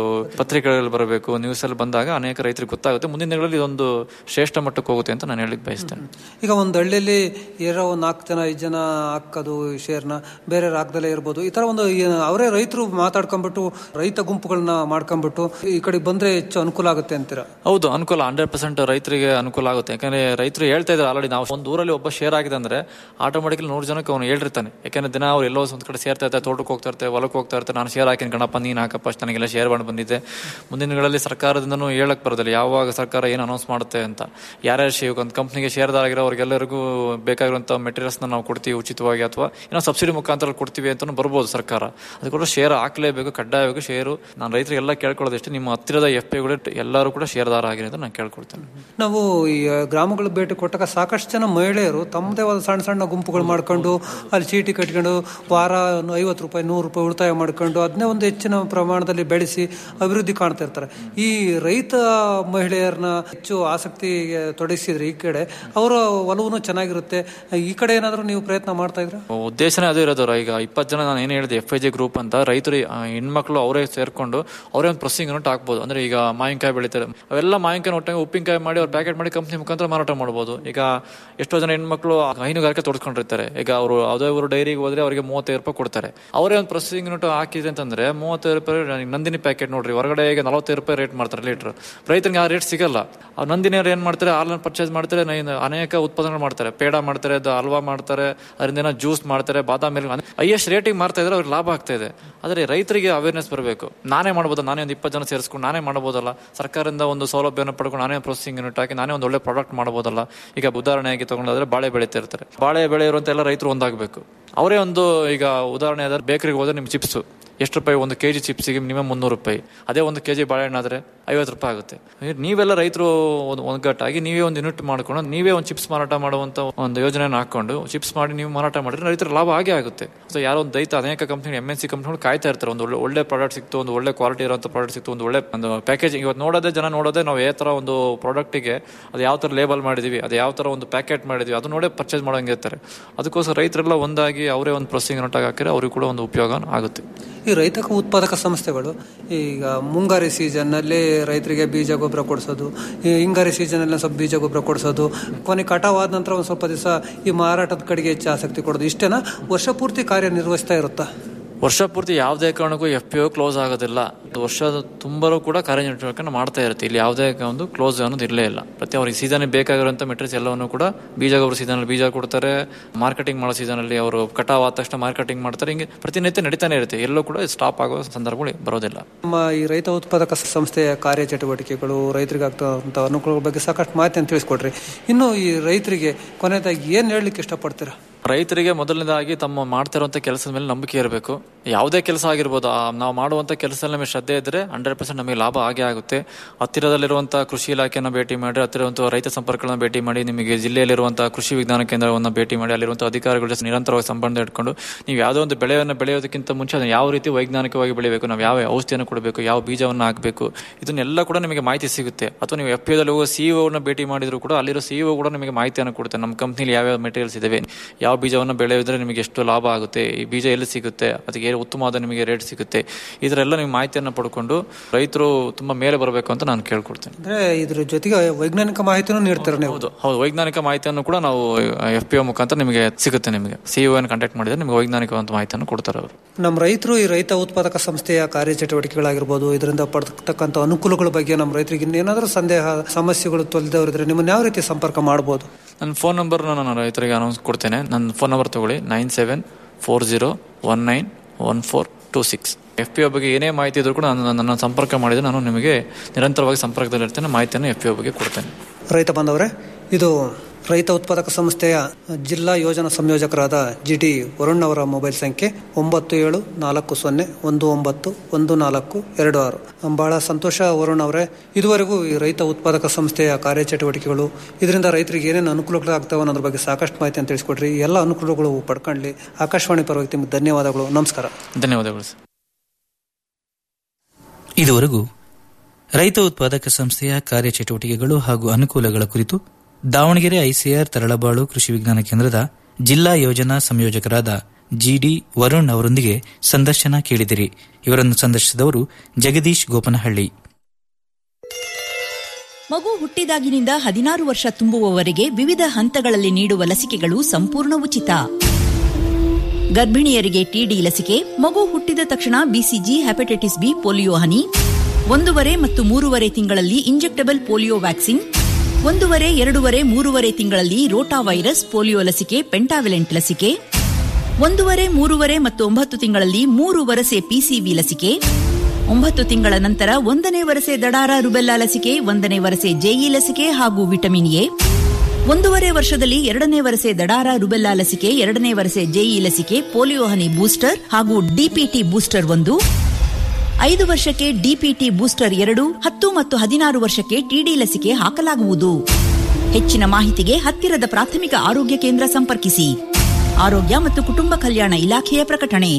ಪತ್ರಿಕೆಗಳಲ್ಲಿ ಬರಬೇಕು ನ್ಯೂಸ್ ಅಲ್ಲಿ ಬಂದಾಗ ಅನೇಕ ರೈತರಿಗೆ ಗೊತ್ತಾಗುತ್ತೆ ಮುಂದಿನ ದಿನಗಳಲ್ಲಿ ಇದೊಂದು ಶ್ರೇಷ್ಠ ಮಟ್ಟಕ್ಕೆ ಹೋಗುತ್ತೆ ಅಂತ ನಾನು ಹೇಳಿಕ್ ಬಯಸ್ತೇನೆ ಈಗ ಒಂದು ಹಳ್ಳಿಯಲ್ಲಿ ಇರೋ ಒಂದು ನಾಲ್ಕು ಜನ ಐದು ಜನ ಹಾಕೋದು ಶೇರ್ನ ಬೇರೆ ಹಾಕ್ದಲ್ಲೇ ಇರ್ಬೋದು ಈ ತರ ಒಂದು ಈ- ಅವರೇ ರೈತರು ಮಾತಾಡ್ಕೊಂಡ್ಬಿಟ್ಟು ರೈತ ಗುಂಪುಗಳನ್ನ ಮಾಡ್ಕೊಂಡ್ಬಿಟ್ಟು ಈ ಕಡೆ ಬಂದ್ರೆ ಹೆಚ್ಚು ಅನುಕೂಲ ಆಗುತ್ತೆ ಅಂತೀರಾ ಹೌದು ಅನುಕೂಲ ಹಂಡ್ರೆಡ್ ಪರ್ಸೆಂಟ್ ರೈತರಿಗೆ ಅನುಕೂಲ ಆಗುತ್ತೆ ಯಾಕಂದ್ರೆ ರೈತರು ಹೇಳ್ತಾ ಇದ್ದಾರೆ ಆಲ್ರೆಡಿ ನಾವು ಒಂದು ಊರಲ್ಲಿ ಒಬ್ಬ ಶೇರ್ ಆಗಿದೆ ಅಂದ್ರೆ ಆಟೋಮೆಟಿಕಲಿ ನೂರು ಜನಕ್ಕೆ ಅವನು ಹೇಳಿರ್ತಾನೆ ಯಾಕಂದ್ರೆ ದಿನ ಅವ್ರು ಎಲ್ಲೋ ಒಂದ್ ಕಡೆ ಸೇರ್ತಾ ಇರ್ತಾರೆ ತೋಟಕ್ಕೆ ಹೋಗ್ತಾ ಇರ್ತಾರೆ ಹೊಲಕ್ಕೆ ಹೋಗ್ತಾ ಇರ್ತಾರೆ ನಾನು ಶೇರ್ ಹಾಕಿನ ಗಣಪ ನೀನು ಹಾಕಪ್ಪ ಅಷ್ಟು ನನಗೆಲ್ಲ ಶೇರ್ ಮಾಡಿ ಬಂದಿದ್ದೆ ಮುಂದಿನ ದಿನಗಳಲ್ಲಿ ಸರ್ಕಾರದಿಂದನೂ ಹೇಳಕ್ ಬರೋದಿಲ್ಲ ಯಾವಾಗ ಸರ್ಕಾರ ಏನು ಅನೌನ್ಸ್ ಮಾಡುತ್ತೆ ಅಂತ ಯಾರ್ಯಾರು ಶೇರ್ ಒಂದು ಕಂಪ್ನಿಗೆ ಶೇರ್ದಾರ ಆಗಿರೋ ಅವ್ರಿಗೆಲ್ಲರಿಗೂ ಬೇಕಾಗಿರುವಂಥ ಮೆಟೀರಿಯಲ್ಸ್ನ ನಾವು ಕೊಡ್ತೀವಿ ಉಚಿತವಾಗಿ ಅಥವಾ ಏನೋ ಸಬ್ಸಿಡಿ ಮುಖಾಂತರ ಕೊಡ್ತೀವಿ ಅಂತಲೂ ಬರ್ಬೋದು ಸರ್ಕಾರ ಅದಕ್ಕೋಸ್ಕರ ಶೇರ್ ಹಾಕ್ಲೇಬೇಕು ಕಡ್ಡಾಯವಾಗಿ ಶೇರು ನಾನು ರೈತರಿಗೆಲ್ಲ ಕೇಳ್ಕೊಳ್ಳೋದಷ್ಟೇ ನಿಮ್ಮ ಹತ್ತಿರದ ಎಫ್ ಪಿಗಳು ಎಲ್ಲರೂ ಕೂಡ ಶೇರ್ದಾರ ಆಗಿರಿ ಅಂತ ನಾನು ಕೇಳ್ಕೊಳ್ತೇನೆ ನಾವು ಈ ಗ್ರಾಮಗಳ ಭೇಟಿ ಕೊಟ್ಟಾಗ ಸಾಕಷ್ಟು ಜನ ಮಹಿಳೆಯರು ತಮ್ಮದೇ ಆದ ಸಣ್ಣ ಸಣ್ಣ ಗುಂಪುಗಳು ಮಾಡ್ಕೊಂಡು ಅಲ್ಲಿ ಚೀಟಿ ಕಟ್ಕೊಂಡು ವಾರ ಐವತ್ತು ರೂಪಾಯಿ ನೂರು ರೂಪಾಯಿ ಉಳಿತಾಯ ಮಾಡ್ಕೊಂಡು ಅದನ್ನೇ ಒಂದು ಹೆಚ್ಚಿನ ಪ್ರಮಾಣದಲ್ಲಿ ಬೆಳೆಸಿ ಅಭಿವೃದ್ಧಿ ಕಾಣ್ತಾ ಇರ್ತಾರೆ ಈ ರೈತ ಮಹಿಳೆಯರನ್ನ ಹೆಚ್ಚು ಆಸಕ್ತಿಗೆ ತೊಡಗಿಸಿದ್ರೆ ಈ ಕಡೆ ಅವರ ಒಲವು ಚೆನ್ನಾಗಿರುತ್ತೆ ಈ ಕಡೆ ಏನಾದರೂ ನೀವು ಪ್ರಯತ್ನ ಮಾಡ್ತಾ ಇದ್ರ ಉದ್ದೇಶನೇ ಅದೇ ಇರೋದು ಈಗ ಇಪ್ಪತ್ತು ಜನ ನಾನು ಏನು ಹೇಳಿದೆ ಎಫ್ ಐ ಜಿ ಗ್ರೂಪ್ ಅಂತ ರೈತರು ಆ, ಹೆಣ್ಮಕ್ಳು ಅವರೇ ಸೇರ್ಕೊಂಡು ಅವರೇ ಒಂದು ಪ್ರೊಸೆಸಿಂಗ್ ಯೂನಿಟ್ ಹಾಕ್ಬೋದು ಅಂದ್ರೆ ಈಗ ಮಾವಿನಕಾಯಿ ಬೆಳಿತಾರೆ ಅವೆಲ್ಲ ಮಾವಿನಕಾಯಿ ಒಟ್ಟಾಗಿ ಉಪ್ಪಿನಕಾಯಿ ಮಾಡಿ ಅವ್ರು ಪ್ಯಾಕೆಟ್ ಮಾಡಿ ಕಂಪ್ನಿ ಮುಖಾಂತರ ಮಾರಾಟ ಮಾಡ್ಬೋದು ಈಗ ಎಷ್ಟೋ ಜನ ಹೆಣ್ಮಕ್ಳು ಹೈನುಗಾರಿಕೆ ತೊಡ್ಸ್ಕೊಂಡಿರ್ತಾರೆ ಈಗ ಅವರು ಯಾವುದೇ ಅವರು ಡೈರಿಗೆ ಹೋದ್ರೆ ಅವರಿಗೆ ಮೂವತ್ತೈದು ರೂಪಾಯಿ ಕೊಡ್ತಾರೆ ಅವರೇ ಒಂದು ಪ್ರೊಸೆಸಿಂಗ್ ಯೂನಿಟ್ ಹಾಕಿದೆ ಅಂತಂದ್ರೆ ಮೂವತ್ತೈದು ರೂಪಾಯಿ ನಂದಿನಿ ಪ್ಯಾಕೆಟ್ ನೋಡ್ರಿ ಹೊರಗಡೆ ಈಗ ನಲವತ್ತೈದು ರೂಪಾಯಿ ರೇಟ್ ಮಾಡ್ತಾರೆ ಲೀಟರ್ ರೈತರಿಗೆ ಆ ರೇಟ್ ಸಿಗಲ್ಲ ಆ ನಂದಿನಿಯವ್ರು ಏನ್ ಮಾಡ್ತಾರೆ ಹಾಲನ್ನು ಪರ್ಚೇಸ್ ಮಾಡ್ತಾರೆ ನೈ- ಅನೇಕ ಉತ್ಪಾದನೆ ಮಾಡ್ತಾರೆ ಪೇಡ ಮಾಡ್ತಾರೆ ಅದು ಹಲ್ವಾ ಮಾಡ್ತಾರೆ ಅದರಿಂದ ಜ್ಯೂಸ್ ಮಾಡ್ತಾರೆ ಬಾದಾಮಿ ಹೈಯೆಸ್ಟ್ ರೇಟಿಗೆ ಮಾರ್ತಾ ಇದ್ರೆ ಅವ್ರಿಗೆ ಲಾಭ ಆಗ್ತಾ ಇದೆ ಆದರೆ ರೈತರಿಗೆ ಅವೇರ್ನೆಸ್ ಬರಬೇಕು ನಾನೇ ಮಾಡ್ಬೋದು ನಾನೇ ಒಂದು ಇಪ್ಪತ್ತು ಜನ ಸೇರಿಸ್ಕೊಂಡು ನಾನೇ ಮಾಡ್ಬೋದಲ್ಲ ಸರ್ಕಾರದಿಂದ ಒಂದು ಸೌಲಭ್ಯವನ್ನು ಪಡ್ಕೊಂಡು ನಾನೇ ಪ್ರೊಸೆಸಿಂಗ್ ಯೂನಿಟ್ ಹಾಕಿ ನಾನೇ ಒಂದು ಒಳ್ಳೆ ಪ್ರಾಡಕ್ಟ್ ಮಾಡ್ಬೋದಲ್ಲ ಈಗ ಉದಾಹರಣೆಯಾಗಿ ತಗೊಂಡಾದ್ರೆ ಬಾಳೆ ಬೆಳೀತಾ ಇರ್ತಾರೆ ಬಾಳೆ ಬೆಳೆ ಇರುವಂತ ಎಲ್ಲ ರೈತರು ಒಂದಾಗಬೇಕು ಅವರೇ ಒಂದು ಈಗ ಉದಾಹರಣೆ ಆದ್ರೆ ಬೇಕರಿಗೆ ಹೋದ್ರೆ ನಿಮ್ ಚಿಪ್ಸ್ ಎಷ್ಟು ರೂಪಾಯಿ ಒಂದು ಕೆಜಿ ಚಿಪ್ಸಿಗೆ ಮಿನಿಮಮ್ ಮುನ್ನೂರು ರೂಪಾಯಿ ಅದೇ ಒಂದು ಕೆಜಿ ಬಾಳೆಹಣ್ಣು ಆದ್ರೆ ಐವತ್ತು ರೂಪಾಯಿ ಆಗುತ್ತೆ ನೀವೆಲ್ಲ ರೈತರು ಒಂದು ಒಗ್ಗಟ್ಟಾಗಿ ನೀವೇ ಒಂದು ಯೂನಿಟ್ ಮಾಡ್ಕೊಂಡು ನೀವೇ ಒಂದು ಚಿಪ್ಸ್ ಮಾರಾಟ ಮಾಡುವಂತ ಒಂದು ಯೋಜನೆಯನ್ನು ಹಾಕೊಂಡು ಚಿಪ್ಸ್ ಮಾಡಿ ನೀವು ಮಾರಾಟ ಮಾಡಿದ್ರೆ ರೈತರ ಲಾಭ ಆಗೇ ಆಗುತ್ತೆ ಸೊ ಯಾರೋ ಒಂದು ರೈತ ಅನೇಕ ಕಂಪ್ನಿ ಎಮ್ ಎನ್ ಸಿ ಕಂಪ್ನಿಗಳು ಕಾಯ್ತಾ ಇರ್ತಾರೆ ಒಂದು ಒಳ್ಳೆ ಒಳ್ಳೆ ಪ್ರಾಡಕ್ಟ್ ಸಿಕ್ತು ಒಂದು ಒಳ್ಳೆ ಕ್ವಾಲಿಟಿ ಇರುವಂತ ಪ್ರಾಡಕ್ಟ್ ಸಿಕ್ತು ಒಂದು ಒಳ್ಳೆ ಒಂದು ಪ್ಯಾಕೇಜಿಂಗ್ ಇವತ್ತು ನೋಡೋದೇ ಜನ ನೋಡೋದೇ ನಾವು ಯಾವ ತರ ಒಂದು ಪ್ರಾಡಕ್ಟಿಗೆ ಅದು ಯಾವ ತರ ಲೇಬಲ್ ಮಾಡಿದೀವಿ ಅದು ಯಾವ ತರ ಒಂದು ಪ್ಯಾಕೆಟ್ ಮಾಡಿದೀವಿ ಅದು ನೋಡೇ ಪರ್ಚೇಸ್ ಮಾಡೋಂಗೆ ಇರ್ತಾರೆ ಅದಕ್ಕೋಸ್ಕರ ರೈತರೆಲ್ಲ ಒಂದಾಗಿ ಅವರೇ ಒಂದು ಪ್ರೊಸೆಸಿಂಗ್ ನೋಟಾಗಿ ಹಾಕಿದ್ರೆ ಅವ್ರಿಗೆ ಕೂಡ ಒಂದು ಉಪಯೋಗ ಆಗುತ್ತೆ ಈ ರೈತ ಉತ್ಪಾದಕ ಸಂಸ್ಥೆಗಳು ಈಗ ಮುಂಗಾರಿ ಸೀಸನ್ನಲ್ಲಿ ರೈತರಿಗೆ ಬೀಜ ಗೊಬ್ಬರ ಕೊಡಿಸೋದು ಈ ಹಿಂಗಾರಿ ಸೀಸನಲ್ಲಿ ಸ್ವಲ್ಪ ಬೀಜ ಗೊಬ್ಬರ ಕೊಡಿಸೋದು ಕೊನೆ ಕಟಾವಾದ ನಂತರ ಒಂದು ಸ್ವಲ್ಪ ದಿವಸ ಈ ಮಾರಾಟದ ಕಡೆಗೆ ಹೆಚ್ಚು ಆಸಕ್ತಿ ಕೊಡೋದು ಇಷ್ಟೇನಾ ವರ್ಷ ಪೂರ್ತಿ ಕಾರ್ಯನಿರ್ವಹಿಸ್ತಾ ಇರುತ್ತಾ ವರ್ಷ ಪೂರ್ತಿ ಯಾವುದೇ ಕಾರಣಕ್ಕೂ ಎಫ್ ಪಿ ಒ ಕ್ಲೋಸ್ ಆಗೋದಿಲ್ಲ ವರ್ಷದ ತುಂಬರೂ ಕೂಡ ಕಾರ್ಯನಿರ್ವಹಣೆ ಮಾಡ್ತಾ ಇರುತ್ತೆ ಇಲ್ಲಿ ಯಾವುದೇ ಒಂದು ಕ್ಲೋಸ್ ಅನ್ನೋದು ಇರಲೇ ಇಲ್ಲ ಪ್ರತಿ ಅವ್ರಿಗೆ ಸೀಸನ್ ಬೇಕಾಗಿರುವಂತ ಮೆಟೀರಿಯಲ್ಸ್ ಎಲ್ಲವನ್ನು ಕೂಡ ಬೀಜ ಗೊಬ್ಬರ ಸೀಸನ್ ಬೀಜ ಕೊಡ್ತಾರೆ ಮಾರ್ಕೆಟಿಂಗ್ ಮಾಡೋ ಸೀಸನ್ ಅಲ್ಲಿ ಅವರು ಕಟಾವ್ ಆದ ತಕ್ಷಣ ಮಾರ್ಕೆಟಿಂಗ್ ಮಾಡ್ತಾರೆ ಹಿಂಗೆ ಪ್ರತಿನಿತ್ಯ ನಡೀತಾನೆ ಇರುತ್ತೆ ಎಲ್ಲೂ ಕೂಡ ಸ್ಟಾಪ್ ಆಗೋ ಸಂದರ್ಭಗಳು ಬರೋದಿಲ್ಲ ನಮ್ಮ ಈ ರೈತ ಉತ್ಪಾದಕ ಸಂಸ್ಥೆಯ ಕಾರ್ಯಚಟುವಟಿಕೆಗಳು ರೈತರಿಗೆ ಆಗ್ತಕ್ಕಂಥ ಅನುಕೂಲಗಳ ಬಗ್ಗೆ ಸಾಕಷ್ಟು ಮಾಹಿತಿಯನ್ನು ತಿಳಿಸ್ಕೊಡ್ರಿ ಇನ್ನು ಈ ರೈತರಿಗೆ ಕೊನೆಯದಾಗಿ ಏನು ಹೇಳಲಿಕ್ಕೆ ಇಷ್ಟಪಡ್ತೀರಾ ರೈತರಿಗೆ ಮೊದಲನೇದಾಗಿ ತಮ್ಮ ಮಾಡ್ತಾ ಇರುವಂತ ಕೆಲಸದ ಮೇಲೆ ನಂಬಿಕೆ ಇರಬೇಕು ಯಾವುದೇ ಕೆಲಸ ಆಗಿರ್ಬೋದು ಆ ನಾವು ಮಾಡುವಂತ ಕೆಲಸದಲ್ಲಿ ನಮಗೆ ಶ್ರದ್ಧೆ ಇದ್ರೆ ಹಂಡ್ರೆಡ್ ಪರ್ಸೆಂಟ್ ನಮಗೆ ಲಾಭ ಆಗೇ ಆಗುತ್ತೆ ಹತ್ತಿರದಲ್ಲಿರುವಂತಹ ಕೃಷಿ ಇಲಾಖೆಯನ್ನು ಭೇಟಿ ಮಾಡಿ ಹತ್ತಿರವಂತ ರೈತ ಸಂಪರ್ಕಗಳನ್ನ ಭೇಟಿ ಮಾಡಿ ನಿಮಗೆ ಜಿಲ್ಲೆಯಲ್ಲಿರುವಂತಹ ಕೃಷಿ ವಿಜ್ಞಾನ ಕೇಂದ್ರವನ್ನು ಭೇಟಿ ಮಾಡಿ ಅಲ್ಲಿರುವಂತಹ ಅಧಿಕಾರಿಗಳ ಜೊತೆ ನಿರಂತರವಾಗಿ ಸಂಬಂಧ ಇಟ್ಕೊಂಡು ನೀವು ಯಾವುದೋ ಒಂದು ಬೆಳೆಯನ್ನು ಬೆಳೆಯೋದಕ್ಕಿಂತ ಮುಂಚೆ ಅದನ್ನು ಯಾವ ರೀತಿ ವೈಜ್ಞಾನಿಕವಾಗಿ ಬೆಳಿಬೇಕು ನಾವು ಯಾವ ಔಷಧಿಯನ್ನು ಕೊಡಬೇಕು ಯಾವ ಬೀಜವನ್ನು ಹಾಕಬೇಕು ಇದನ್ನೆಲ್ಲ ಕೂಡ ನಿಮಗೆ ಮಾಹಿತಿ ಸಿಗುತ್ತೆ ಅಥವಾ ನೀವು ಎಫ್ ದಲ್ಲಿ ಹೋಗೋ ಸಿಇಒನ ಭೇಟಿ ಮಾಡಿದ್ರು ಕೂಡ ಅಲ್ಲಿರೋ ಸಿಇಒ ಕೂಡ ನಿಮಗೆ ಮಾಹಿತಿಯನ್ನು ಕೊಡುತ್ತೆ ನಮ್ಮ ಕಂಪ್ನಿಲಿ ಯಾವ್ಯಾವ ಮೆಟೀರಿಯಲ್ಸ್ ಇದಾವೆ ಯಾವ ಬೀಜವನ್ನು ಬೆಳೆಯೋದ್ರೆ ನಿಮಗೆ ಎಷ್ಟು ಲಾಭ ಆಗುತ್ತೆ ಈ ಬೀಜ ಎಲ್ಲಿ ಸಿಗುತ್ತೆ ಅದಕ್ಕೆ ಏನು ಉತ್ತಮವಾದ ನಿಮಗೆ ರೇಟ್ ಸಿಗುತ್ತೆ ಇದರೆಲ್ಲ ನೀವು ಮಾಹಿತಿಯನ್ನು ಪಡ್ಕೊಂಡು ರೈತರು ತುಂಬಾ ಮೇಲೆ ಬರಬೇಕು ಅಂತ ನಾನು ಕೇಳ್ಕೊಡ್ತೇನೆ ಅಂದ್ರೆ ಇದ್ರ ಜೊತೆಗೆ ವೈಜ್ಞಾನಿಕ ಮಾಹಿತಿನೂ ನೀಡ್ತಾರೆ ನೀವು ಹೌದು ಹೌದು ವೈಜ್ಞಾನಿಕ ಮಾಹಿತಿಯನ್ನು ಕೂಡ ನಾವು ಎಫ್ ಪಿ ಒ ಮುಖಾಂತರ ನಿಮಗೆ ಸಿಗುತ್ತೆ ನಿಮಗೆ ಸಿಇಒ ಕಾಂಟ್ಯಾಕ್ಟ್ ಮಾಡಿದ್ರೆ ನಿಮಗೆ ವೈಜ್ಞಾನಿಕವಾದ ಮಾಹಿತಿಯನ್ನು ಕೊಡ್ತಾರೆ ಅವರು ನಮ್ಮ ರೈತರು ಈ ರೈತ ಉತ್ಪಾದಕ ಸಂಸ್ಥೆಯ ಕಾರ್ಯಚಟುವಟಿಕೆಗಳಾಗಿರ್ಬೋದು ಇದರಿಂದ ಪಡ್ತಕ್ಕಂಥ ಅನುಕೂಲಗಳ ಬಗ್ಗೆ ನಮ್ಮ ರೈತರಿಗೆ ಇನ್ನೇನಾದರೂ ಸಂದೇಹ ಸಮಸ್ಯೆಗಳು ತೊಳೆದವರಿದ್ರೆ ನಿಮ್ಮನ್ನ ಯಾವ ರೀತಿ ಸಂಪರ್ಕ ಮಾಡಬಹುದು ನನ್ನ ಫೋನ್ ನಂಬರ್ ನಾನು ರೈತರಿಗೆ ಅನೌನ್ಸ್ ಕೊಡ್ತೇನೆ ನನ್ನ ಫೋನ್ ನಂಬರ್ ತಗೊಳ್ಳಿ nine seven four zero one nine one four two six F P O ಬಗ್ಗೆ ಏನೇ ಮಾಹಿತಿ ಇದ್ರೂ ಕೂಡ ನಾನು ನನ್ನ ಸಂಪರ್ಕ ಮಾಡಿದ್ರೆ ನಾನು ನಿಮಗೆ ನಿರಂತರವಾಗಿ ಸಂಪರ್ಕದಲ್ಲಿರ್ತೇನೆ ಮಾಹಿತಿಯನ್ನು ಎಫ್ ಪಿ ಒ ಬಗ್ಗೆ ಕೊಡ್ತೇನೆ ರೈತ ಬಾಂಧವರೇ ಇದು ರೈತ ಉತ್ಪಾದಕ ಸಂಸ್ಥೆಯ ಜಿಲ್ಲಾ ಯೋಜನಾ ಸಂಯೋಜಕರಾದ ಜಿ ಟಿ ವರುಣ್ ಅವರ ಮೊಬೈಲ್ ಸಂಖ್ಯೆ ಒಂಬತ್ತು ಏಳು ನಾಲ್ಕು ಸೊನ್ನೆ ಒಂದು ಒಂಬತ್ತು ಒಂದು ನಾಲ್ಕು ಎರಡು ಆರು ಬಹಳ ಸಂತೋಷ ವರುಣ್ ಅವರೇ ಇದುವರೆಗೂ ಈ ರೈತ ಉತ್ಪಾದಕ ಸಂಸ್ಥೆಯ ಕಾರ್ಯಚಟುವಟಿಕೆಗಳು ಇದರಿಂದ ರೈತರಿಗೆ ಏನೇನು ಅನುಕೂಲಗಳಾಗ್ತವೆ ಅನ್ನೋದ್ರ ಬಗ್ಗೆ ಸಾಕಷ್ಟು ಮಾಹಿತಿಯನ್ನು ತಿಳಿಸ್ಕೊಡ್ರಿ ಈ ಎಲ್ಲ ಅನುಕೂಲಗಳು ಪಡ್ಕೊಳ್ಳಿ ಆಕಾಶವಾಣಿ ಪರವಾಗಿ ನಿಮ್ಗೆ ಧನ್ಯವಾದಗಳು ನಮಸ್ಕಾರ ಧನ್ಯವಾದಗಳು ಸರ್ ಇದುವರೆಗೂ ರೈತ ಉತ್ಪಾದಕ ಸಂಸ್ಥೆಯ ಕಾರ್ಯಚಟುವಟಿಕೆಗಳು ಹಾಗೂ ಅನುಕೂಲಗಳ ಕುರಿತು ದಾವಣಗೆರೆ ಐಸಿಆರ್ ತರಳಬಾಳು ಕೃಷಿ ವಿಜ್ಞಾನ ಕೇಂದ್ರದ ಜಿಲ್ಲಾ ಯೋಜನಾ ಸಂಯೋಜಕರಾದ ಜಿಡಿ ವರುಣ್ ಅವರೊಂದಿಗೆ ಸಂದರ್ಶನ ಕೇಳಿದಿರಿ ಇವರನ್ನು ಸಂದರ್ಶಿಸಿದವರು ಜಗದೀಶ್ ಗೋಪನಹಳ್ಳಿ ಮಗು ಹುಟ್ಟಿದಾಗಿನಿಂದ ಹದಿನಾರು ವರ್ಷ ತುಂಬುವವರೆಗೆ ವಿವಿಧ ಹಂತಗಳಲ್ಲಿ ನೀಡುವ ಲಸಿಕೆಗಳು ಸಂಪೂರ್ಣ ಉಚಿತ ಗರ್ಭಿಣಿಯರಿಗೆ ಟಿಡಿ ಲಸಿಕೆ ಮಗು ಹುಟ್ಟಿದ ತಕ್ಷಣ ಬಿಸಿಜಿ ಹೆಪಟೈಟಿಸ್ ಬಿ ಪೋಲಿಯೋ ಹನಿ ಒಂದೂವರೆ ಮತ್ತು ಮೂರುವರೆ ತಿಂಗಳಲ್ಲಿ ಇಂಜೆಕ್ಟಬಲ್ ಪೋಲಿಯೋ ವ್ಯಾಕ್ಸಿನ್ ಒಂದೂವರೆ ಎರಡೂವರೆ ಮೂರುವರೆ ತಿಂಗಳಲ್ಲಿ ರೋಟಾ ವೈರಸ್ ಪೋಲಿಯೋ ಲಸಿಕೆ ಪೆಂಟಾವಿಲೆಂಟ್ ಲಸಿಕೆ ಒಂದೂವರೆ ಮೂರುವರೆ ಮತ್ತು ಒಂಬತ್ತು ತಿಂಗಳಲ್ಲಿ ಮೂರು ವರಸೆ ಪಿಸಿವಿ ಲಸಿಕೆ ಒಂಬತ್ತು ತಿಂಗಳ ನಂತರ ಒಂದನೇ ವರಸೆ ದಡಾರ ರುಬೆಲ್ಲಾ ಲಸಿಕೆ ಒಂದನೇ ವರಸೆ ಜೆಇ ಲಸಿಕೆ ಹಾಗೂ ವಿಟಮಿನ್ ಎ ಒಂದೂವರೆ ವರ್ಷದಲ್ಲಿ ಎರಡನೇ ವರಸೆ ದಡಾರ ರುಬೆಲ್ಲಾ ಲಸಿಕೆ ಎರಡನೇ ವರಸೆ ಜೆಇ ಲಸಿಕೆ ಪೋಲಿಯೋ ಹನಿ ಬೂಸ್ಟರ್ ಹಾಗೂ ಡಿಪಿಟಿ ಬೂಸ್ಟರ್ ಒಂದು ಐದು ವರ್ಷಕ್ಕೆ ಡಿಪಿಟಿ ಬೂಸ್ಟರ್ ಎರಡು ಹತ್ತು ಮತ್ತು ಹದಿನಾರು ವರ್ಷಕ್ಕೆ ಟಿಡಿ ಲಸಿಕೆ ಹಾಕಲಾಗುವುದು ಹೆಚ್ಚಿನ ಮಾಹಿತಿಗೆ ಹತ್ತಿರದ ಪ್ರಾಥಮಿಕ ಆರೋಗ್ಯ ಕೇಂದ್ರ ಸಂಪರ್ಕಿಸಿ ಆರೋಗ್ಯ ಮತ್ತು ಕುಟುಂಬ ಕಲ್ಯಾಣ ಇಲಾಖೆಯ ಪ್ರಕಟಣೆ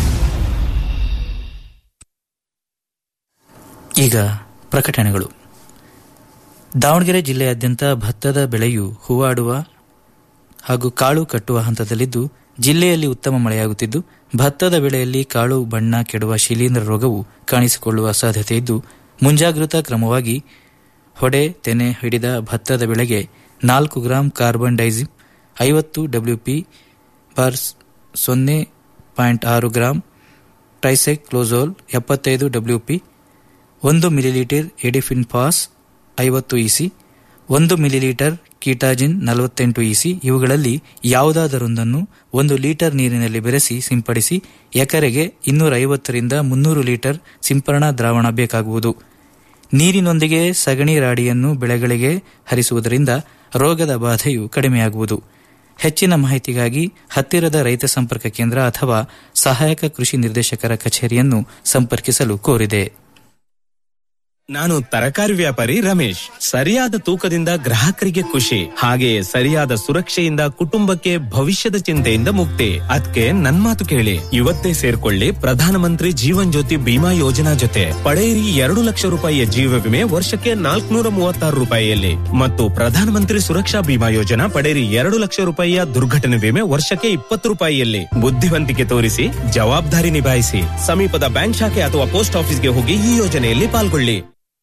ಈಗ ಪ್ರಕಟಣೆಗಳು ದಾವಣಗೆರೆ ಜಿಲ್ಲೆಯಾದ್ಯಂತ ಭತ್ತದ ಬೆಳೆಯು ಹೂವಾಡುವ ಹಾಗೂ ಕಾಳು ಕಟ್ಟುವ ಹಂತದಲ್ಲಿದ್ದು ಜಿಲ್ಲೆಯಲ್ಲಿ ಉತ್ತಮ ಮಳೆಯಾಗುತ್ತಿದ್ದು ಭತ್ತದ ಬೆಳೆಯಲ್ಲಿ ಕಾಳು ಬಣ್ಣ ಕೆಡುವ ಶಿಲೀಂಧ್ರ ರೋಗವು ಕಾಣಿಸಿಕೊಳ್ಳುವ ಸಾಧ್ಯತೆ ಇದ್ದು ಮುಂಜಾಗೃತಾ ಕ್ರಮವಾಗಿ ಹೊಡೆ ತೆನೆ ಹಿಡಿದ ಭತ್ತದ ಬೆಳೆಗೆ ನಾಲ್ಕು ಗ್ರಾಂ ಕಾರ್ಬನ್ ಡೈಸಿಮ್ ಐವತ್ತು ಡಬ್ಲ್ಯೂಪಿ ಬಾರ್ ಸೊನ್ನೆ ಪಾಯಿಂಟ್ ಆರು ಗ್ರಾಂ ಟ್ರೈಸೆಕ್ಲೋಸೋಲ್ ಎಪ್ಪತ್ತೈದು ಡಬ್ಲ್ಯೂಪಿ ಒಂದು ಮಿಲಿಲೀಟರ್ ಎಡಿಫಿನ್ ಪಾಸ್ ಐವತ್ತು ಇಸಿ ಒಂದು ಮಿಲಿಲೀಟರ್ ಕೀಟಾಜಿನ್ ನಲವತ್ತೆಂಟು ಇಸಿ ಇವುಗಳಲ್ಲಿ ಯಾವುದಾದರೊಂದನ್ನು ಒಂದು ಲೀಟರ್ ನೀರಿನಲ್ಲಿ ಬೆರೆಸಿ ಸಿಂಪಡಿಸಿ ಎಕರೆಗೆ ಇನ್ನೂರ ಐವತ್ತರಿಂದ ಮುನ್ನೂರು ಲೀಟರ್ ಸಿಂಪರಣಾ ದ್ರಾವಣ ಬೇಕಾಗುವುದು ನೀರಿನೊಂದಿಗೆ ಸಗಣಿ ರಾಡಿಯನ್ನು ಬೆಳೆಗಳಿಗೆ ಹರಿಸುವುದರಿಂದ ರೋಗದ ಬಾಧೆಯು ಕಡಿಮೆಯಾಗುವುದು ಹೆಚ್ಚಿನ ಮಾಹಿತಿಗಾಗಿ ಹತ್ತಿರದ ರೈತ ಸಂಪರ್ಕ ಕೇಂದ್ರ ಅಥವಾ ಸಹಾಯಕ ಕೃಷಿ ನಿರ್ದೇಶಕರ ಕಚೇರಿಯನ್ನು ಸಂಪರ್ಕಿಸಲು ಕೋರಿದೆ ನಾನು ತರಕಾರಿ ವ್ಯಾಪಾರಿ ರಮೇಶ್ ಸರಿಯಾದ ತೂಕದಿಂದ ಗ್ರಾಹಕರಿಗೆ ಖುಷಿ ಹಾಗೆಯೇ ಸರಿಯಾದ ಸುರಕ್ಷೆಯಿಂದ ಕುಟುಂಬಕ್ಕೆ ಭವಿಷ್ಯದ ಚಿಂತೆಯಿಂದ ಮುಕ್ತಿ ಅದಕ್ಕೆ ನನ್ ಮಾತು ಕೇಳಿ ಇವತ್ತೇ ಸೇರ್ಕೊಳ್ಳಿ ಪ್ರಧಾನಮಂತ್ರಿ ಜೀವನ್ ಜ್ಯೋತಿ ಬಿಮಾ ಯೋಜನಾ ಜೊತೆ ಪಡೆಯಿರಿ ಎರಡು ಲಕ್ಷ ರೂಪಾಯಿಯ ಜೀವ ವಿಮೆ ವರ್ಷಕ್ಕೆ ನಾಲ್ಕುನೂರ ಮೂವತ್ತಾರು ರೂಪಾಯಿಯಲ್ಲಿ ಮತ್ತು ಪ್ರಧಾನಮಂತ್ರಿ ಸುರಕ್ಷಾ ಬಿಮಾ ಯೋಜನಾ ಪಡೆಯಿರಿ ಎರಡು ಲಕ್ಷ ರೂಪಾಯಿಯ ದುರ್ಘಟನೆ ವಿಮೆ ವರ್ಷಕ್ಕೆ ಇಪ್ಪತ್ತು ರೂಪಾಯಿಯಲ್ಲಿ ಬುದ್ಧಿವಂತಿಕೆ ತೋರಿಸಿ ಜವಾಬ್ದಾರಿ ನಿಭಾಯಿಸಿ ಸಮೀಪದ ಬ್ಯಾಂಕ್ ಶಾಖೆ ಅಥವಾ ಪೋಸ್ಟ್ ಆಫೀಸ್ಗೆ ಹೋಗಿ ಈ ಯೋಜನೆಯಲ್ಲಿ ಪಾಲ್ಗೊಳ್ಳಿ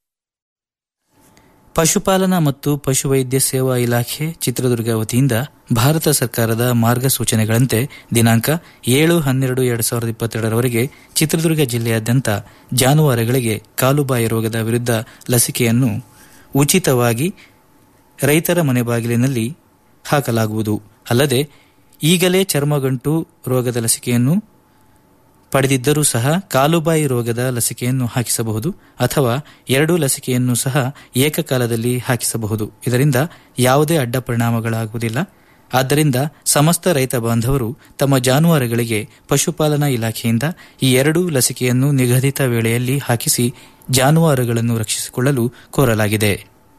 ಪಶುಪಾಲನಾ ಮತ್ತು ಪಶುವೈದ್ಯ ಸೇವಾ ಇಲಾಖೆ ಚಿತ್ರದುರ್ಗ ವತಿಯಿಂದ ಭಾರತ ಸರ್ಕಾರದ ಮಾರ್ಗಸೂಚನೆಗಳಂತೆ ದಿನಾಂಕ ಏಳು ಹನ್ನೆರಡು ಎರಡು ಸಾವಿರದ ಇಪ್ಪತ್ತೆರಡರವರೆಗೆ ಚಿತ್ರದುರ್ಗ ಜಿಲ್ಲೆಯಾದ್ಯಂತ ಜಾನುವಾರುಗಳಿಗೆ ಕಾಲುಬಾಯಿ ರೋಗದ ವಿರುದ್ಧ ಲಸಿಕೆಯನ್ನು ಉಚಿತವಾಗಿ ರೈತರ ಮನೆ ಬಾಗಿಲಿನಲ್ಲಿ ಹಾಕಲಾಗುವುದು ಅಲ್ಲದೆ ಈಗಲೇ ಚರ್ಮಗಂಟು ರೋಗದ ಲಸಿಕೆಯನ್ನು ಪಡೆದಿದ್ದರೂ ಸಹ ಕಾಲುಬಾಯಿ ರೋಗದ ಲಸಿಕೆಯನ್ನು ಹಾಕಿಸಬಹುದು ಅಥವಾ ಎರಡೂ ಲಸಿಕೆಯನ್ನು ಸಹ ಏಕಕಾಲದಲ್ಲಿ ಹಾಕಿಸಬಹುದು ಇದರಿಂದ ಯಾವುದೇ ಅಡ್ಡ ಪರಿಣಾಮಗಳಾಗುವುದಿಲ್ಲ ಆದ್ದರಿಂದ ಸಮಸ್ತ ರೈತ ಬಾಂಧವರು ತಮ್ಮ ಜಾನುವಾರುಗಳಿಗೆ ಪಶುಪಾಲನಾ ಇಲಾಖೆಯಿಂದ ಈ ಎರಡೂ ಲಸಿಕೆಯನ್ನು ನಿಗದಿತ ವೇಳೆಯಲ್ಲಿ ಹಾಕಿಸಿ ಜಾನುವಾರುಗಳನ್ನು ರಕ್ಷಿಸಿಕೊಳ್ಳಲು ಕೋರಲಾಗಿದೆ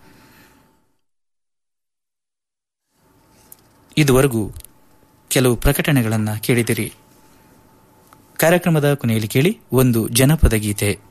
ಇದುವರೆಗೂ ಕೆಲವು ಪ್ರಕಟಣೆಗಳನ್ನು ಕೇಳಿದಿರಿ ಕಾರ್ಯಕ್ರಮದ ಕೊನೆಯಲ್ಲಿ ಕೇಳಿ ಒಂದು ಜನಪದ ಗೀತೆ